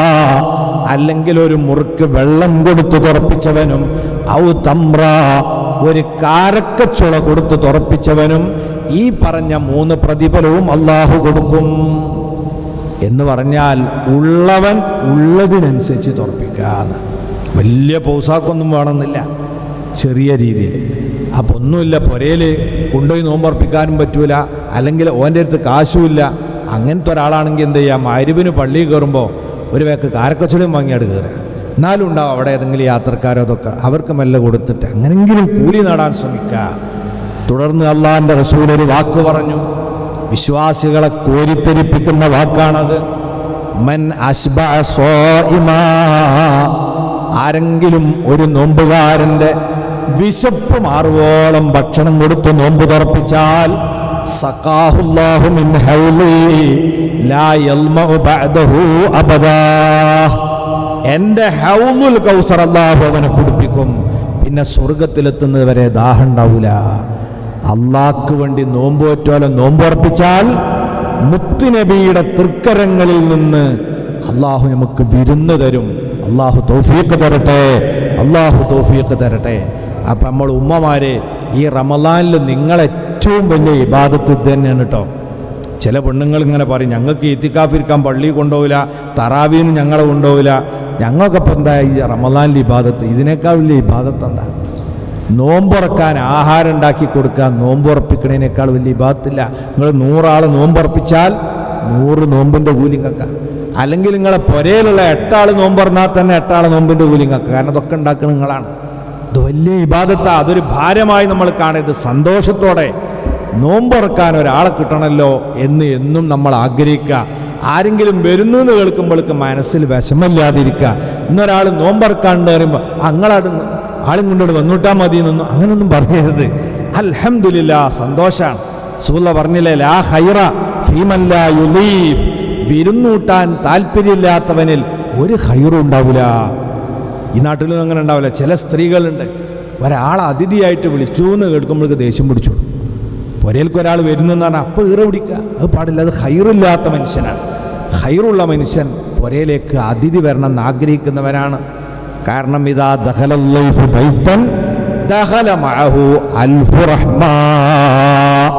അല്ലെങ്കിൽ ഒരു മുറുക്ക് വെള്ളം കൊടുത്ത് തുറപ്പിച്ചവനും ഔ തമ്ര ഒരു കാരക്കച്ചുള കൊടുത്ത് തുറപ്പിച്ചവനും ഈ പറഞ്ഞ മൂന്ന് പ്രതിഫലവും അള്ളാഹു കൊടുക്കും എന്ന് പറഞ്ഞാൽ ഉള്ളവൻ ഉള്ളതിനനുസരിച്ച് തുറപ്പിക്കാന്ന് വലിയ പൗസാക്കൊന്നും വേണമെന്നില്ല ചെറിയ രീതിയിൽ അപ്പം ഒന്നുമില്ല പുരയിൽ കൊണ്ടുപോയി നോമ്പുറപ്പിക്കാനും പറ്റൂല അല്ലെങ്കിൽ ഓൻ്റെ അടുത്ത് കാശുമില്ല അങ്ങനത്തെ ഒരാളാണെങ്കിൽ എന്ത് ചെയ്യാം അരുവിന് പള്ളിയിൽ കയറുമ്പോൾ ഒരു വേക്ക് കാരക്കച്ചുളയും വാങ്ങിയാട് കയറുക എന്നാലും ഉണ്ടാവും അവിടെ ഏതെങ്കിലും യാത്രക്കാരോ അതൊക്കെ അവർക്ക് മെല്ലെ കൊടുത്തിട്ട് അങ്ങനെങ്കിലും കൂലി നേടാൻ ശ്രമിക്കുക തുടർന്ന് അള്ളാഹിൻ്റെ റസൂൽ ഒരു വാക്ക് പറഞ്ഞു വിശ്വാസികളെ കോരിത്തെരിപ്പിക്കുന്ന വാക്കാണത് മൻ അശ്ബഅ സ്വാഇമാ. ആരെങ്കിലും ഒരു നോമ്പുകാരൻ്റെ വിശപ്പ് മാറുവോളം ഭക്ഷണം കൊടുത്ത് നോമ്പ് തുറപ്പിച്ചാൽ സഖാഹുല്ലാഹു മിൻ ഹൗലി ലാ യൽമഉ ബഅദഹു അബദാ എൻ്റെ ഹൗമുൽ കൗസർ അള്ളാഹു അവനെ കുടിപ്പിക്കും പിന്നെ സ്വർഗത്തിലെത്തുന്നത് വരെ ദാഹം ഉണ്ടാവില്ല അള്ളാഹ്ക്ക് വേണ്ടി നോമ്പോറ്റോലെ നോമ്പുറപ്പിച്ചാൽ മുത്തുനബിയുടെ തൃക്കരങ്ങളിൽ നിന്ന് അള്ളാഹു നമുക്ക് വിരുന്ന് തരും അള്ളാഹു തോഫീക്ക് തരട്ടെ അള്ളാഹു തോഫീക്ക് തരട്ടെ അപ്പം നമ്മൾ ഉമ്മമാരെ ഈ റമലാനിൽ നിങ്ങളേറ്റവും വലിയ ഇബാദത്ത് ഇത് തന്നെയാണ് കേട്ടോ ചില പെണ്ണുങ്ങൾ ഇങ്ങനെ പറയും ഞങ്ങൾക്ക് ഇത്തിക്കാഫിരിക്കാൻ പള്ളി കൊണ്ടുപോകില്ല തറാവീനും ഞങ്ങളെ കൊണ്ടുപോകില്ല ഞങ്ങൾക്കപ്പോൾ എന്താ ഈ റമലാനിലെ ഇബാദത്ത് ഇതിനേക്കാൾ വലിയ ഇബാദത്ത് എന്താ നോമ്പുറക്കാൻ ആഹാരം ഉണ്ടാക്കി കൊടുക്കാൻ നോമ്പുറപ്പിക്കണതിനേക്കാൾ വലിയ ഇബാദത്തില്ല നിങ്ങൾ നൂറാൾ നോമ്പുറപ്പിച്ചാൽ നൂറ് നോമ്പിൻ്റെ കൂലിങ്ങക്ക അല്ലെങ്കിൽ നിങ്ങളെ പുരയിലുള്ള എട്ടാൾ നോമ്പുറന്നാൽ തന്നെ എട്ടാൾ നോമ്പിൻ്റെ കൂലിങ്ങക്ക കാരണം അതൊക്കെ ഉണ്ടാക്കുന്ന നിങ്ങളാണ് ഇത് വലിയ ഇബാദത്താ അതൊരു ഭാരമായി നമ്മൾ കാണരുത് സന്തോഷത്തോടെ നോമ്പുറക്കാൻ ഒരാളെ കിട്ടണമല്ലോ എന്ന് എന്നും നമ്മൾ ആഗ്രഹിക്കുക ആരെങ്കിലും വരുന്നു എന്ന് കേൾക്കുമ്പോഴേക്ക് മനസ്സിൽ വിഷമമില്ലാതിരിക്കുക ഇന്നൊരാൾ നോമ്പറക്കാണ്ട് പറയുമ്പോൾ അങ്ങളത് ആളും കൊണ്ടോട് വന്നിട്ടാ മതി എന്നൊന്നും അങ്ങനൊന്നും പറയരുത് അൽഹംദുലില്ല സന്തോഷാണ് സൂല പറഞ്ഞില്ലേ ലാ ഹൈറ ഫീമല്ല യുലീഫ് വിരുന്നൂട്ടാൻ താല്പര്യമില്ലാത്തവനിൽ ഒരു ഹൈറും ഉണ്ടാവില്ല ഈ നാട്ടിലൊന്നും അങ്ങനെ ഉണ്ടാവില്ല ചില സ്ത്രീകളുണ്ട് ഒരാളെ അതിഥിയായിട്ട് വിളിച്ചു എന്ന് കേൾക്കുമ്പോഴേക്ക് ദേഷ്യം പിടിച്ചു പുരയിൽക്ക് ഒരാൾ വരുന്നെന്ന് പറഞ്ഞാൽ അപ്പോൾ ഈറ പിടിക്കുക അത് പാടില്ല അത് ഹൈറില്ലാത്ത മനുഷ്യനാണ് ഹൈറുള്ള മനുഷ്യൻ പുരയിലേക്ക് അതിഥി വരണം എന്ന് ആഗ്രഹിക്കുന്നവരാണ് കാരണം ഇതാ ദഹലല്ലൈഫു ബൈത്തൻ ദഹല മഅഹു അൽഫു റഹ്മാ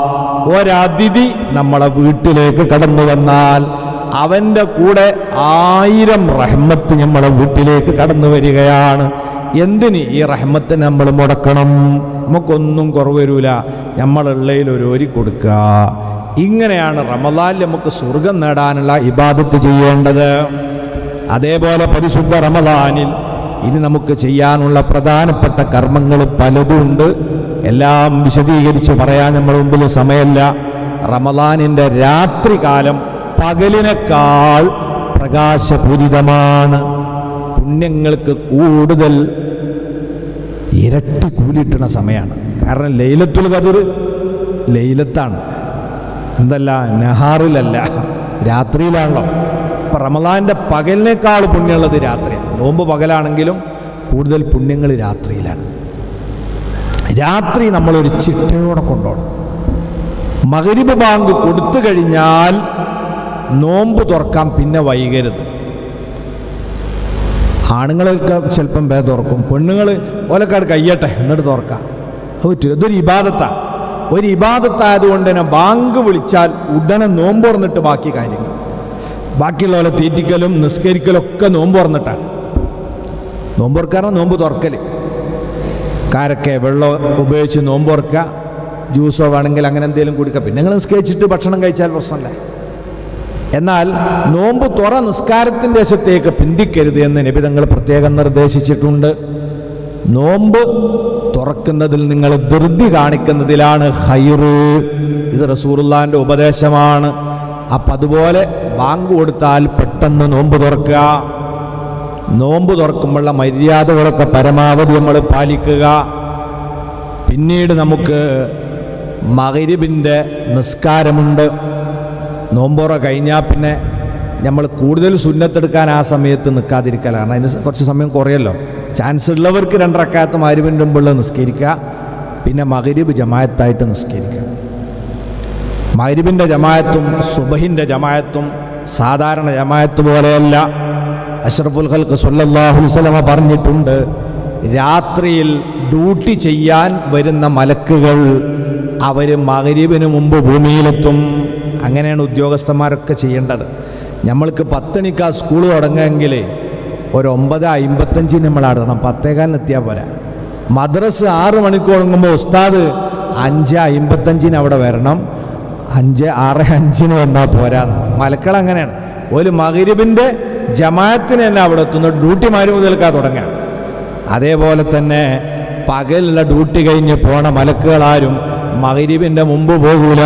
ഒരതിഥി നമ്മളെ വീട്ടിലേക്ക് കടന്നു വന്നാൽ അവൻ്റെ കൂടെ ആയിരം റഹ്മത്ത് നമ്മളെ വീട്ടിലേക്ക് കടന്നു വരികയാണ് എന്തിന് ഈ റഹ്മത്ത് നമ്മൾ മുടക്കണം നമുക്കൊന്നും കുറവ് വരൂല നമ്മളുള്ളതിൽ ഒരു ഓരി കൊടുക്കുക ഇങ്ങനെയാണ് റമദാനിൽ നമുക്ക് സ്വർഗം നേടാനുള്ള ഇബാദത്ത് ചെയ്യേണ്ടത് അതേപോലെ പരിശുദ്ധ റമദാനിൽ ഇനി നമുക്ക് ചെയ്യാനുള്ള പ്രധാനപ്പെട്ട കർമ്മങ്ങൾ പലതുണ്ട് എല്ലാം വിശദീകരിച്ച് പറയാൻ നമ്മൾ മുമ്പിൽ സമയമല്ല റമദാനിൻ്റെ രാത്രികാലം പകലിനേക്കാൾ പ്രകാശപൂരിതമാണ് പുണ്യങ്ങൾക്ക് കൂടുതൽ ഇരട്ടി കൂലിട്ടുന്ന സമയമാണ് കാരണം ലൈലത്തുൽ കതിർ ലൈലത്താണ് എന്തല്ല നഹാറിലല്ല രാത്രിയിലാണല്ലോ ഇപ്പം റമദാൻ്റെ പകലിനേക്കാൾ പുണ്യമുള്ളത് രാത്രിയാണ് നോമ്പ് പകലാണെങ്കിലും കൂടുതൽ പുണ്യങ്ങൾ രാത്രിയിലാണ് രാത്രി നമ്മളൊരു ചിട്ടയോടെ കൊണ്ടുപോകണം മകരിബ് ബാങ്ക് കൊടുത്തു കഴിഞ്ഞാൽ നോമ്പ് തുറക്കാൻ പിന്നെ വൈകരുത് ആണുങ്ങളൊക്കെ ചിലപ്പം വേ തുറക്കും പെണ്ണുങ്ങൾ ഓലക്കാട് കയ്യട്ടെ എന്നിട്ട് തുറക്കാം അത് പറ്റില്ല ഇതൊരു ഇബാദത്താണ് ഒരു ഇബാദത്തായതുകൊണ്ട് തന്നെ ബാങ്ക് വിളിച്ചാൽ ഉടനെ നോമ്പ് തുറന്നിട്ട് ബാക്കി കാര്യങ്ങൾ ബാക്കിയുള്ളവരെ തീറ്റിക്കലും നിസ്കരിക്കലും ഒക്കെ നോമ്പ് തുറന്നിട്ടാണ് നോമ്പ് തുറക്കാറ് നോമ്പ് തുറക്കൽ കാരക്കെ വെള്ളം ഉപയോഗിച്ച് നോമ്പ് തുറക്കുക ജ്യൂസോ വേണമെങ്കിൽ അങ്ങനെ എന്തെങ്കിലും കുടിക്കുക പിന്നെ നിങ്ങൾ നിസ്കരിച്ചിട്ട് ഭക്ഷണം കഴിച്ചാൽ പ്രശ്നമല്ലേ എന്നാൽ നോമ്പ് തുറ നിസ്കാരത്തിൻ്റെ വശത്തേക്ക് പിന്തിക്കരുത് എന്ന് നബി തങ്ങൾ പ്രത്യേകം നിർദ്ദേശിച്ചിട്ടുണ്ട് നോമ്പ് തുറക്കുന്നതിൽ നിങ്ങൾ ധൃതി കാണിക്കുന്നതിലാണ് ഹൈറ് ഇത് റസൂറുല്ലാൻ്റെ ഉപദേശമാണ് അപ്പം അതുപോലെ ബാങ്ക് കൊടുത്താൽ പെട്ടെന്ന് നോമ്പ് തുറക്കുക നോമ്പ് തുറക്കുമ്പോഴുള്ള മര്യാദകളൊക്കെ പരമാവധി നമ്മൾ പാലിക്കുക പിന്നീട് നമുക്ക് മകരിബിൻ്റെ നിസ്കാരമുണ്ട് നോമ്പോറ കഴിഞ്ഞാൽ പിന്നെ നമ്മൾ കൂടുതൽ സുന്നത്തെടുക്കാൻ ആ സമയത്ത് നിൽക്കാതിരിക്കല കാരണം അതിന് കുറച്ച് സമയം കുറയല്ലോ ചാൻസ് ഉള്ളവർക്ക് രണ്ടരക്കാലത്ത് മരുവിൻ്റെ മുമ്പുള്ള നിസ്കരിക്കുക പിന്നെ മകരിബ് ജമായത്തായിട്ട് നിസ്കരിക്കുക മകരിബിൻ്റെ ജമായത്തും സുബഹിൻ്റെ ജമായത്തും സാധാരണ ജമായത്ത് പോലെയല്ല അഷ്റഫുൽ ഖൽക്ക് സല്ലല്ലാഹു അലൈഹി വസല്ലമ പറഞ്ഞിട്ടുണ്ട് രാത്രിയിൽ ഡ്യൂട്ടി ചെയ്യാൻ വരുന്ന മലക്കുകൾ അവർ മകരിബിന് മുമ്പ് ഭൂമിയിലെത്തും അങ്ങനെയാണ് ഉദ്യോഗസ്ഥന്മാരൊക്കെ ചെയ്യേണ്ടത് നമ്മൾക്ക് പത്തണിക്ക് ആ സ്കൂൾ തുടങ്ങുമെങ്കിൽ ഒരു ഒമ്പത് അമ്പത്തഞ്ചിന് നമ്മൾ ആടണം പത്തേകാലിന് എത്തിയാൽ പോരാ മദ്രസ് ആറ് മണിക്ക് തുടങ്ങുമ്പോൾ ഉസ്താദ് അഞ്ച് അമ്പത്തഞ്ചിന് അവിടെ വരണം അഞ്ച് ആറ് അഞ്ചിന് വന്നാൽ പോരാന്ന് മലക്കൾ അങ്ങനെയാണ് ഒരു മകരിബിൻ്റെ ജമാഅത്തിന് തന്നെ അവിടെ എത്തുന്നു ഡ്യൂട്ടിമാർ മുതൽക്കാ തുടങ്ങുക അതേപോലെ തന്നെ പകലുള്ള ഡ്യൂട്ടി കഴിഞ്ഞ് പോണ മലക്കുകളാരും മകരിബിൻ്റെ മുമ്പ് പോകൂല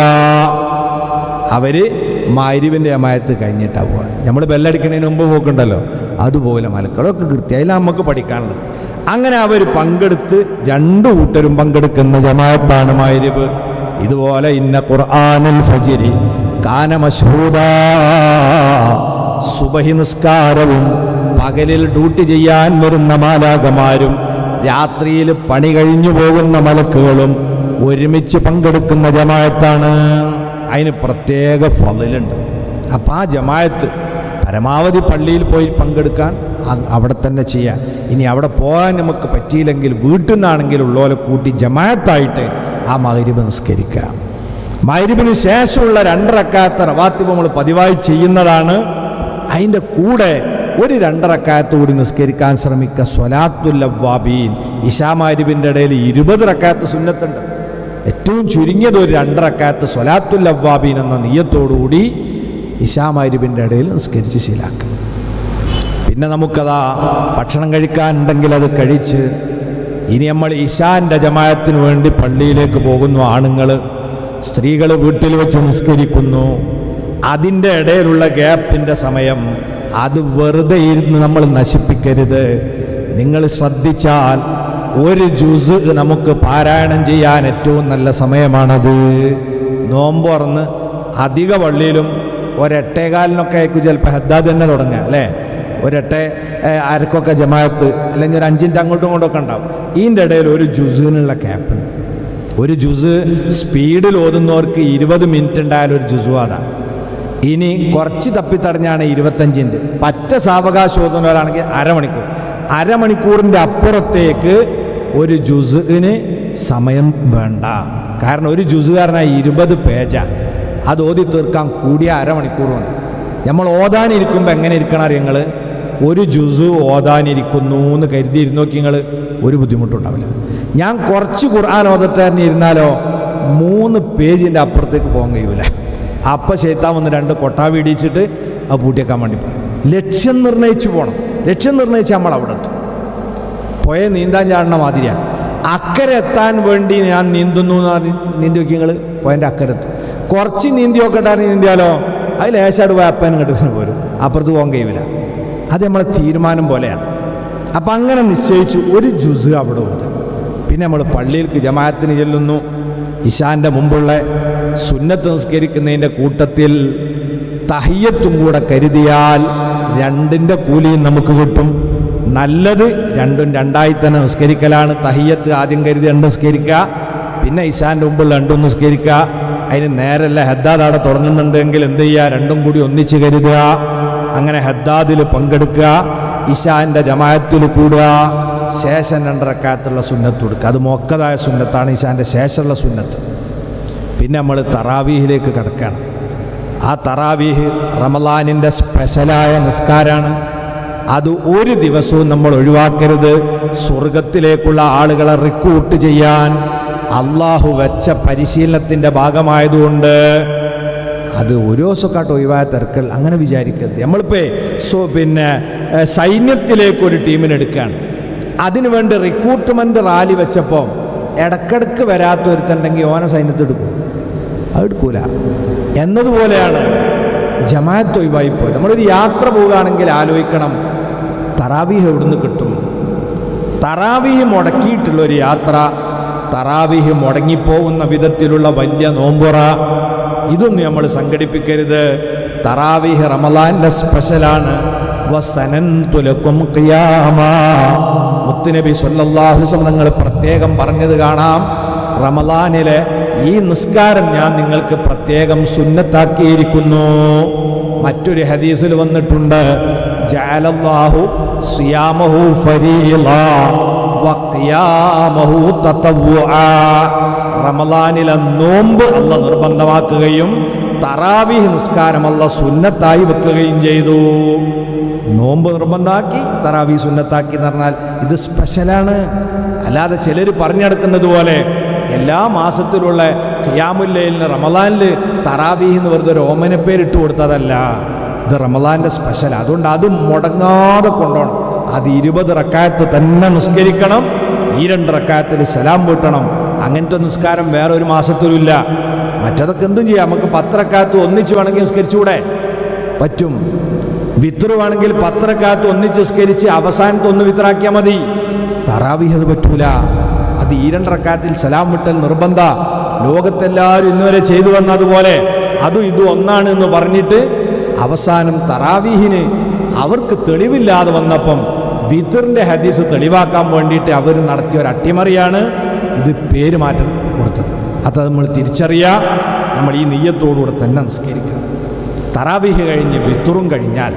അവര് മാരിവിൻ്റെ അമായത്ത് കഴിഞ്ഞിട്ടാണ് പോവുക നമ്മൾ ബെല്ലടിക്കണതിന് മുമ്പ് പോക്കുണ്ടല്ലോ അതുപോലെ മലക്കളൊക്കെ കൃത്യമായി നമുക്ക് പഠിക്കാനുള്ളത് അങ്ങനെ അവർ പങ്കെടുത്ത് രണ്ടു കൂട്ടരും പങ്കെടുക്കുന്ന ജമായത്താണ് മാരിബ് ഇതുപോലെ ഇന്ന ഖുർആനുൽ ഫജിരി കാന മഷ്ഹൂദാ സുബഹി നിസ്കാരവും പകലിൽ ഡ്യൂട്ടി ചെയ്യാൻ വരുന്ന മാലാകമാരും രാത്രിയിൽ പണി കഴിഞ്ഞു പോകുന്ന മലക്കുകളും ഒരുമിച്ച് പങ്കെടുക്കുന്ന ജമായത്താണ് അതിന് പ്രത്യേക ഫതിലുണ്ട് അപ്പം ആ ജമായത്ത് പരമാവധി പള്ളിയിൽ പോയി പങ്കെടുക്കാൻ അ- അവിടെ തന്നെ ചെയ്യാം ഇനി അവിടെ പോകാൻ നമുക്ക് പറ്റിയില്ലെങ്കിൽ വീട്ടിൽ നിന്നാണെങ്കിൽ ഉള്ളവരെ കൂട്ടി ജമായത്തായിട്ട് ആ മകരിബ് നിസ്കരിക്കുക മകരിബിന് ശേഷമുള്ള രണ്ടരക്കാത്ത റവാത്തിബ് നമ്മൾ പതിവായി ചെയ്യുന്നതാണ് അതിൻ്റെ കൂടെ ഒരു രണ്ടരക്കായത്ത് കൂടി നിസ്കരിക്കാൻ ശ്രമിക്കുക സ്വലാത്തുല്ലവാബീൻ ഇഷാമാരിബിൻ്റെ ഇടയിൽ ഇരുപത് റക്കായത്ത് സുന്നത്തുണ്ട് ഏറ്റവും ചുരുങ്ങിയത് ഒരു രണ്ടരക്കായത്ത് സ്വലാത്തുല്ലവാബീൻ എന്ന നീയത്തോടുകൂടി ഇഷാമാരിബിൻ്റെ ഇടയിൽ നിസ്കരിച്ച് ശീലാക്കുക പിന്നെ നമുക്കതാ ഭക്ഷണം കഴിക്കാനുണ്ടെങ്കിൽ അത് കഴിച്ച് ഇനി നമ്മൾ ഇഷാൻ്റെ ജമായത്തിന് വേണ്ടി പള്ളിയിലേക്ക് പോകുന്നു ആണുങ്ങൾ സ്ത്രീകൾ വീട്ടിൽ വെച്ച് നിസ്കരിക്കുന്നു അതിൻ്റെ ഇടയിലുള്ള ഗ്യാപ്പിൻ്റെ സമയം അത് വെറുതെ ഇരുന്ന് നമ്മൾ നശിപ്പിക്കരുത് നിങ്ങൾ ശ്രദ്ധിച്ചാൽ ഒരു ജ്യൂസ് നമുക്ക് പാരായണം ചെയ്യാൻ ഏറ്റവും നല്ല സമയമാണത് നോമ്പ് തുറന്ന് അധിക പള്ളിയിലും ഒരെട്ടേകാലിനൊക്കെ ആയിരിക്കും ചിലപ്പോൾ ഹദ്ദാദ് തന്നെ തുടങ്ങുക അല്ലേ ഒരെട്ടെ ഏ, അരക്കൊക്കെ ജമാഅത്ത് അല്ലെങ്കിൽ ഒരു അഞ്ചിൻ്റെ അങ്ങോട്ടും ഇങ്ങോട്ടൊക്കെ ഉണ്ടാവും ഇതിൻ്റെ ഇടയിൽ ഒരു ജുസിനുള്ള ക്യാപ്പ് ഒരു ജുസ് സ്പീഡിൽ ഓതുന്നവർക്ക് ഇരുപത് മിനിറ്റ് ഉണ്ടായാലും ഒരു ജുസു അതാണ് ഇനി കുറച്ച് തപ്പിത്തടഞ്ഞാണ് ഇരുപത്തഞ്ചിൻ്റെ പറ്റ സാവകാശം ഓതുന്നവരാണെങ്കിൽ അരമണിക്കൂർ അരമണിക്കൂറിൻ്റെ അപ്പുറത്തേക്ക് ഒരു ജുസിന് സമയം വേണ്ട കാരണം ഒരു ജുസുകാരനായി ഇരുപത് പേജാണ് അത് ഓതി തീർക്കാൻ കൂടിയ അരമണിക്കൂർ മതി നമ്മൾ ഓതാനിരിക്കുമ്പോൾ എങ്ങനെ ഇരിക്കണം അറിയങ്ങൾ ഒരു ജുസു ഓതാനിരിക്കുന്നു എന്ന് കരുതിയിരുന്നു നോക്കി നിങ്ങൾ ഒരു ബുദ്ധിമുട്ടുണ്ടാവില്ല ഞാൻ കുറച്ച് ഖുർആൻ ഓതത്തേറിന് ഇരുന്നാലോ മൂന്ന് പേജിൻ്റെ അപ്പുറത്തേക്ക് പോകാൻ കഴിയൂല അപ്പം ചെയ്ത്താൻ വന്ന് രണ്ട് കൊട്ടാവി ഇടിച്ചിട്ട് അത് പൂട്ടിയേക്കാൻ വേണ്ടി പറയും ലക്ഷ്യം നിർണ്ണയിച്ച് പോകണം ലക്ഷ്യം നിർണ്ണയിച്ച് നമ്മൾ അവിടെ എത്തും പുഴ നീന്താൻ ചാടുന്ന മാതിരിയാണ് അക്കരെ എത്താൻ വേണ്ടി ഞാൻ നീന്തുന്നു എന്ന് പറഞ്ഞ് നീന്തി നോക്കി നിങ്ങൾ പുഴൻ്റെ അക്കരെത്തും കുറച്ച് നീന്തി നോക്കട്ടാണ് നീന്തിയാലോ അത് ലേശാട് വേപ്പൻ ഇങ്ങോട്ട് പോരും അപ്പുറത്ത് പോകാൻ കഴിയില്ല അത് നമ്മളെ തീരുമാനം പോലെയാണ് അപ്പം അങ്ങനെ നിശ്ചയിച്ചു ഒരു ജുസ് അവിടെ ഓതുക പിന്നെ നമ്മൾ പള്ളിയിലേക്ക് ജമാഅത്തിന് ചെല്ലുന്നു ഇശാന്റെ മുമ്പുള്ള സുന്നത്ത് നിസ്കരിക്കുന്നതിൻ്റെ കൂട്ടത്തിൽ തഹയ്യത്തും കൂടെ കരുതിയാൽ രണ്ടിൻ്റെ കൂലിയും നമുക്ക് കിട്ടും നല്ലത് രണ്ടും രണ്ടായി തന്നെ നിസ്കരിക്കലാണ് തഹയ്യത്ത് ആദ്യം കരുതി രണ്ട് നിസ്കരിക്കുക പിന്നെ ഇശാന്റെ മുമ്പിൽ രണ്ടും നിസ്കരിക്കുക അതിന് നേരല്ല ഹദ്ദാദ് അവിടെ തുടങ്ങുന്നുണ്ടെങ്കിൽ എന്ത് ചെയ്യുക രണ്ടും കൂടി ഒന്നിച്ച് കരുതുക അങ്ങനെ ഹദ്ദാദിൽ പങ്കെടുക്കുക ഇശാന്റെ ജമാഅത്തിൽ കൂടുക ശേഷം രണ്ടരക്കാലത്തുള്ള സുന്നത്ത് കൊടുക്കുക അത് മൊക്കതായ സുന്നത്താണ് ഇശാന്റെ ശേഷമുള്ള സുന്നത്ത് പിന്നെ നമ്മൾ തറാവീഹിലേക്ക് കിടക്കുകയാണ് ആ തറാവീഹ് റമലാനിൻ്റെ സ്പെഷ്യലായ നിസ്കാരമാണ് അത് ഒരു ദിവസവും നമ്മൾ ഒഴിവാക്കരുത് സ്വർഗത്തിലേക്കുള്ള ആളുകളെ റിക്രൂട്ട് ചെയ്യാൻ അള്ളാഹു വെച്ച പരിശീലനത്തിൻ്റെ ഭാഗമായതുകൊണ്ട് അത് ഒരു ദിവസക്കാട്ട് ഒഴിവായ തിരക്കൽ അങ്ങനെ വിചാരിക്കരുത് നമ്മളിപ്പോൾ സോ പിന്നെ ഏഹ്, സൈന്യത്തിലേക്ക് ഒരു ടീമിനെ എടുക്കുകയാണ് അതിനുവേണ്ടി റിക്രൂട്ട്മെന്റ് റാലി വെച്ചപ്പോൾ ഇടക്കിടക്ക് വരാത്ത ഒരുത്തുണ്ടെങ്കിൽ ഓനെ സൈന്യത്തിൽ എടുക്കും അത് എടുക്കൂല എന്നതുപോലെയാണ് ജമാഅത്ത് ഒഴിവായിപ്പോയി നമ്മളൊരു യാത്ര പോവുകയാണെങ്കിൽ ആലോചിക്കണം തറാവീഹ് എവിടുന്ന് കിട്ടും തറാവീഹ് മുടക്കിയിട്ടുള്ള ഒരു യാത്ര തറാവീഹ് മുടങ്ങിപ്പോകുന്ന വിധത്തിലുള്ള വലിയ നോമ്പുറ ഇതൊന്നും നമ്മൾ സംഘടിപ്പിക്കരുത് തറാവീഹ് റമലാന്റെ സ്പെഷ്യലാണ് വസനന്തുലക്കും ഖിയാമാ. മുത്തുനബി സല്ലല്ലാഹു അലൈഹി വസല്ലം നിങ്ങൾ പ്രത്യേകം പറഞ്ഞത് കാണാം റമലാനിലെ ഈ നിസ്കാരം ഞാൻ നിങ്ങൾക്ക് പ്രത്യേകം സുന്നത്താക്കിയിരിക്കുന്നു മറ്റൊരു ഹദീസിൽ വന്നിട്ടുണ്ട് ജഅലല്ലാഹു സിയാമഹു ഫരീള വഖിയാമഹു തതവ്വുആ റമലാനിലെ നോമ്പ് അല്ല നിർബന്ധമാക്കുകയും തറാവീഹ് നിസ്കാരം അല്ല സുന്നത്തായി വെക്കുകയും ചെയ്തു നോമ്പ് നിർബന്ധമാക്കി തറാവി സുന്നത്താക്കി എന്ന് പറഞ്ഞാൽ ഇത് സ്പെഷ്യലാണ് അല്ലാതെ ചിലർ പറഞ്ഞെടുക്കുന്നത് പോലെ എല്ലാ മാസത്തിലുള്ള ഖിയാമുല്ലയിലിന് റമലാനിൽ തറാവീഹ് എന്ന് വെറുതെ ഒരു ഓമന പേരിട്ട് കൊടുത്തതല്ല ഇത് റമലാൻ്റെ സ്പെഷ്യൽ അതുകൊണ്ട് അത് മുടങ്ങാതെ കൊണ്ടുപോകണം അത് ഇരുപത് റക്കായത്ത് തന്നെ നിസ്കരിക്കണം ഈ രണ്ട് റക്കായത്തിൽ സലാം വീട്ടണം അങ്ങനത്തെ നിസ്കാരം വേറെ ഒരു മാസത്തിലും ഇല്ല മറ്റതൊക്കെ എന്തും ചെയ്യാം നമുക്ക് പത്രക്കാലത്ത് ഒന്നിച്ച് വേണമെങ്കിൽ നിസ്കരിച്ചുകൂടെ പറ്റും വിത്രു വേണമെങ്കിൽ പത്രക്കാലത്ത് ഒന്നിച്ച് നിസ്കരിച്ച് അവസാനത്ത് ഒന്ന് വിത്രാക്കിയാൽ മതി തറാവിഹ് അത് പറ്റൂല അത് ഈ രണ്ടറക്കാത്തിൽ സലാം വിട്ടൽ നിർബന്ധ ലോകത്തെല്ലാവരും ഇന്നുവരെ ചെയ്തു വന്നതുപോലെ അതും ഇതും ഒന്നാണ് എന്ന് പറഞ്ഞിട്ട് അവസാനം തറാവീഹിന് അവർക്ക് തെളിവില്ലാതെ വന്നപ്പം വിത്തറിൻ്റെ ഹദീസ് തെളിവാക്കാൻ വേണ്ടിയിട്ട് അവർ നടത്തിയ ഒരു അട്ടിമറിയാണ് ഇത് പേര് മാറ്റം കൊടുത്തത് അത് നമ്മൾ തിരിച്ചറിയുക നമ്മൾ ഈ നെയ്യത്തോടുകൂടെ തന്നെ നിസ്കരിക്കണം തറാവീഹ് കഴിഞ്ഞ് വിത്തുറും കഴിഞ്ഞാൽ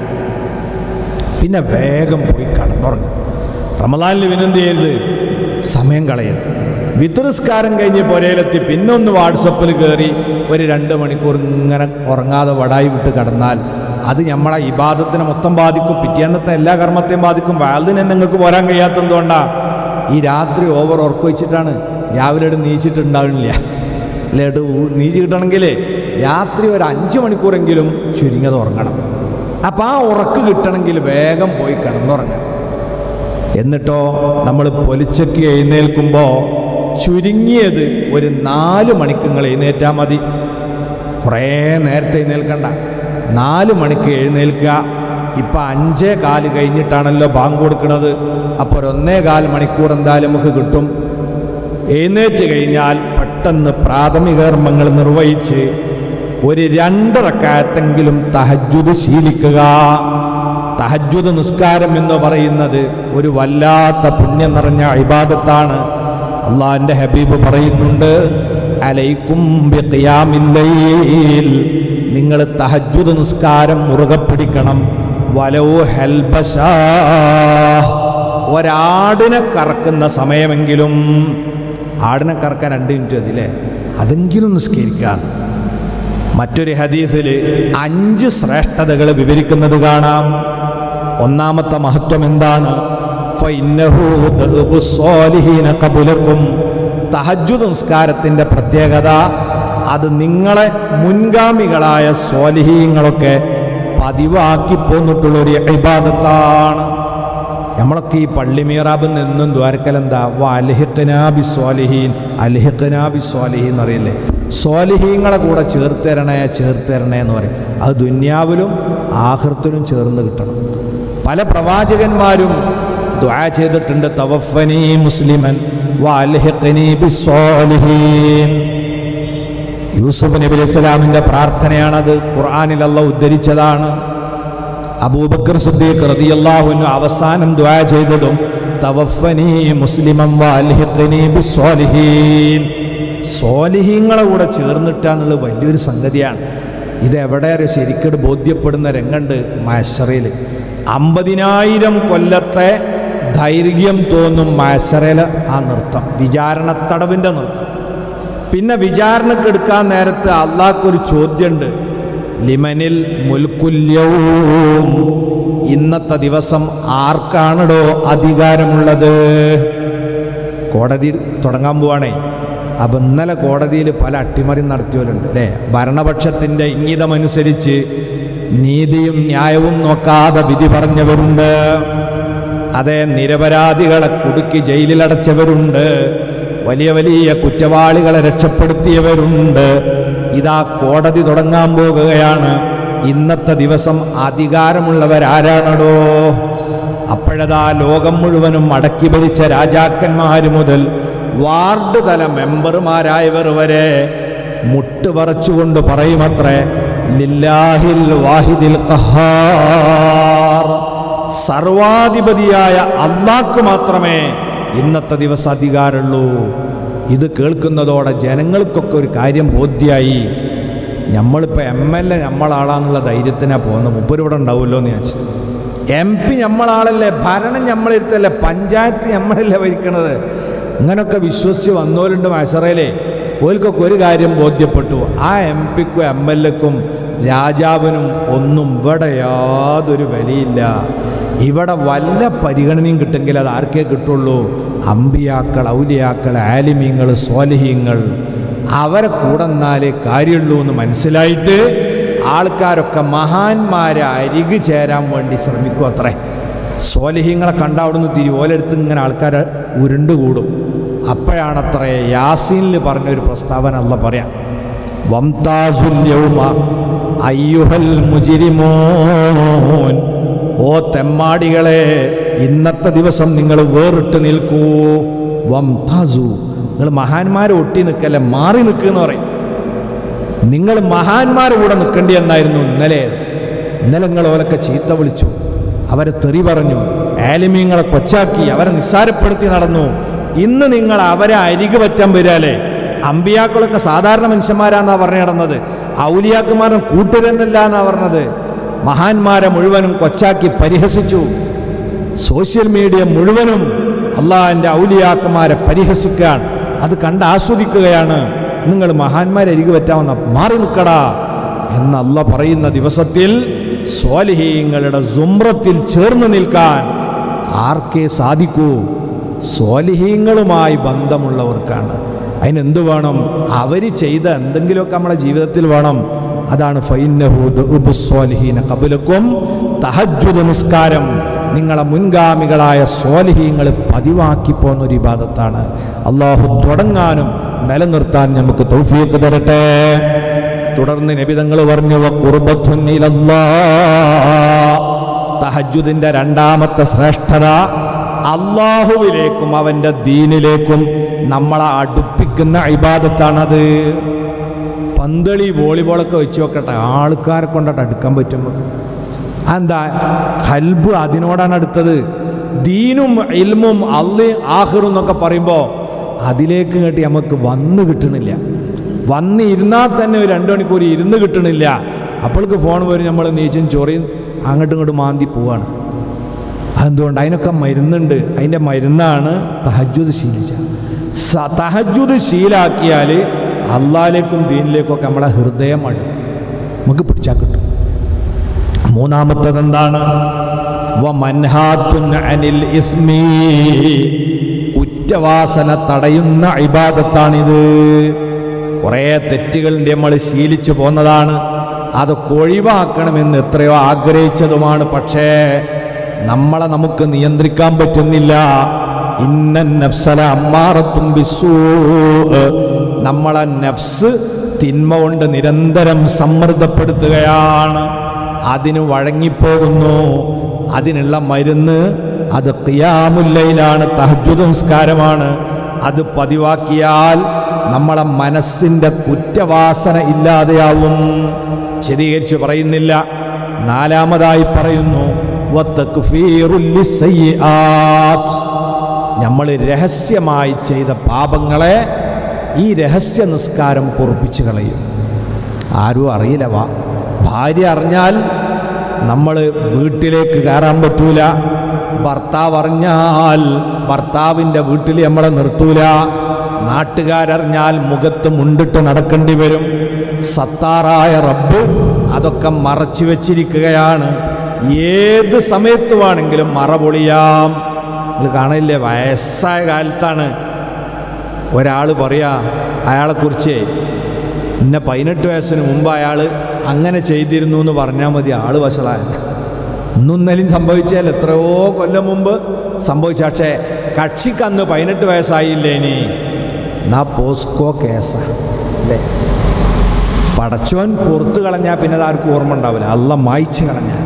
പിന്നെ വേഗം പോയി കടന്നുറങ്ങും റമദാനിൽ വിനന്തി ചെയ്യരുത് സമയം കളയരുത് വിത്തുറിസ്കാരം കഴിഞ്ഞ് പുരയിലെത്തി പിന്നെ ഒന്ന് വാട്സപ്പിൽ കയറി ഒരു രണ്ട് മണിക്കൂർ ഇങ്ങനെ ഉറങ്ങാതെ വടായി വിട്ട് കിടന്നാൽ അത് നമ്മളെ ഇബാദത്തിനെ മൊത്തം ബാധിക്കും പിറ്റേന്നത്തെ എല്ലാ കർമ്മത്തെയും ബാധിക്കും വാലിന് നിങ്ങൾക്ക് പോരാൻ കഴിയാത്തതുകൊണ്ടാണ് ഈ രാത്രി ഓവർ ഉറക്കം വെച്ചിട്ടാണ് രാവിലെ ഇട്ട് നീച്ചിട്ടുണ്ടാകുന്നില്ല അല്ലേട്ട് നീച്ച് കിട്ടണമെങ്കിൽ രാത്രി ഒരു അഞ്ച് മണിക്കൂറെങ്കിലും ചുരുങ്ങിയത് ഉറങ്ങണം അപ്പം ആ ഉറക്ക് കിട്ടണമെങ്കിൽ വേഗം പോയി കിടന്നുറങ്ങണം എന്നിട്ടോ നമ്മൾ പൊലിച്ചക്ക് എഴുന്നേൽക്കുമ്പോൾ ചുരുങ്ങിയത് ഒരു നാല് മണിക്ക് നിങ്ങൾ എഴുന്നേറ്റാൽ മതി കുറേ നേരത്തെ എഴുന്നേൽക്കണ്ട നാല് മണിക്ക് എഴുന്നേൽക്കുക ഇപ്പം അഞ്ചേ കാല് കഴിഞ്ഞിട്ടാണല്ലോ ബാങ്ക് കൊടുക്കുന്നത് അപ്പോൾ ഒരു ഒന്നേ കാല് മണിക്കൂർ എന്തായാലും നമുക്ക് കിട്ടും എഴുന്നേറ്റ് കഴിഞ്ഞാൽ പെട്ടെന്ന് പ്രാഥമിക കർമ്മങ്ങൾ നിർവഹിച്ച് ഒരു രണ്ടറക്കായത്തെങ്കിലും തഹജുദ് ശീലിക്കുക തഹജുദ് നിസ്കാരം എന്ന് പറയുന്നത് ഒരു വല്ലാത്ത പുണ്യം നിറഞ്ഞ ഇബാദത്താണ് അള്ളാഹിൻ്റെ ഹബീബ് പറയുന്നുണ്ട് അലൈക്കും ബിഖിയാമിൽ ലൈൽ നിങ്ങൾ തഹജുദ് നിസ്കാരം മുറുകെ പിടിക്കണം വലോ ഹെൽബശാ ഒരാടിനെ കറക്കുന്ന സമയമെങ്കിലും ആടിനെ കറക്കാൻ രണ്ട് മിനിറ്റ് അതില്ലേ അതെങ്കിലും നിസ്കരിക്കാൻ മറ്റൊരു ഹദീസിൽ അഞ്ച് ശ്രേഷ്ഠതകൾ വിവരിക്കുന്നത് കാണാം ഒന്നാമത്തെ മഹത്വം എന്താണ് ഫഇന്നഹു ദഅബു സ്വാലിഹീന ഖബലക്കും. തഹജ്ജുദ് നിസ്കാരത്തിൻ്റെ പ്രത്യേകത അത് നിങ്ങളെ മുൻഗാമികളായ സ്വാലിഹീങ്ങളൊക്കെ പതിവാക്കി പോന്നിട്ടുള്ളൊരു ഇബാദത്താണ് നമ്മളൊക്കെ ഈ പള്ളി മീറാബിൽ നിന്നും ദ്വാരക്കലെന്താ അൽഹിഖനാബി സ്വാലിഹീൻ അൽഹിഖനാബി സ്വാലിഹീൻ എന്നറിയില്ലേ സ്വാലിഹീങ്ങളെ കൂടെ ചേർത്തരണേ ചേർത്തരണേ എന്ന് പറയും അത് ദുന്യാവിലും ആഹൃത്തിലും ചേർന്ന് കിട്ടണം പല പ്രവാചകന്മാരും ദ്വാ ചെയ്തിട്ടുണ്ട് തവഫനി മുസ്ലിമൻ വാൽഹിഖനി ബിസ്വാലിഹീൻ യൂസുഫ് നബി അലൈഹി സ്വലാമിൻ്റെ പ്രാർത്ഥനയാണത് ഖുർആനിൽ അല്ല ഉദ്ധരിച്ചതാണ് അബൂബക്കർ സുദ്ദീഖ് റളിയല്ലാഹുവിന് അവസാനം ദുആ ചെയ്തതും തവഫനി മുസ്ലിമൻ വാൽഹിഖനി ബിസ്വാലിഹീൻ സ്വാലിഹീങ്ങളെ കൂടെ ചേർന്നിട്ടാന്നുള്ളത് വലിയൊരു സംഗതിയാണ് ഇത് എവിടെ ശരിക്കും ബോധ്യപ്പെടുന്ന രംഗമുണ്ട് മാഷറയിൽ അമ്പതിനായിരം കൊല്ലത്തെ ദൈർഘ്യം തോന്നും മാഷറയിൽ ആ നൃത്തം വിചാരണത്തടവിൻ്റെ നൃത്തം പിന്നെ വിചാരണക്ക് എടുക്കാൻ നേരത്ത് അള്ളാഹ്ക്കൊരു ചോദ്യമുണ്ട് ലിമനിൽ മുൽക്കുല്യവും ഇന്നത്തെ ദിവസം ആർക്കാണടോ അധികാരമുള്ളത് കോടതി തുടങ്ങാൻ പോവാണേ അപ്പം ഇന്നലെ കോടതിയിൽ പല അട്ടിമറി നടത്തിയവരുണ്ട് അല്ലേ ഭരണപക്ഷത്തിൻ്റെ ഇംഗിതമനുസരിച്ച് നീതിയും ന്യായവും നോക്കാതെ വിധി പറഞ്ഞവരുണ്ട് അതേ നിരപരാധികളെ കുടുക്കി ജയിലിലടച്ചവരുണ്ട് വലിയ വലിയ കുറ്റവാളികളെ രക്ഷപ്പെടുത്തിയവരുണ്ട് ഇതാ കോടതി തുടങ്ങാൻ പോകുകയാണ് ഇന്നത്തെ ദിവസം അധികാരമുള്ളവരാരാണടോ അപ്പോഴതാ ലോകം മുഴുവനും അടക്കി ഭരിച്ച രാജാക്കന്മാർ മുതൽ വാർഡ് തല മെമ്പർമാരായവർ വരെ മുട്ടുപറച്ചുകൊണ്ട് പറയുമത്രേ ലില്ലാഹിൽ വാഹിദിൽ ഖഹാർ സർവാധിപതിയായ അള്ളാഹ്ക്ക് മാത്രമേ ഇന്നത്തെ ദിവസം അധികാരമുള്ളൂ ഇത് കേൾക്കുന്നതോടെ ജനങ്ങൾക്കൊക്കെ ഒരു കാര്യം ബോധ്യായി നമ്മളിപ്പോൾ എം എൽ എ നമ്മളാളാന്നുള്ള ധൈര്യത്തിനാണ് പോകുന്നത് മുപ്പര് ഇവിടെ ഉണ്ടാവുമല്ലോ എന്ന് ചോദിച്ചു എം പി നമ്മളാളല്ലേ ഭരണം നമ്മളിരുത്തല്ലേ പഞ്ചായത്ത് നമ്മളല്ലേ ഭരിക്കണത് ഇങ്ങനൊക്കെ വിശ്വസിച്ച് വന്നോലുണ്ട് മൈസറയിലെ ഓൽക്കൊക്കെ ഒരു കാര്യം ബോധ്യപ്പെട്ടു ആ എം പിക്കും എം എൽ എക്കും രാജാവിനും ഒന്നും ഇവിടെ യാതൊരു വിലയില്ല ഇവിടെ വല്ല പരിഗണനയും കിട്ടുമെങ്കിൽ അത് ആർക്കേ കിട്ടുള്ളൂ അമ്പിയാക്കൾ ഔലിയാക്കൾ ആലിമീങ്ങൾ സ്വാലിഹീങ്ങൾ അവരെ കൂടെ എന്നാലേ കാര്യമുള്ളൂ എന്ന് മനസ്സിലായിട്ട് ആൾക്കാരൊക്കെ മഹാന്മാരെ അരികു ചേരാൻ വേണ്ടി ശ്രമിക്കും അത്രേ സ്വാലിഹീങ്ങളെ കണ്ട അവിടുന്ന് തിരി ഓലെടുത്ത് ഇങ്ങനെ ആൾക്കാർ ഉരുണ്ടുകൂടും അപ്പോഴാണത്രേ യാസീനിൽ പറഞ്ഞൊരു പ്രസ്താവന അല്ല പറയാം വംതാസുൽ യൗമ അയ്യുഹൽ മുജിരിമോൻ ഓ തെമ്മാടികളെ ഇന്നത്തെ ദിവസം നിങ്ങൾ വേറിട്ട് നിൽക്കൂ വംതാസു നിങ്ങൾ മഹാന്മാരെ ഒട്ടി നിൽക്കല്ലേ മാറി നിൽക്കുമെന്ന് പറയും നിങ്ങൾ മഹാന്മാരുടെ കൂടെ നിൽക്കേണ്ടി എന്നായിരുന്നു ഇന്നലെ ഇന്നലെ നിങ്ങൾ ഓലൊക്കെ ചീത്ത വിളിച്ചു അവരെ തെറി പറഞ്ഞു ആലിമീങ്ങളെ കൊച്ചാക്കി അവരെ നിസ്സാരപ്പെടുത്തി നടന്നു ഇന്ന് നിങ്ങൾ അവരെ അരികു പറ്റാൻ വരാലേ അമ്പിയാക്കളൊക്കെ സാധാരണ മനുഷ്യന്മാരാന്നാ പറഞ്ഞു നടന്നത് ഔലിയാക്കുമാരും കൂട്ടുരന്നല്ല എന്നാ പറഞ്ഞത് മഹാന്മാരെ മുഴുവനും കൊച്ചാക്കി പരിഹസിച്ചു സോഷ്യൽ മീഡിയ മുഴുവനും അള്ളാഹിൻ്റെ ഔലിയാക്കന്മാരെ പരിഹസിക്കാൻ അത് കണ്ട് ആസ്വദിക്കുകയാണ് നിങ്ങൾ മഹാന്മാരെ അരികു പറ്റാമെന്ന മാറി നിൽക്കടാ എന്ന് അല്ല പറയുന്ന ദിവസത്തിൽ സ്വാലിഹീങ്ങളുടെ സുമ്രത്തിൽ ചേർന്ന് നിൽക്കാൻ ആർക്കേ സാധിക്കൂ സ്വാലിഹീങ്ങളുമായി ബന്ധമുള്ളവർക്കാണ് അതിനെന്ത് വേണം അവർ ചെയ്ത എന്തെങ്കിലുമൊക്കെ നമ്മളെ ജീവിതത്തിൽ വേണം അതാണ് ഫൈനഹുസ്വാലിഹീന കബുലക്കും തഹജുദ് നിസ്കാരം നിങ്ങളെ മുൻഗാമികളായ സ്വാലിഹീങ്ങൾ പതിവാക്കി പോകുന്ന ഒരു ഇബാദത്താണ് അള്ളാഹു തുടങ്ങാനും നിലനിർത്താൻ നമുക്ക് തൗഫീഖ് തരട്ടെ തുടർന്ന് നബിതങ്ങൾ പറഞ്ഞു തഹജുദിന്റെ രണ്ടാമത്തെ ശ്രേഷ്ഠത അള്ളാഹുവിലേക്കും അവൻ്റെ ദീനിലേക്കും നമ്മളെ അടുപ്പിക്കുന്ന ഇബാദത്താണത് പന്തളി വോളിബോളൊക്കെ വെച്ച് നോക്കട്ടെ ആൾക്കാരെ കൊണ്ടിട്ട് അടുക്കാൻ പറ്റുമ്പോൾ എന്താ കൽബ് അതിനോടാണ് അടുത്തത് ദീനും ഇൽമും അള്ളി ആഹിറും എന്നൊക്കെ പറയുമ്പോൾ അതിലേക്ക് കേട്ടി നമുക്ക് വന്ന് കിട്ടണില്ല വന്ന് ഇരുന്നാൽ തന്നെ ഒരു രണ്ട് മണിക്കൂർ ഇരുന്ന് കിട്ടണില്ല അപ്പോൾക്ക് ഫോൺ വരും നമ്മൾ നീച്ചും ചൊറിയും അങ്ങോട്ടും ഇങ്ങോട്ടും മാന്തി പോവാണ് അതെന്തുകൊണ്ട് അതിനൊക്കെ മരുന്നുണ്ട് അതിൻ്റെ മരുന്നാണ് തഹജുദ് ശീലിച്ച സ- തഹജുദ് ശീലാക്കിയാൽ അള്ളാഹിലേക്കും ദീനിലേക്കും ഒക്കെ നമ്മളെ ഹൃദയം അടുക്കും നമുക്ക് പിടിച്ചാൽ കിട്ടും മൂന്നാമത്തത് എന്താണ് വമൻഹാത്തുൻ അനിൽ ഇസ്മി കുറ്റവാസന തടയുന്ന ഇബാദത്താണിത് കുറേ തെറ്റുകളുണ്ട് നമ്മൾ ശീലിച്ചു പോന്നതാണ് അതൊക്കെ ഒഴിവാക്കണമെന്ന് എത്രയോ ആഗ്രഹിച്ചതുമാണ് പക്ഷേ നമ്മളെ നമുക്ക് നിയന്ത്രിക്കാൻ പറ്റുന്നില്ല ഇന്ന നഫ്സല അമ്മാറത്തും ബിസൂ നമ്മളെ നഫ്സ് തിന്മ കൊണ്ട് നിരന്തരം സമ്മർദ്ദപ്പെടുത്തുകയാണ് അതിന് വഴങ്ങിപ്പോകുന്നു അതിനുള്ള മരുന്ന് അത് ഖിയാമുല്ലയിലാണ് തഹജുദ് സംസ്കാരമാണ് അത് പതിവാക്കിയാൽ നമ്മളെ മനസ്സിൻ്റെ കുറ്റവാസന ഇല്ലാതെയാവും ശരീകരിച്ച് പറയുന്നില്ല നാലാമതായി പറയുന്നു വത്തക്ഫീറുൽ ലിസ്സയ്യിആത്ത്. നമ്മൾ രഹസ്യമായി ചെയ്ത പാപങ്ങളെ ഈ രഹസ്യ നിസ്കാരം പൊറുപ്പിച്ച് കളയും ആരും അറിയില്ല വാ ഭാര്യ അറിഞ്ഞാൽ നമ്മൾ വീട്ടിലേക്ക് കയറാൻ പറ്റൂല ഭർത്താവ് അറിഞ്ഞാൽ ഭർത്താവിൻ്റെ വീട്ടിൽ നമ്മളെ നിർത്തൂല നാട്ടുകാരറിഞ്ഞാൽ മുഖത്ത് മുണ്ടിട്ട് നടക്കേണ്ടി വരും സത്താറായ റബ്ബ് അതൊക്കെ മറച്ചു വെച്ചിരിക്കുകയാണ് ഏത് സമയത്ത് വേണമെങ്കിലും മറ പൊളിയാം നിങ്ങൾ കാണില്ലേ വയസ്സായ കാലത്താണ് ഒരാൾ പറയാ അയാളെക്കുറിച്ച് ഇന്ന പതിനെട്ട് വയസ്സിന് മുമ്പ് അയാൾ അങ്ങനെ ചെയ്തിരുന്നു എന്ന് പറഞ്ഞാൽ മതി ആൾ വഷളായ ഇന്നും ഇന്നലെയും സംഭവിച്ചാൽ എത്രയോ കൊല്ലം മുമ്പ് സംഭവിച്ച പക്ഷേ കക്ഷിക്ക് അന്ന് പതിനെട്ട് വയസ്സായില്ലേ ഇനി എന്നാ പോസ്കോ കേസാ അല്ലേ പടച്ചോൻ പുറത്ത് കളഞ്ഞാൽ പിന്നെ അത് ആർക്കും ഓർമ്മ ഉണ്ടാവില്ല അല്ല മായ്ച്ച് കളഞ്ഞാൽ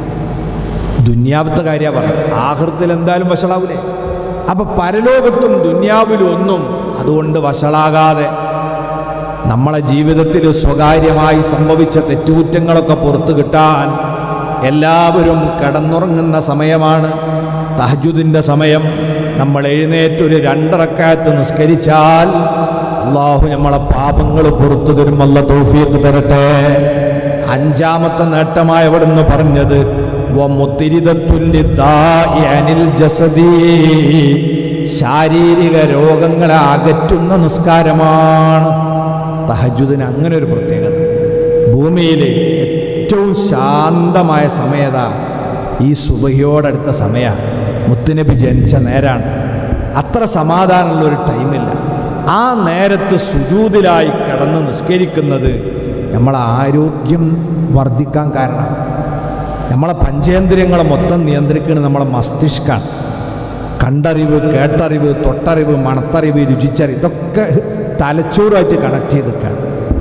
ദുന്യാവത്തെ കാര്യമാണ് പറഞ്ഞത് ആഹൃത്തിൽ എന്തായാലും വഷളാവൂലേ അപ്പൊ പരലോകത്തും ദുന്യാവിലും ഒന്നും അതുകൊണ്ട് വഷളാകാതെ നമ്മളെ ജീവിതത്തിൽ സ്വകാര്യമായി സംഭവിച്ച തെറ്റുകുറ്റങ്ങളൊക്കെ പുറത്തു കിട്ടാൻ എല്ലാവരും കിടന്നുറങ്ങുന്ന സമയമാണ് തഹജുദിൻ്റെ സമയം നമ്മൾ എഴുന്നേറ്റൊരു രണ്ടറക്കാലത്ത് നിസ്കരിച്ചാൽ അള്ളാഹു നമ്മളെ പാപങ്ങൾ പുറത്തു തരും അല്ല തൗഫീഖ് തരട്ടെ അഞ്ചാമത്തെ നേട്ടമായ അവിടുന്ന് പറഞ്ഞത് വമുത്തിരിതത്തുല്യദാഇ അനിൽ ജസദി ശാരീരിക രോഗങ്ങളെ അകറ്റുന്ന നിസ്കാരമാണ് തഹജുദിന് അങ്ങനെ ഒരു പ്രത്യേകത ഭൂമിയിലെ ഏറ്റവും ശാന്തമായ സമയത ഈ സുബഹിയോടടുത്ത സമയ മുത്തുനബി ജനിച്ച നേരാണ് അത്ര സമാധാനമുള്ള ഒരു ടൈമില്ല ആ നേരത്ത് സുജൂതിലായി കിടന്ന് നിസ്കരിക്കുന്നത് നമ്മളെ ആരോഗ്യം വർദ്ധിക്കാൻ കാരണം നമ്മളെ പഞ്ചേന്ദ്രിയങ്ങളെ മൊത്തം നിയന്ത്രിക്കുന്നത് നമ്മളെ മസ്തിഷ്കാണ് കണ്ടറിവ് കേട്ടറിവ് തൊട്ടറിവ് മണത്തറിവ് രുചിച്ചറിവ് ഇതൊക്കെ തലച്ചോറുമായിട്ട് കണക്ട് ചെയ്തിട്ടാണ്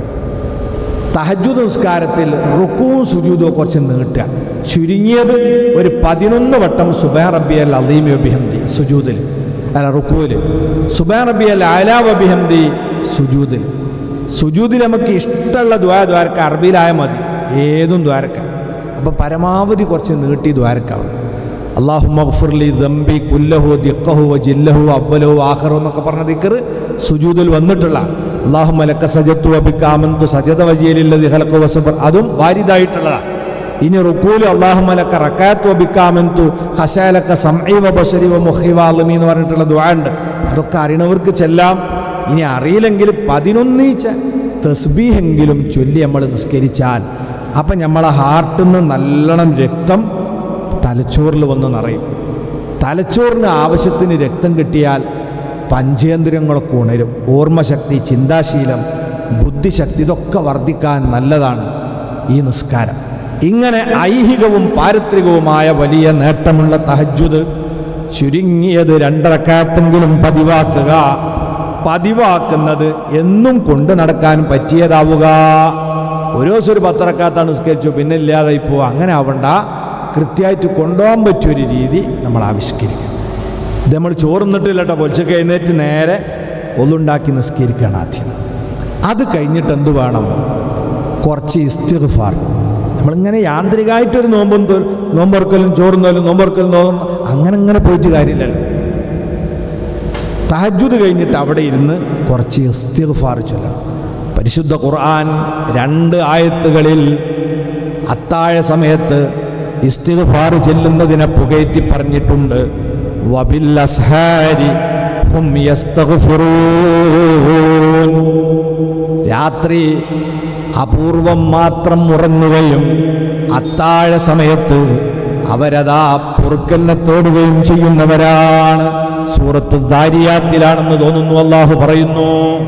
തഹജുദ് നിസ്കാരത്തിൽ റുക്കുവും സുജൂദും കുറച്ച് നീട്ടുക ചുരുങ്ങിയത് ഒരു പതിനൊന്ന് വട്ടം സുബൈ റബ്ബി അൽ അലീം അബിഹംദി സുജൂദിൽ അല്ല റുക്കുവിൽ സുബൈ റബ്ബി അൽ അലാ അബിഹംദി സുജൂദിൽ സുജൂദിൽ നമുക്ക് ഇഷ്ടമുള്ള ദ്വാര ദ്വാരക്ക അറബിയിലായ മതി ഏതും ദ്വാരക്ക അപ്പോൾ പരമാവധി കുറച്ച് നീട്ടി ദ്വാരക്ക അവിടെ അള്ളാഹു മഗ്ഫുർലി ദംബി കുല്ലഹു ദിഖഹു ജില്ലഹു അവലഹു ആഖറു എന്നൊക്കെ പറഞ്ഞ ദിക്കർ സുജൂദിൽ വന്നിട്ടുള്ള അള്ളാഹു മലക്ക സജത്തു അബിക്കാമന്തു സജത വജിയലില്ലതി ഹലക്കു വസബർ അതും വാരിതായിട്ടുള്ളതാണ് ഇനി റുക്കൂല് അള്ളാഹു മലക്ക റക്കാത്തു അബിക്കാമന്തു ഹശാലക്ക സംഐവ ബഷരി വ മുഖിവ അലമി എന്ന് പറഞ്ഞിട്ടുള്ള ദുആ ഉണ്ട് അതൊക്കെ അറിയണവർക്ക് ചെല്ലാം ഇനി അറിയില്ലെങ്കിൽ പതിനൊന്നീച്ച തസ്ബീഹെങ്കിലും ചൊല്ലി നമ്മൾ നിസ്കരിച്ചാൽ അപ്പം നമ്മളെ ഹാർട്ടിൽ നിന്ന് നല്ലോണം രക്തം തലച്ചോറിൽ വന്ന് നിറയും തലച്ചോറിന് ആവശ്യത്തിന് രക്തം കിട്ടിയാൽ പഞ്ചേന്ദ്രിയങ്ങളൊക്കെ ഉണരും ഓർമ്മശക്തി ചിന്താശീലം ബുദ്ധിശക്തി ഇതൊക്കെ വർദ്ധിക്കാൻ നല്ലതാണ് ഈ നിസ്കാരം ഇങ്ങനെ ഐഹികവും പാരിത്രികവുമായ വലിയ നേട്ടമുള്ള തഹജുദ് ചുരുങ്ങിയത് രണ്ടരക്കാത്തെങ്കിലും പതിവാക്കുക പതിവാക്കുന്നത് എന്നും കൊണ്ടു നടക്കാൻ പറ്റിയതാവുക ഒരു ദിവസം ഒരു പത്തറക്കാത്താണ് നിസ്കരിച്ചു പിന്നെ ഇല്ലാതായി പോവുക അങ്ങനെ ആവണ്ട കൃത്യമായിട്ട് കൊണ്ടുപോകാൻ പറ്റിയൊരു രീതി നമ്മൾ ആവിഷ്കരിക്കും ഇത് നമ്മൾ ചോറുന്നിട്ടില്ല കേട്ടോ പൊലിച്ചൊക്കെ എഴുന്നേറ്റ് നേരെ ഒന്നുണ്ടാക്കി നിസ്കരിക്കുകയാണ് ആദ്യം അത് കഴിഞ്ഞിട്ട് എന്ത് വേണം കുറച്ച് ഇസ്തിഗ്ഫാർ നമ്മളിങ്ങനെ യാന്ത്രികമായിട്ടൊരു നോമ്പും തൊ- നോമ്പൊറക്കലും ചോറുന്നലും നോമ്പൊറക്കലും നോമ്പ് അങ്ങനെ അങ്ങനെ പോയിട്ട് കാര്യമില്ലല്ലോ തഹജുദ് കഴിഞ്ഞിട്ട് അവിടെ ഇരുന്ന് കുറച്ച് ഇസ്തിഗ്ഫാർ ചൊല്ലണം പരിശുദ്ധ ഖുർആൻ രണ്ട് ആയത്തുകളിൽ അത്താഴ സമയത്ത് ഇസ്തിഗ്ഫാർ ചെല്ലുന്നതിനെ പുകയറ്റി പറഞ്ഞിട്ടുണ്ട് വബിൽ അസ്ഹാരി ഹും യസ്തഗ്ഫിറൂൻ രാത്രി അപൂർവം മാത്രം ഉറങ്ങുകയും അത്താഴ സമയത്ത് അവരതാ പൊറുക്കലിനെ തേടുകയും ചെയ്യുന്നവരാണ് സൂറത്തു ദാരിയാത്തിലാണെന്ന് തോന്നുന്നു അള്ളാഹു പറയുന്നു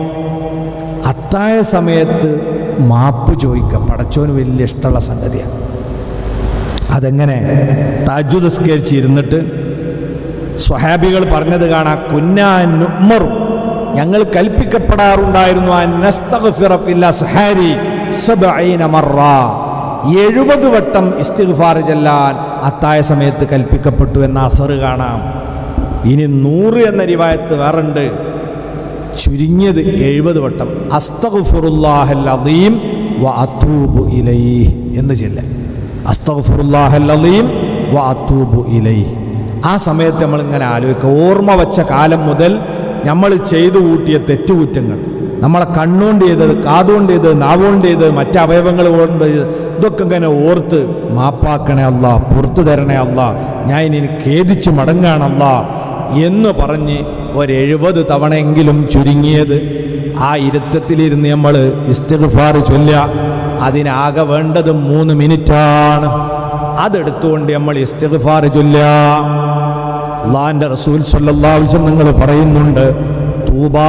അത്താഴ സമയത്ത് മാപ്പ് ചോദിക്കാം പടച്ചോന് വലിയ ഇഷ്ടമുള്ള സംഗതിയാണ് അതെങ്ങനെ താജുദസ്കരിച്ചിരുന്നിട്ട് സ്വഹാബികൾ പറഞ്ഞത് കാണാം കുന്നാനുമർ ഞങ്ങൾ കൽപ്പിക്കപ്പെടാറുണ്ടായിരുന്നു ആ നസ്തഗ്ഫിറ ഫിൽ അസ്ഹാരി സബ്ഈന മറ എഴുപത് വട്ടം ഇസ്തിഗ്ഫാർ ചെല്ലാൻ അത്തായ സമയത്ത് കൽപ്പിക്കപ്പെട്ടു എന്ന അസർ കാണാം ഇനി നൂറ് എന്ന റിവായത്ത് വേറുണ്ട് ചുരുങ്ങിയത് എഴുപത് വട്ടം അസ്തഗ്ഫിറുല്ലാഹൽ അദീം വ അത്തൂബു ഇലൈഹി എന്ന് ചെല്ലാം അസ്തഗ്ഫിറുല്ലാഹൽ അദീം വ അത്തൂബു ഇലൈഹി ആ സമയത്ത് നമ്മൾ ഇങ്ങനെ ആലോചിക്കുക ഓർമ്മ വച്ച കാലം മുതൽ നമ്മൾ ചെയ്തു കൂട്ടിയ തെറ്റുകുറ്റങ്ങൾ നമ്മളെ കണ്ണുകൊണ്ട് ചെയ്തത് കാതുകൊണ്ട് ചെയ്തത് നാവുകൊണ്ട് ചെയ്തത് മറ്റ് അവയവങ്ങൾ കൊണ്ട് ചെയ്തത് ഇതൊക്കെ ഇങ്ങനെ ഓർത്ത് മാപ്പാക്കണേ അല്ല പുറത്തു തരണേ അല്ല ഞാൻ ഇനി ഖേദിച്ച് മടങ്ങാണല്ല എന്ന് പറഞ്ഞ് ഒരെഴുപത് തവണയെങ്കിലും ചുരുങ്ങിയത് ആ ഇരുത്തത്തിലിരുന്ന് നമ്മൾ ഇസ്തിഗ്ഫാർ ചൊല്ലുക അതിനാകെ വേണ്ടത് മൂന്ന് മിനിറ്റാണ് അതെടുത്തുകൊണ്ട് നമ്മൾ ഇസ്തിഗ്ഫാർ ചൊല്ലുക അള്ളാഹിൻ്റെ റസൂൽ സല്ലല്ലാഹു നിങ്ങൾ പറയുന്നുണ്ട് തൂബാ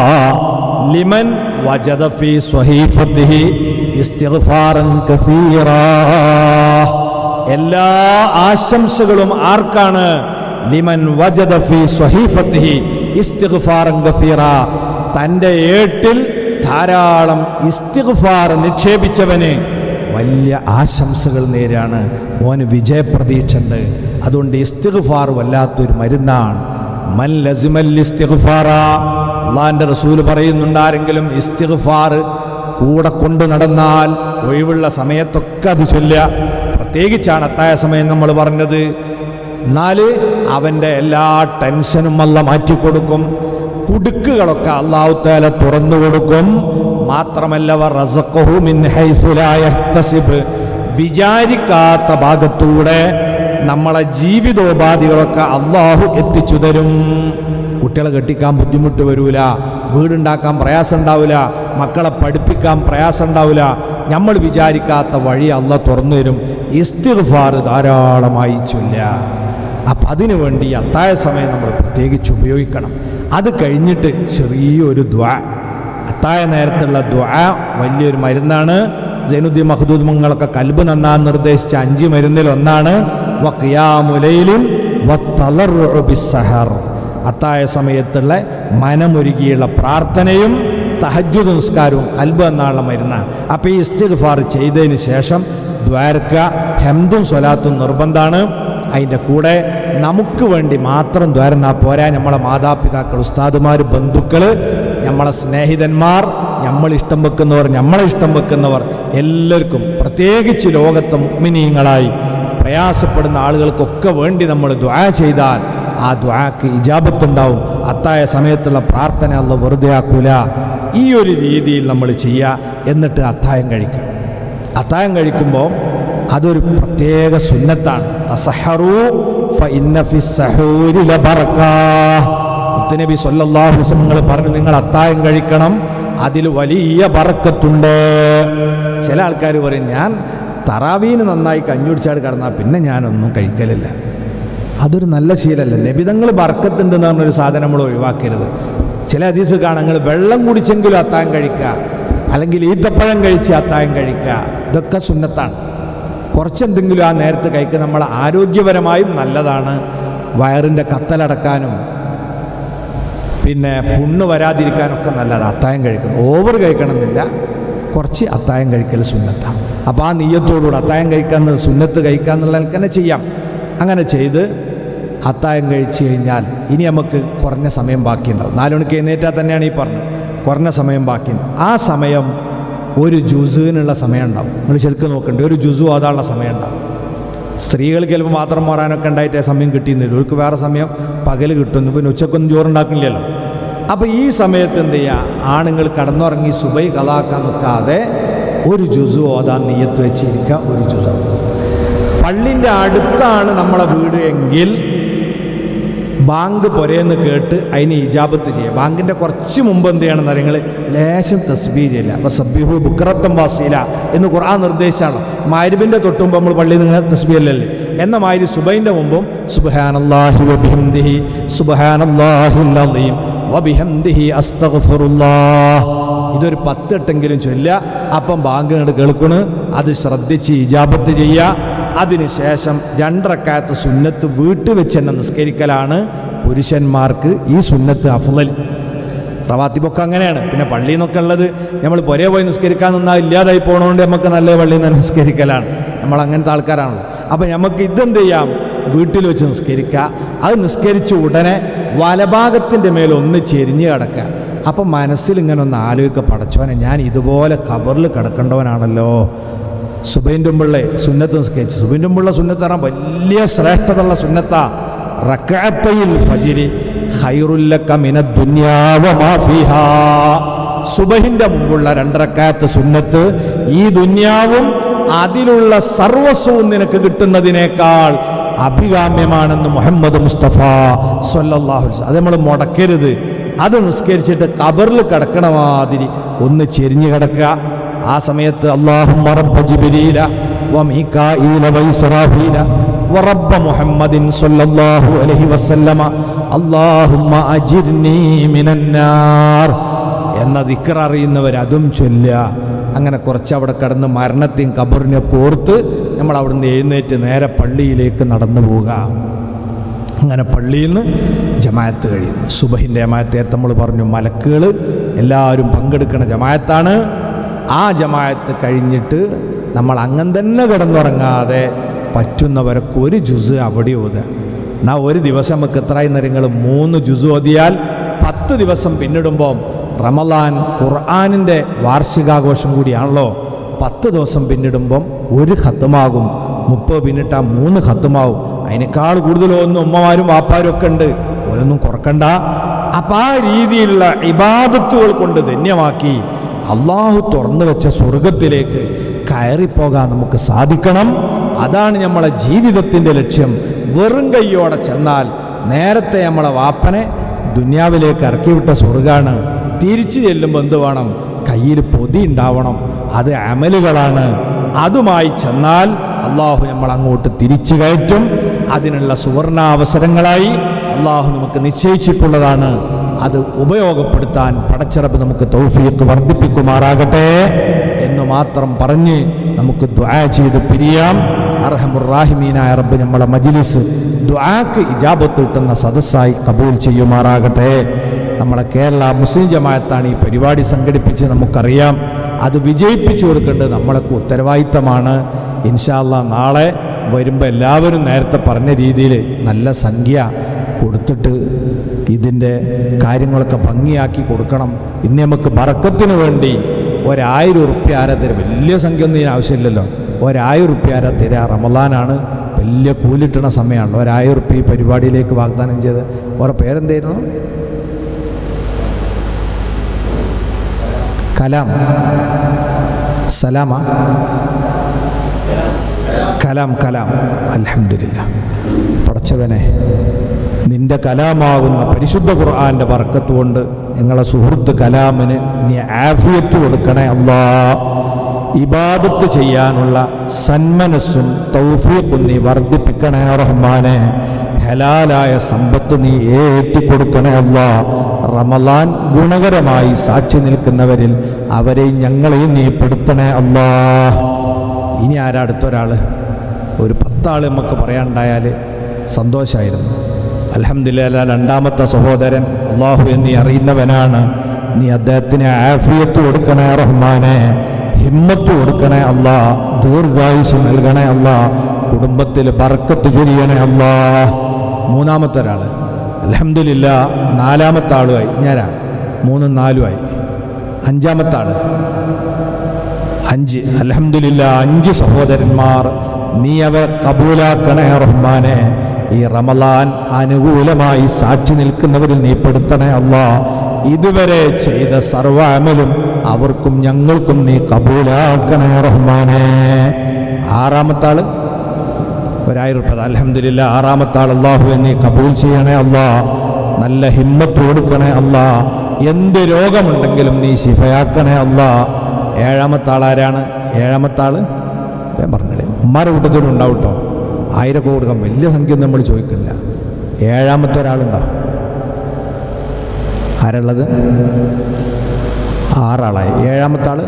ലിമൻ വജദ ഫീ സ്വഹീഫത്തിഹി ഇസ്തിഗ്ഫാറൻ കസീറാ എല്ലാ ആശംസകളും ആർക്കാണ് ലിമൻ വജദ ഫീ സ്വഹീഫത്തിഹി ഇസ്തിഗ്ഫാറൻ കസീറ തൻ്റെ ഏട്ടിൽ ധാരാളം ഇസ്തിഗ്ഫാർ നിക്ഷേപിച്ചവന് വലിയ ആശംസകൾ നേരാണ് മോന് വിജയപ്രതീക്ഷയുണ്ട് അതുകൊണ്ട് ഇസ്തിഗ്ഫാർ വല്ലാത്തൊരു മരുന്നാണ് മൻ ലസിമൽ ഇസ്തിഗ്ഫാറ അള്ളാഹിൻ്റെ റസൂൽ പറയുന്നുണ്ട് ആരെങ്കിലും ഇസ്തിഗ്ഫാർ കൂടെ കൊണ്ടു നടന്നാൽ ഒഴിവുള്ള സമയത്തൊക്കെ അത് ചൊല്ലുക പ്രത്യേകിച്ചാണ് അത്തായ സമയം നമ്മൾ പറഞ്ഞത് എന്നാൽ അവൻ്റെ എല്ലാ ടെൻഷനും അല്ല മാറ്റിക്കൊടുക്കും കുടുക്കുകളൊക്കെ അള്ളാഹുത്താല തുറന്നു കൊടുക്കും മാത്രമല്ല വ റസഖഹു മിൻ ഹൈസു ലാ യഹ്തസിബ് വിചാരിക്കാത്ത ഭാഗത്തൂടെ നമ്മളെ ജീവിതോപാധികളൊക്കെ അള്ളാഹു എത്തിച്ചു തരും കുട്ടികളെ കെട്ടിക്കാൻ ബുദ്ധിമുട്ട് വരൂല വീടുണ്ടാക്കാൻ പ്രയാസം ഉണ്ടാവില്ല മക്കളെ പഠിപ്പിക്കാൻ പ്രയാസം ഉണ്ടാവില്ല നമ്മൾ വിചാരിക്കാത്ത വഴി അല്ല തുറന്നു തരും ഇസ്തിഗ്ഫാർ ധാരാളമായി ചൊല്ല അപ്പം അതിനു വേണ്ടി ഈ അത്താഴ സമയം നമ്മൾ പ്രത്യേകിച്ച് ഉപയോഗിക്കണം അത് കഴിഞ്ഞിട്ട് ചെറിയൊരു ദ്വാ അത്താഴ നേരത്തുള്ള ദ്വാ വലിയൊരു മരുന്നാണ് ജൈനുദ്ദീൻ മഹദൂദ് മങ്ങളൊക്കെ കൽബ് നന്നാൻ നിർദ്ദേശിച്ച അഞ്ച് മരുന്നിൽ ഒന്നാണ് വഖിയാമുലൈലിൻ വത്തളർഉ ബിസ്സഹർ അത്താഴ സമയത്തുള്ള മനമൊരുകിയുള്ള പ്രാർത്ഥനയും തഹജ്ജുദ് നിസ്കാരവും കൽബ് എന്നാനുള്ള മരുന്നാണ് അപ്പോൾ ഈ ഇസ്തിഗ്ഫാർ ചെയ്തതിന് ശേഷം ദ്വാരക്ക ഹെംദും സ്വലാത്തും നിർബന്ധമാണ് അതിൻ്റെ കൂടെ നമുക്ക് വേണ്ടി മാത്രം ദ്വാരന്നാ പോരാ നമ്മളെ മാതാപിതാക്കൾ ഉസ്താദുമാർ ബന്ധുക്കൾ നമ്മളെ സ്നേഹിതന്മാർ നമ്മൾ ഇഷ്ടം വെക്കുന്നവർ നമ്മളെ ഇഷ്ടം വെക്കുന്നവർ എല്ലാവർക്കും പ്രത്യേകിച്ച് ലോകത്തെ മുഗ്മിനീയങ്ങളായി പ്രയാസപ്പെടുന്ന ആളുകൾക്കൊക്കെ വേണ്ടി നമ്മൾ ദ്വാ ചെയ്താൽ ആ ദ്വാക്ക് ഇജാബത്തുണ്ടാവും അത്തായ സമയത്തുള്ള പ്രാർത്ഥന അല്ല വെറുതെ ആക്കൂല ഈ ഒരു രീതിയിൽ നമ്മൾ ചെയ്യുക എന്നിട്ട് അത്തായം കഴിക്കണം അത്തായം കഴിക്കുമ്പോൾ അതൊരു പ്രത്യേക സുന്നത്താണ് തസഹറു ഫഇന്ന ഫിസ് സഹൂരി ലബറക്കാ. മുത്തുനബി സല്ലല്ലാഹു അലൈഹി വസല്ലം നിങ്ങൾ പറഞ്ഞു നിങ്ങൾ അത്തായം കഴിക്കണം അതിൽ വലിയ ബറക്കത്തുണ്ട് ചില ആൾക്കാർ പറയും ഞാൻ തറാവീന് നന്നായി കഞ്ഞുടിച്ചാട് കിടന്നാൽ പിന്നെ ഞാനൊന്നും കഴിക്കലില്ല അതൊരു നല്ല ശീലമല്ല നബിതങ്ങൾ ബർക്കത്തുണ്ടെന്ന് പറഞ്ഞൊരു സാധനം നമ്മൾ ഒഴിവാക്കരുത് ചില ഹദീസ് കാണാം നിങ്ങൾ വെള്ളം കുടിച്ചെങ്കിലും അത്തായം കഴിക്കുക അല്ലെങ്കിൽ ഈത്തപ്പഴം കഴിച്ച് അത്തായം കഴിക്കുക ഇതൊക്കെ സുന്നത്താണ് കുറച്ചെന്തെങ്കിലും ആ നേരത്ത് കഴിക്കുക നമ്മൾ ആരോഗ്യപരമായും നല്ലതാണ് വയറിൻ്റെ കത്തലടക്കാനും പിന്നെ പുണ്ണ് വരാതിരിക്കാനൊക്കെ നല്ലതാണ് അത്തായം കഴിക്കുന്നത് ഓവർ കഴിക്കണമെന്നില്ല കുറച്ച് അത്തായം കഴിക്കൽ സുന്നത്താണ് അപ്പോൾ ആ നീയത്തോടുകൂടി അത്തായം കഴിക്കാന്ന് സുന്നത്ത് കഴിക്കാന്നുള്ള തന്നെ ചെയ്യാം അങ്ങനെ ചെയ്ത് അത്തായം കഴിച്ചു കഴിഞ്ഞാൽ ഇനി നമുക്ക് കുറഞ്ഞ സമയം ബാക്കിയുണ്ടാവും നാല് മണിക്ക് എഴുന്നേറ്റാൽ തന്നെയാണ് ഈ പറഞ്ഞത് കുറഞ്ഞ സമയം ബാക്കിയുണ്ട് ആ സമയം ഒരു ജുസുവിനുള്ള സമയം ഉണ്ടാവും നിങ്ങൾ ശരിക്കും നോക്കണ്ടേ ഒരു ജുസു ഓതാനുള്ള സമയം ഉണ്ടാവും സ്ത്രീകൾക്ക് ചിലപ്പോൾ മാത്രം മാറാനൊക്കെ ഉണ്ടായിട്ട് സമയം കിട്ടിയിരുന്നില്ല അവർക്ക് വേറെ സമയം പകൽ കിട്ടുന്നു പിന്നെ ഉച്ചക്കൊന്നും ചോറുണ്ടാക്കില്ലല്ലോ അപ്പോൾ ഈ സമയത്ത് എന്ത് ചെയ്യുക ആണുങ്ങൾ കടന്നുറങ്ങി സുബൈ കലാക്കാൻ നിൽക്കാതെ ഒരു ജുസു ഓതാൻ നെയ്യത്ത് വെച്ചിരിക്കുക ഒരു ജുസു പള്ളിൻ്റെ അടുത്താണ് നമ്മളെ വീട് എങ്കിൽ ബാങ്ക് പൊരയെന്ന് കേട്ട് അതിന് ഇജാബത്ത് ചെയ്യുക ബാങ്കിൻ്റെ കുറച്ച് മുമ്പ് എന്ത് ചെയ്യണം എന്ന് നിങ്ങൾ ലേശം തസ്ബീ ചെയ്യില്ല അപ്പോൾ സബ്ബിഹു ബുക്രത്തം വാസീല എന്ന് ഖുർആൻ നിർദ്ദേശമാണ് മാരിബിൻ്റെ തൊട്ടുമ്പോൾ നമ്മൾ പള്ളിയിൽ നിങ്ങൾ തസ്ബീ അല്ലല്ലേ എന്ന മാതിരി സുബൈൻ്റെ മുമ്പും സുബ്ഹാനല്ലാഹി വബിഹംദിഹി സുബ്ഹാനല്ലാഹിൽ അലീം വബിഹംദിഹി അസ്തഗ്ഫിറുല്ലാഹ് ഇതൊരു പത്തെട്ടെങ്കിലും ചൊല്ല അപ്പം ബാങ്ക് കണ്ട് കേൾക്കണ് അത് ശ്രദ്ധിച്ച് ഇജാബത്ത് ചെയ്യുക അതിനുശേഷം രണ്ടരക്കാലത്ത് സുന്നത്ത് വീട്ടിൽ വെച്ച് തന്നെ നിസ്കരിക്കലാണ് പുരുഷന്മാർക്ക് ഈ സുന്നത്ത് അഫ്ലൽ റവാത്തിബൊക്കെ അങ്ങനെയാണ് പിന്നെ പള്ളിയിൽ നിന്നൊക്കെ ഉള്ളത് നമ്മൾ പുരേ പോയി നിസ്കരിക്കാൻ നിന്നാൽ ഇല്ലാതായി പോകണതുകൊണ്ട് നമുക്ക് നല്ല പള്ളിയിൽ നിന്ന് നിസ്കരിക്കലാണ് നമ്മൾ അങ്ങനത്തെ ആൾക്കാരാണല്ലോ അപ്പം നമുക്ക് ഇതെന്ത് ചെയ്യാം വീട്ടിൽ വെച്ച് നിസ്കരിക്കുക അത് നിസ്കരിച്ച ഉടനെ വലഭാഗത്തിൻ്റെ മേൽ ഒന്ന് ചെരിഞ്ഞ് കിടക്കുക അപ്പം മനസ്സിൽ ഇങ്ങനെ ഒന്ന് ആലോചിക്കുക പടച്ചോനെ ഞാൻ ഇതുപോലെ കബറിൽ കിടക്കേണ്ടവനാണല്ലോ സുബൈൻ്റെ മുമ്പുള്ള സുന്നത്ത് നിസ്കരിച്ചു സുബൈൻ്റെ മുമ്പുള്ള സുന്നത്ത് പറഞ്ഞാൽ വലിയ ശ്രേഷ്ഠതയുള്ള സുന്നത്താ റക്കഅത്തയിൽ ഫജിരി ഖൈറുല്ലക മിന ദുനിയാവ മാ ഫീഹാ സുബഹിന്റെ മുമ്പുള്ള രണ്ടരക്കാത്ത സുന്നത്ത് ഈ ദുന്യാവും അതിലുള്ള സർവസ്വവും നിനക്ക് കിട്ടുന്നതിനേക്കാൾ അഭികാമ്യമാണെന്ന് മുഹമ്മദ് മുസ്തഫ സല്ലല്ലാഹു അലൈഹി വസല്ലം. അത് നമ്മൾ മുടക്കരുത് അത് നിസ്കരിച്ചിട്ട് കബറിൽ കിടക്കണ മാതിരി ഒന്ന് ചെരിഞ്ഞു കിടക്കുക ആ സമയത്ത് അള്ളാഹും ജിബിരീല വമീകാഈല വൈസ്റാഫീല ورب محمد صلى الله عليه وسلم اللهم أجرني من النار എന്ന ദിക്കർ അറിയുന്നവർ അതും ചൊല്ലുക അങ്ങനെ കുറച്ച് അവിടെ കിടന്ന് മരണത്തെയും കബറിനെ കോർത്ത് നമ്മൾ അവിടുന്ന് എഴുന്നേറ്റ് നേരെ പള്ളിയിലേക്ക് നടന്നു പോവുക അങ്ങനെ പള്ളിയിൽ നിന്ന് ജമായത്ത് കഴിയുന്നു സുബഹിൻ്റെ ജമായത്ത് നേരത്തെ നമ്മൾ പറഞ്ഞു മലക്കുകൾ എല്ലാവരും പങ്കെടുക്കുന്ന ജമായത്താണ് ആ ജമായത്ത് കഴിഞ്ഞിട്ട് നമ്മൾ അങ്ങനെ തന്നെ കിടന്നുറങ്ങാതെ പറ്റുന്നവരൊക്കെ ഒരു ജുസ് അവിടെ ഓതുക എന്നാൽ ഒരു ദിവസം നമുക്ക് എത്രയും നേരങ്ങൾ മൂന്ന് ജുസ് ഓതിയാൽ പത്ത് ദിവസം പിന്നിടുമ്പോൾ റമലാൻ ഖുർആാനിൻ്റെ വാർഷികാഘോഷം കൂടിയാണല്ലോ പത്ത് ദിവസം പിന്നിടുമ്പം ഒരു ഖത്തുമാകും മുപ്പത് പിന്നിട്ടാൽ മൂന്ന് ഖത്തുമാവും അതിനേക്കാൾ കൂടുതലൊന്നും ഉമ്മമാരും വാപ്പാരും ഒക്കെ ഉണ്ട് ഓരൊന്നും കുറക്കണ്ട അപ്പം ആ രീതിയിലുള്ള ഇബാദത്തുകൾ കൊണ്ട് ധന്യമാക്കി അള്ളാഹു തുറന്നു വെച്ച സ്വർഗത്തിലേക്ക് കയറിപ്പോകാൻ നമുക്ക് സാധിക്കണം അതാണ് നമ്മളെ ജീവിതത്തിൻ്റെ ലക്ഷ്യം വെറും കൈയോടെ ചെന്നാൽ നേരത്തെ നമ്മളെ വാപ്പനെ ദുന്യാവിലേക്ക് ഇറക്കിവിട്ട സ്വർഗാണ് തിരിച്ചു ചെല്ലുമ്പോൾ എന്ത് വേണം കയ്യിൽ പൊതി ഉണ്ടാവണം അത് അമലുകളാണ് അതുമായി ചെന്നാൽ അള്ളാഹു നമ്മൾ അങ്ങോട്ട് തിരിച്ചു കയറ്റും അതിനുള്ള സുവർണാവസരങ്ങളായി അള്ളാഹു നമുക്ക് നിശ്ചയിച്ചിട്ടുള്ളതാണ് അത് ഉപയോഗപ്പെടുത്താൻ പടച്ചിറപ്പ് നമുക്ക് തൗഫീഖ് വർദ്ധിപ്പിക്കുമാറാകട്ടെ എന്ന് മാത്രം പറഞ്ഞ് നമുക്ക് ദ്വാ ചെയ്ത് പിരിയാം അർഹമുറാഹിമീനായ റബ്ബ് നമ്മളെ മജിലിസ് ദ്വാക്ക് ഇജാബത്ത് കിട്ടുന്ന സദസ്സായി കബൂൽ ചെയ്യുമാറാകട്ടെ നമ്മളെ കേരള മുസ്ലിം ജമാഅത്താണ് ഈ പരിപാടി സംഘടിപ്പിച്ച് നമുക്കറിയാം അത് വിജയിപ്പിച്ചു കൊടുക്കേണ്ടത് നമ്മളൊക്കെ ഉത്തരവാദിത്തമാണ് ഇൻഷാല്ല നാളെ വരുമ്പോൾ എല്ലാവരും നേരത്തെ പറഞ്ഞ രീതിയിൽ നല്ല സംഖ്യ കൊടുത്തിട്ട് ഇതിൻ്റെ കാര്യങ്ങളൊക്കെ ഭംഗിയാക്കി കൊടുക്കണം ഇന്ന് നമുക്ക് ബറക്കത്തിന് വേണ്ടി ഒരായിരം ഉറുപ്പ്യ ആരാ തരും വലിയ സംഖ്യ ഒന്നും ഇതിന് ആവശ്യമില്ലല്ലോ ഒരായിരം ഉറുപ്പ്യ ആരാ തരാ റമലാനാണ് വലിയ കൂലിട്ടണ സമയമാണ് ഒരായിരം ഉറുപ്പ്യ ഈ പരിപാടിയിലേക്ക് വാഗ്ദാനം ചെയ്ത് ഓരോ പേരെന്തായിരുന്നു കലാം സലാമ കലാം കലാം അലഹമില്ല പടച്ചവനെ നിന്റെ കലാമാകുന്ന പരിശുദ്ധ ഖുർആന്റെ ബർക്കത്തുകൊണ്ട് ഞങ്ങളെ സുഹൃത്ത് കലാമിന് നീ ആഫിയത്ത് കൊടുക്കണേ അല്ലാ ഇബാദത്ത് ചെയ്യാനുള്ള സന്മനസ്സും തൗഫീഖും നീ വർദ്ധിപ്പിക്കണേ റഹ്മാനെ ഹലാലായ സമ്പത്ത് നീ ഏറ്റിക്കൊടുക്കണേ അല്ല റമലാൻ ഗുണകരമായി സാക്ഷി നിൽക്കുന്നവരിൽ അവരെയും ഞങ്ങളെയും നീ പെടുത്തണേ അല്ലാ ഇനി ആരാ അടുത്തൊരാൾ ഒരു പത്താൾ നമുക്ക് പറയാനുണ്ടായാൽ സന്തോഷമായിരുന്നു അലഹമില്ല രണ്ടാമത്തെ സഹോദരൻ അള്ളാഹു എന്നീ അറിയുന്നവനാണ് നീ അദ്ദേഹത്തിന് ആഫിയത്ത് കൊടുക്കണേ റഹ്മാനെ ഹിമ്മത്ത് കൊടുക്കണേ അല്ല ദീർഘായുസ് നൽകണേ അല്ല കുടുംബത്തിൽ ബർക്കത്ത് ചൊരിയണേ അല്ല മൂന്നാമത്തെ ഒരാൾ അലഹമില്ല നാലാമത്തെ ആളുമായി ഞാനാ മൂന്നും നാലുമായി അഞ്ചാമത്തെ ആള് അഞ്ച് അലഹമില്ല അഞ്ച് സഹോദരന്മാർ നീ അവരെ കബൂലാക്കണേ റഹ്മാനെ ഈ റമലാൻ അനുകൂലമായി സാക്ഷി നിൽക്കുന്നവരിൽ നീ പെടുത്തണേ അല്ല ഇതുവരെ ചെയ്ത സർവ അമലും അവർക്കും ഞങ്ങൾക്കും നീ കബൂലാക്കണേ റഹ്മാനെ ആറാമത്തെ ആള് ഒരായിരം ഉറുപ്പ അലഹമില്ല ആറാമത്തെ ആൾ അള്ളാഹു നീ കബൂൽ ചെയ്യണേ അല്ലാ നല്ല ഹിമ്മത്ത് കൊടുക്കണേ അല്ലാ എന്ത് രോഗമുണ്ടെങ്കിലും നീ ശിഫയാക്കണേ അല്ലാ ഏഴാമത്തെ ആളാരാണ് ഏഴാമത്തെ ആള് ഞാൻ പറഞ്ഞില്ലേ ഉമ്മാരെ കൂട്ടത്തിലും ഉണ്ടാവും കേട്ടോ ആയിരമൊക്കെ കൊടുക്കാൻ വലിയ സംഖ്യ ഒന്നും നമ്മൾ ചോദിക്കില്ല ഏഴാമത്തെ ഒരാളുണ്ടോ ആരുള്ളത് ആറാളായി ഏഴാമത്തെ ആള്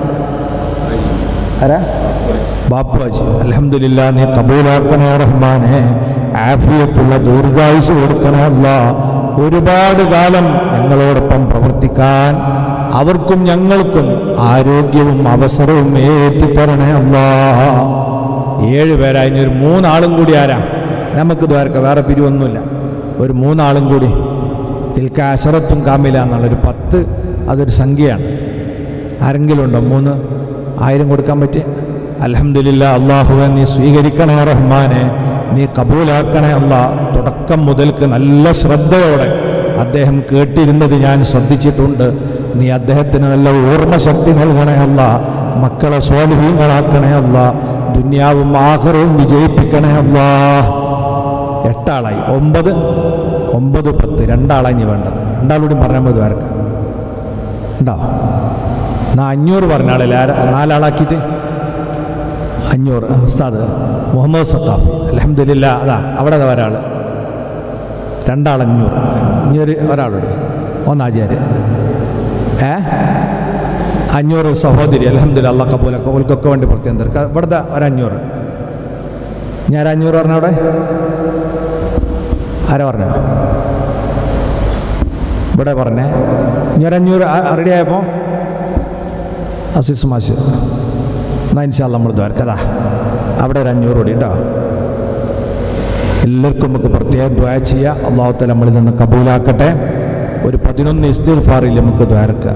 ആരാ ബാപ്പുവാജി അലഹമില്ല നീ കബൂലാക്കണേ റഹ്മാനെ ആഫിയത്തുള്ള ദീർഘായുസ് കൊടുക്കണേ അല്ല ഒരുപാട് കാലം ഞങ്ങളോടൊപ്പം പ്രവർത്തിക്കാൻ അവർക്കും ഞങ്ങൾക്കും ആരോഗ്യവും അവസരവും ഏറ്റിത്തരണേ അല്ലാ ഏഴ് പേരായി ഇനി ഒരു മൂന്നാളും കൂടി ആരാ നമുക്ക് ദ്വാരക്ക വേറെ പിരിവൊന്നുമില്ല ഒരു മൂന്നാളും കൂടി തിൽക്ക അശറത്തും കാമില എന്നുള്ളൊരു പത്ത് അതൊരു സംഖ്യയാണ് ആരെങ്കിലും ഉണ്ടോ മൂന്ന് ആയിരം കൊടുക്കാൻ പറ്റിയ അലഹമില്ല അള്ളാഹുവെ നീ സ്വീകരിക്കണേ റഹ്മാനെ നീ കബൂലാക്കണേ അല്ല തുടക്കം മുതൽക്ക് നല്ല ശ്രദ്ധയോടെ അദ്ദേഹം കേട്ടിരുന്നത് ഞാൻ ശ്രദ്ധിച്ചിട്ടുണ്ട് നീ അദ്ദേഹത്തിന് നല്ല ഓർമ്മശക്തി നൽകണേ അല്ല മക്കളെ സ്വാധീനങ്ങളാക്കണേ അല്ല ദുന്യാവും ആഹ്റവും വിജയിപ്പിക്കണേ അല്ലാ എട്ടാളായി ഒമ്പത് ഒമ്പത് പത്ത് രണ്ടാളായി ഇനി വേണ്ടത് രണ്ടാളൂടി പറഞ്ഞാൽ മതി ആർക്കാം ഉണ്ടോ എന്നാ അഞ്ഞൂറ് പറഞ്ഞ ആളല്ലേ ആരാ നാലാളാക്കിയിട്ട് അഞ്ഞൂറ് ഉസ്താദ് മുഹമ്മദ് സഖാഫ് അലഹമില്ല അതാ അവിടെ ദാ ഒരാൾ രണ്ടാൾ അഞ്ഞൂറ് ഇനിയൊരു ഒരാളോട് ഒന്നാചാര് ഏ അഞ്ഞൂറ് സഹോദരി അലഹമില്ല അള്ള കബൂലൊക്കെ ഓൽക്കൊക്കെ വേണ്ടി പ്രത്യേകം തീർക്കുക ഇവിടുത്തെ ഒരഞ്ഞൂറ് ഞാൻ അഞ്ഞൂറ് പറഞ്ഞ അവിടെ ആരാ പറഞ്ഞ ഇവിടെ പറഞ്ഞേ ഇനി ഒരു അഞ്ഞൂറ് റെഡി ആയപ്പോൾ അസിസ് മാഷ് എന്നാ ഇൻഷാല്ല നമ്മൾ ദ്വാരക്കതാ അവിടെ ഒരു അഞ്ഞൂറ് കൂടി കേട്ടോ എല്ലാവർക്കും നമുക്ക് പ്രത്യേകം ദ്വാര ചെയ്യുക അള്ളാഹുത്തല നമ്മളിൽ നിന്ന് കബൂലാക്കട്ടെ ഒരു പതിനൊന്ന് ഇസ്തിൽഫാറിൽ നമുക്ക് ദ്വാരക്കുക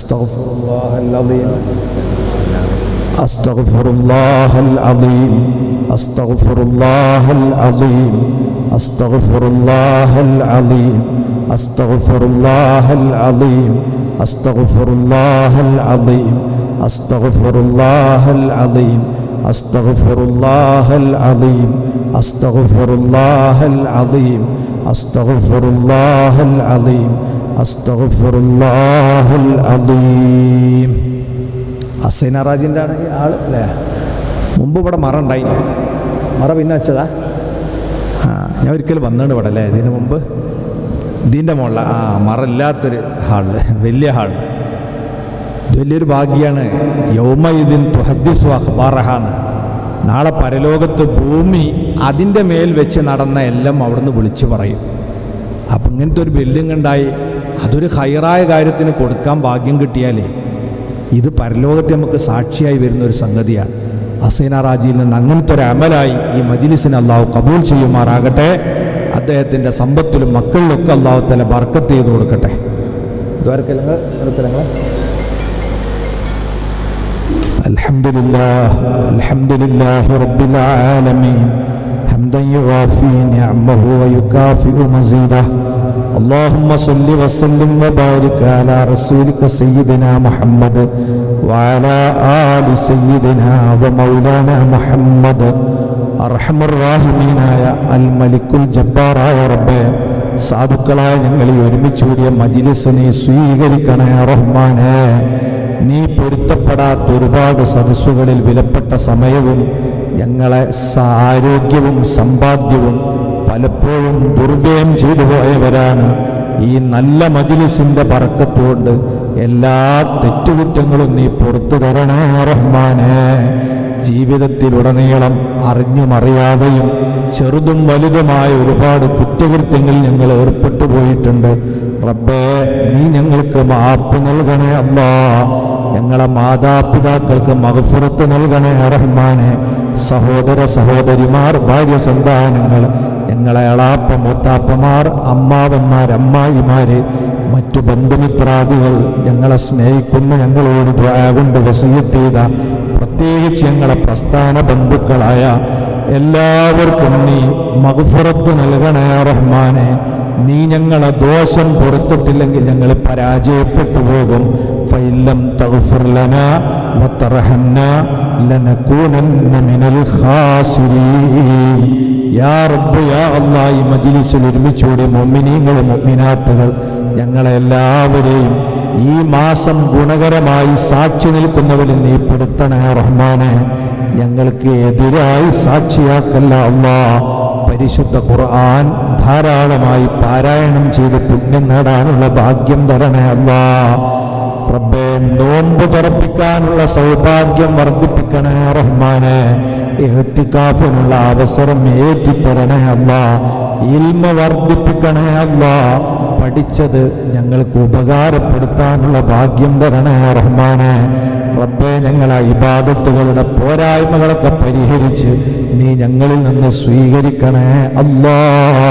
أستغفر الله العظيم أستغفر الله العظيم أستغفر الله العظيم أستغفر الله العظيم أستغفر الله العظيم أستغفر الله العظيم أستغفر الله العظيم أستغفر الله العظيم أستغفر الله العظيم أستغفر الله العظيم അസൈനറാജിൻ്റെ ആണെങ്കിൽ ആൾ അല്ലേ മുമ്പ് ഇവിടെ മറ ഉണ്ടായിന് മറ പിന്നെ വെച്ചതാ ആ ഞാൻ ഒരിക്കലും വന്നിട്ട് ഇവിടെ അല്ലേ ഇതിന് മുമ്പ് ഇതിൻ്റെ മുകളിൽ ആ മറ ഇല്ലാത്തൊരു ഹാളിൽ വലിയ ഹാളിൽ ഇത് വലിയൊരു ഭാഗ്യമാണ് യൗമ ഇതിൻ തുഹദ്ദിസു അഖ്ബാറഹാന്ന് നാളെ പരലോകത്ത് ഭൂമി അതിൻ്റെ മേൽ വെച്ച് നടന്ന എല്ലാം അവിടുന്ന് വിളിച്ചു പറയും അപ്പം ഇങ്ങനത്തെ ഒരു ബിൽഡിംഗ് ഉണ്ടായി അതൊരു ഹൈറായ കാര്യത്തിന് കൊടുക്കാൻ ഭാഗ്യം കിട്ടിയാലേ ഇത് പരലോകത്തെ നമുക്ക് സാക്ഷിയായി വരുന്ന ഒരു സംഗതിയാണ് അസൈന റാജിയിൽ നിന്ന് അങ്ങനത്തെ ഒരു അമലായി ഈ മജിലിസിന് അള്ളാഹു കബൂൽ ചെയ്യുമാറാകട്ടെ അദ്ദേഹത്തിൻ്റെ സമ്പത്തിലും മക്കളിലൊക്കെ അള്ളാഹു തല ബർക്കത്ത് ചെയ്ത് കൊടുക്കട്ടെ الحمد لله الحمد لله رب العالمين حمدا يوافي نعمه ويكافئ مزيده اللهم صل وسلم وبارك على رسولك سيدنا محمد وعلى آل سيدنا ومولانا محمد أرحم الراحمين يا الملك الجبار يا رب സാധുക്കളായ ഞങ്ങൾ ഈ ഒരുമിച്ചുകൂടിയ മജിലിസിനെ സ്വീകരിക്കണേ റഹ്മാനെ നീ പൊരുത്തപ്പെടാത്ത ഒരുപാട് സദസ്സുകളിൽ വിലപ്പെട്ട സമയവും ഞങ്ങളെ സ- ആരോഗ്യവും സമ്പാദ്യവും പലപ്പോഴും ദുർവ്യയം ചെയ്തു പോയവരാണ് ഈ നല്ല മജിലിസിൻ്റെ പറക്കത്തുകൊണ്ട് എല്ലാ തെറ്റുകുറ്റങ്ങളും നീ പുറത്തു തരണേ റഹ്മാനെ ജീവിതത്തിലുടനീളം അറിഞ്ഞും അറിയാതെയും ചെറുതും വലുതുമായ ഒരുപാട് കുറ്റകൃത്യങ്ങളിൽ ഞങ്ങൾ ഏർപ്പെട്ടു പോയിട്ടുണ്ട് റബ്ബേ നീ ഞങ്ങൾക്ക് മാപ്പ് നൽകണേ അല്ലാ ഞങ്ങളെ മാതാപിതാക്കൾക്ക് മഹഫുറത്ത് നൽകണേ റഹ്മാനെ സഹോദര സഹോദരിമാർ ഭാര്യ സന്താനങ്ങൾ ഞങ്ങളെ അളാപ്പ മൂത്താപ്പമാർ അമ്മാവന്മാർ അമ്മായിമാര് മറ്റു ബന്ധുമിത്രാദികൾ ഞങ്ങളെ സ്നേഹിക്കുന്ന ഞങ്ങളോട് ദ്വാ കൊണ്ട് വസീയത്ത് ചെയ്ത പ്രത്യേകിച്ച് ഞങ്ങളെ പ്രസ്ഥാന ബന്ധുക്കളായ എല്ലാവർക്കും നീ മഗ്ഫുറത്ത് നൽകണേ റഹ്മാനെ നീ ഞങ്ങളെ ദോഷം പുറത്തിട്ടില്ലെങ്കിൽ ഞങ്ങൾ പരാജയപ്പെട്ടു പോകും ഫൈലം തഗ്ഫിർ ലനാ വതർഹംനാ لنكونن من الخاسرين യാ റബ്ബ് യാ അല്ലാ ഈ മജിലിസിൽ ഒരുമിച്ചുകൂടി മൊമിനീങ്ങളെ മൊമിനാത്തുകൾ ഞങ്ങളെ എല്ലാവരെയും ഈ മാസം ഗുണകരമായി സാക്ഷി നിൽക്കുന്നവരിൽ നീ പെടുത്തണേ റഹ്മാനെ ഞങ്ങൾക്ക് എതിരായി സാക്ഷിയാക്കല്ല അല്ലാ പരിശുദ്ധ ഖുർആൻ ധാരാളമായി പാരായണം ചെയ്ത് പുണ്യം നേടാനുള്ള ഭാഗ്യം തരണേ അല്ലാ റബ്ബേ നോമ്പ് തുറപ്പിക്കാനുള്ള സൗഭാഗ്യം വർദ്ധിപ്പിക്കണേ റഹ്മാനെ എഴുത്തിക്കാഫിനുള്ള അവസരം ഏറ്റിത്തരണേ അല്ല ഇൽമ വർദ്ധിപ്പിക്കണേ അല്ല പഠിച്ചത് ഞങ്ങൾക്ക് ഉപകാരപ്പെടുത്താനുള്ള ഭാഗ്യം തരണേ റഹ്മാനെ റബ്ബെ ഞങ്ങളെ ഇബാദത്തുകളുടെ പോരായ്മകളൊക്കെ പരിഹരിച്ച് നീ ഞങ്ങളിൽ നിന്ന് സ്വീകരിക്കണേ അല്ലാ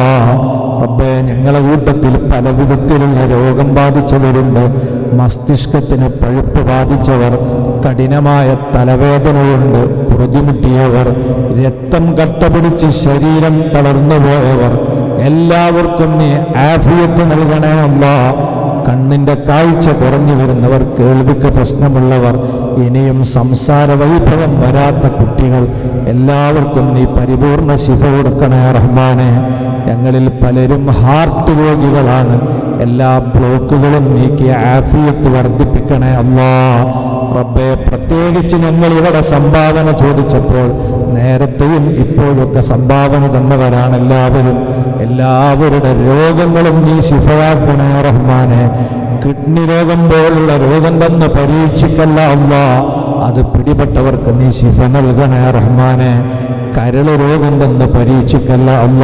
റബ്ബെ ഞങ്ങളെ കൂട്ടത്തിൽ പല വിധത്തിലുള്ള രോഗം ബാധിച്ചവരുണ്ട് മസ്തിഷ്കത്തിന് പഴുപ്പ് ബാധിച്ചവർ കഠിനമായ തലവേദന കൊണ്ട് പൊറുതിമുട്ടിയവർ രക്തം കട്ടപിടിച്ച് ശരീരം തളർന്നുപോയവർ എല്ലാവർക്കും നീ ആഫിയത്ത് നൽകണേ അല്ലാ കണ്ണിൻ്റെ കാഴ്ച കുറഞ്ഞു വരുന്നവർ കേൾവിക്ക് പ്രശ്നമുള്ളവർ ഇനിയും സംസാര വൈഭവം വരാത്ത കുട്ടികൾ എല്ലാവർക്കും നീ പരിപൂർണ ശിഫ കൊടുക്കണേ റഹ്മാനെ ഞങ്ങളിൽ പലരും ഹാർട്ട് രോഗികളാണ് എല്ലാ ബ്ലോക്കുകളും നീക്കി ആഫിയത്ത് വർദ്ധിപ്പിക്കണേ അല്ലാ റബ്ബെ പ്രത്യേകിച്ച് ഞങ്ങൾ ഇവിടെ സംഭാവന ചോദിച്ചപ്പോൾ നേരത്തെയും ഇപ്പോഴൊക്കെ സംഭാവന തന്നവരാണ് എല്ലാവരും എല്ലാവരുടെ രോഗങ്ങളും നീ ശിഫയാക്കണേ റഹ്മാനെ കിഡ്നി രോഗം പോലുള്ള രോഗം തന്ന് പരീക്ഷിക്കല്ല അല്ല അത് പിടിപെട്ടവർക്ക് നീ ശിഫ നൽകണേ റഹ്മാനെ കരള് രോഗം തന്ന് പരീക്ഷിക്കല്ല അല്ല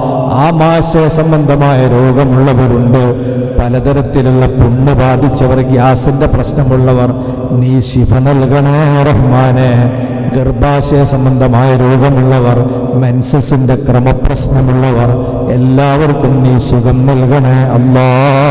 ആമാശയ സംബന്ധമായ രോഗമുള്ളവരുണ്ട് പലതരത്തിലുള്ള പുണ്ണ് ബാധിച്ചവർ ഗ്യാസിൻ്റെ പ്രശ്നമുള്ളവർ നീ ശിഫ നൽകണേ റഹ്മാനെ ഗർഭാശയ സംബന്ധമായ രോഗമുള്ളവർ മെൻസസിൻ്റെ ക്രമപ്രശ്നമുള്ളവർ എല്ലാവർക്കും നീ സുഖം നൽകണേ അല്ലാ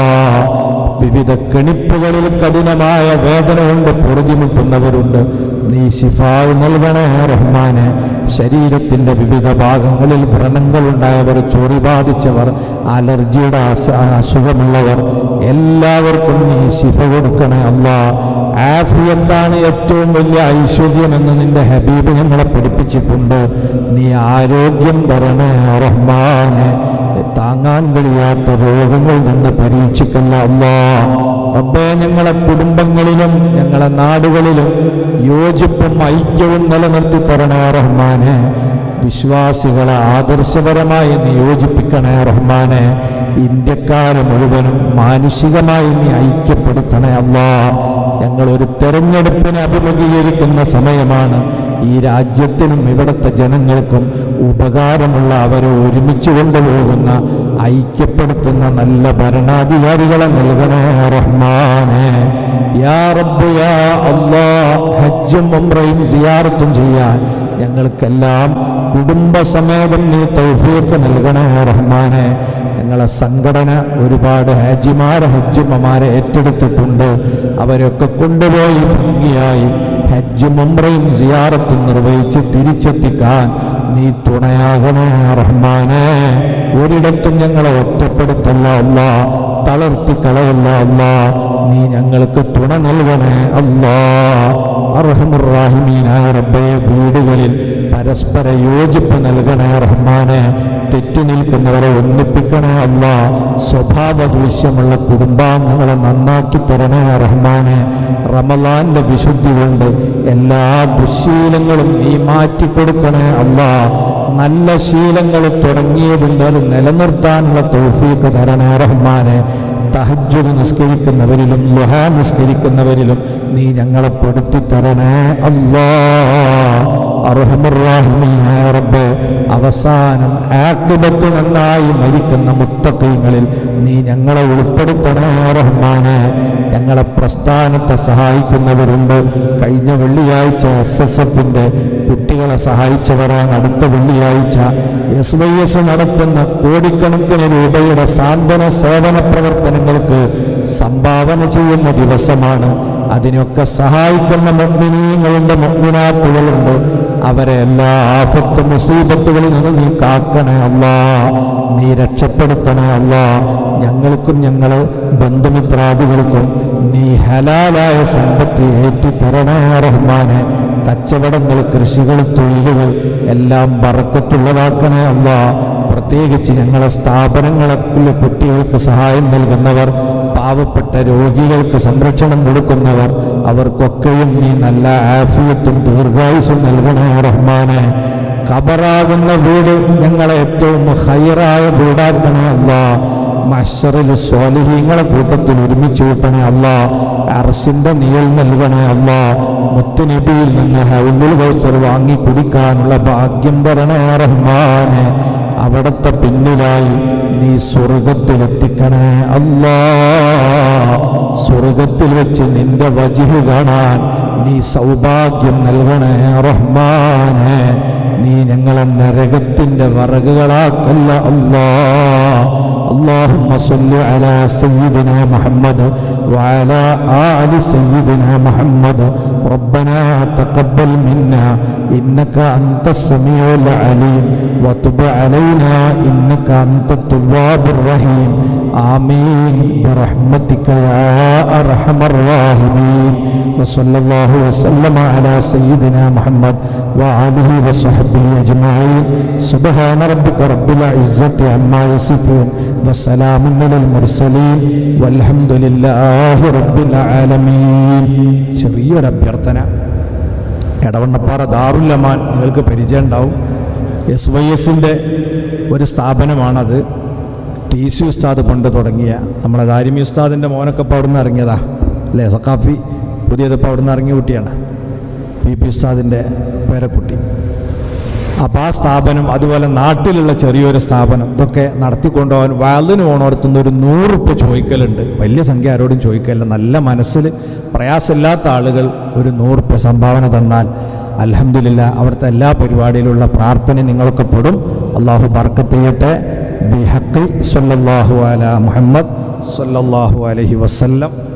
വിവിധ കെണിപ്പുകളിൽ കഠിനമായ വേദന കൊണ്ട് പൊറുതിമുട്ടുന്നവരുണ്ട് നീ ശിഫാവ് നൽകണേ റഹ്മാനെ ശരീരത്തിൻ്റെ വിവിധ ഭാഗങ്ങളിൽ വ്രണങ്ങളുണ്ടായവർ ചൊറി ബാധിച്ചവർ അലർജിയുടെ അസ- അസുഖമുള്ളവർ എല്ലാവർക്കും നീ ശിഫ കൊടുക്കണേ അല്ലാ ആഫിയത്താണ് ഏറ്റവും വലിയ ഐശ്വര്യമെന്ന് നിന്റെ ഹബീബ് ഞങ്ങളെ പഠിപ്പിച്ചിട്ടുണ്ട് നീ ആരോഗ്യം തരണേ റഹ്മാനെ താങ്ങാൻ കഴിയാത്ത രോഗങ്ങൾ നിന്ന് പരീക്ഷിക്കല്ല അല്ലാ റബ്ബേ ഞങ്ങളെ കുടുംബങ്ങളിലും ഞങ്ങളെ നാടുകളിലും യോജിപ്പും ഐക്യവും നിലനിർത്തി തരണേ റഹ്മാനെ വിശ്വാസികളെ ആദർശപരമായി നീ യോജിപ്പിക്കണേ റഹ്മാനെ ഇന്ത്യക്കാരെ മുഴുവനും മാനുഷികമായി നീ ഐക്യപ്പെടുത്തണേ അല്ലാ ഞങ്ങൾ ഒരു തെരഞ്ഞെടുപ്പിനെ അഭിമുഖീകരിക്കുന്ന സമയമാണ് ഈ രാജ്യത്തിനും ഇവിടുത്തെ ജനങ്ങൾക്കും ഉപകാരമുള്ള അവരെ ഒരുമിച്ച് കൊണ്ടുപോകുന്ന ഐക്യപ്പെടുത്തുന്ന നല്ല ഭരണാധികാരികളെ നൽകണേ റഹ്മാനെ യാ റബ്ബ് യാ അല്ലാ ഹജ്ജും ഉംറയും സിയാറത്തും ചെയ്യാൻ ഞങ്ങൾക്കെല്ലാം കുടുംബസമേതം നീ തൗഫീഖ് നൽകണേ റഹ്മാനെ ഞങ്ങളെ സംഘടന ഒരുപാട് ഹാജിമാരെ ഹജ്ജുമ്മമാരെ ഏറ്റെടുത്തിട്ടുണ്ട് അവരൊക്കെ കൊണ്ടുപോയി ഭംഗിയായി ഹജ്ജും ഉംറയും സിയാറത്തും നിർവഹിച്ച് തിരിച്ചെത്തിക്കാൻ നീ തുണയാകണേ റഹ്മാനെ ഒരിടത്തും ഞങ്ങളെ ഒറ്റപ്പെടുത്തല്ല അല്ല തളർത്തി കളയല്ല അല്ല നീ ഞങ്ങൾക്ക് തുണ നൽകണേ അല്ലാ അർഹമുറാഹിമീനായ റബ്ബേ വീടുകളിൽ പരസ്പര യോജിപ്പ് നൽകണേ റഹ്മാനെ തെറ്റി നിൽക്കുന്നവരെ ഒന്നിപ്പിക്കണേ അല്ല സ്വഭാവ ദൂഷ്യമുള്ള കുടുംബാംഗങ്ങളെ നന്നാക്കി തരണേ റഹ്മാനെ റമലാന്റെ വിശുദ്ധി കൊണ്ട് എല്ലാ ദുശീലങ്ങളും നീ മാറ്റിക്കൊടുക്കണേ അല്ല നല്ല ശീലങ്ങൾ തുടങ്ങിയതുണ്ട് അത് നിലനിർത്താനുള്ള തൗഫീക്ക് തരണേ റഹ്മാനെ തഹജ്ജുദ് നിസ്കരിക്കുന്നവരിലും ലുഹ നിസ്കരിക്കുന്നവരിലും നീ ഞങ്ങളെ പെടുത്തി തരണേ അല്ലാ അർഹമുറാഹിമീനായ റബ്ബേ അവസാനം ആക്കിബത്ത് നന്നായി മരിക്കുന്ന മുത്തക്കീങ്ങളിൽ നീ ഞങ്ങളെ ഉൾപ്പെടുത്തണേ റഹ്മാനെ ഞങ്ങളെ പ്രസ്ഥാനത്തെ സഹായിക്കുന്നവരുണ്ട് കഴിഞ്ഞ വെള്ളിയാഴ്ച എസ് എസ് എഫിൻ്റെ കുട്ടികളെ സഹായിച്ചവരാണ് അടുത്ത വെള്ളിയാഴ്ച എസ് വൈ എസ് നടത്തുന്ന കോടിക്കണക്കിന് രൂപയുടെ സാന്ത്വന സേവന പ്രവർത്തനങ്ങൾക്ക് സംഭാവന ചെയ്യുന്ന ദിവസമാണ് അതിനൊക്കെ സഹായിക്കുന്ന മുഗ്മിനീങ്ങളുണ്ട് മുഗ്മിനാത്തുകളുണ്ട് അവരെ എല്ലാ ആഫത്ത് മുസീബത്തുകളിൽ നിന്ന് നീ കാക്കണേ അല്ലാ നീ രക്ഷപ്പെടുത്തണേ അല്ലാ ഞങ്ങൾക്കും ഞങ്ങളെ ബന്ധുമിത്രാദികൾക്കും നീ ഹലാലായ സമ്പത്ത് ഏറ്റിത്തരണേ റഹ്മാനെ കച്ചവടങ്ങൾ കൃഷികൾ തൊഴിലുകൾ എല്ലാം ബറക്കത്തുള്ളതാക്കണേ അല്ല പ്രത്യേകിച്ച് ഞങ്ങളെ സ്ഥാപനങ്ങളിലെ കുട്ടികൾക്ക് സഹായം നൽകുന്നവർ പാവപ്പെട്ട രോഗികൾക്ക് സംരക്ഷണം കൊടുക്കുന്നവർ അവർക്കൊക്കെയും നീ നല്ല ആഫിയത്തും ദീർഘായുസും നൽകണേ റഹ്മാനെ ഖബറാകുന്ന വീട് ഞങ്ങളെ ഏറ്റവും ഹൈറായ വീടാക്കണേ അല്ല മഷറിൽ സ്വാലിഹീങ്ങളെ കൂട്ടത്തിൽ ഒരുമിച്ച് കൂട്ടണേ അല്ല അർസിന്റെ നീൽ നൽകണേ അല്ല മുത്തുനബിയിൽ നിന്ന് ഹൗലുൽ കൗസർ വാങ്ങി കുടിക്കാനുള്ള ഭാഗ്യം തരണേ റഹ്മാനെ അവിടത്തെ പിന്നിലായി നീ സ്വർഗത്തിലെത്തിക്കണേ അല്ലാ സ്വർഗത്തിൽ വെച്ച് നിന്റെ വജിഹ് കാണാൻ നീ സൗഭാഗ്യം നൽകണേ റഹ്മാനെ നീ ഞങ്ങളെ നരകത്തിന്റെ വറകുകളാക്കല്ല അല്ലാ اللهم صل على سيدنا محمد وعلى آل سيدنا محمد ربنا تقبل منا إنك أنت السميع العليم وتب علينا إنك أنت التواب الرحيم آمين برحمتك يا أرحم الراحمين وصلى الله وسلم على سيدنا محمد وآله وصحبه أجمعين سبحان ربك رب العزة عما يصفون وسلام على المرسلين والحمد لله رب العالمين ചെറിയൊരു അഭ്യർത്ഥന എടവണ്ണപ്പാറ ദാറുല്ലമാൻ നിങ്ങൾക്ക് പരിചയം ഉണ്ടാവും എസ് വൈ എസിൻ്റെ ഒരു സ്ഥാപനമാണത് ടി സി ഉസ്താദ് പണ്ട് തുടങ്ങിയ നമ്മളെ ദാരിമി ഉസ്താദിൻ്റെ മോനൊക്കെ ഇപ്പോൾ അവിടുന്ന് ഇറങ്ങിയതാ അല്ലേ സക്കാഫി പുതിയതിപ്പോൾ അവിടുന്ന് ഇറങ്ങിയ കുട്ടിയാണ് പി പി ഉസ്താദിൻ്റെ പേരക്കുട്ടി അപ്പോൾ ആ സ്ഥാപനം അതുപോലെ നാട്ടിലുള്ള ചെറിയൊരു സ്ഥാപനം ഇതൊക്കെ നടത്തിക്കൊണ്ടുപോകാൻ വാലിന് പോണോടത്തുനിന്ന് ഒരു നൂറുപ്യ ചോദിക്കലുണ്ട് വലിയ സംഖ്യ ആരോടും ചോദിക്കലില്ല നല്ല മനസ്സിൽ പ്രയാസമില്ലാത്ത ആളുകൾ ഒരു നൂറുപ്യ സംഭാവന തന്നാൽ അലഹമില്ല അവിടുത്തെ എല്ലാ പരിപാടിയിലുള്ള പ്രാർത്ഥന നിങ്ങളൊക്കെ പെടും അള്ളാഹു ബർക്കത്ത് ചെയ്യട്ടെ ബിഹക്കി സല്ലല്ലാഹു അല മുഹമ്മദ് സല്ലല്ലാഹു അലൈഹി വസല്ലം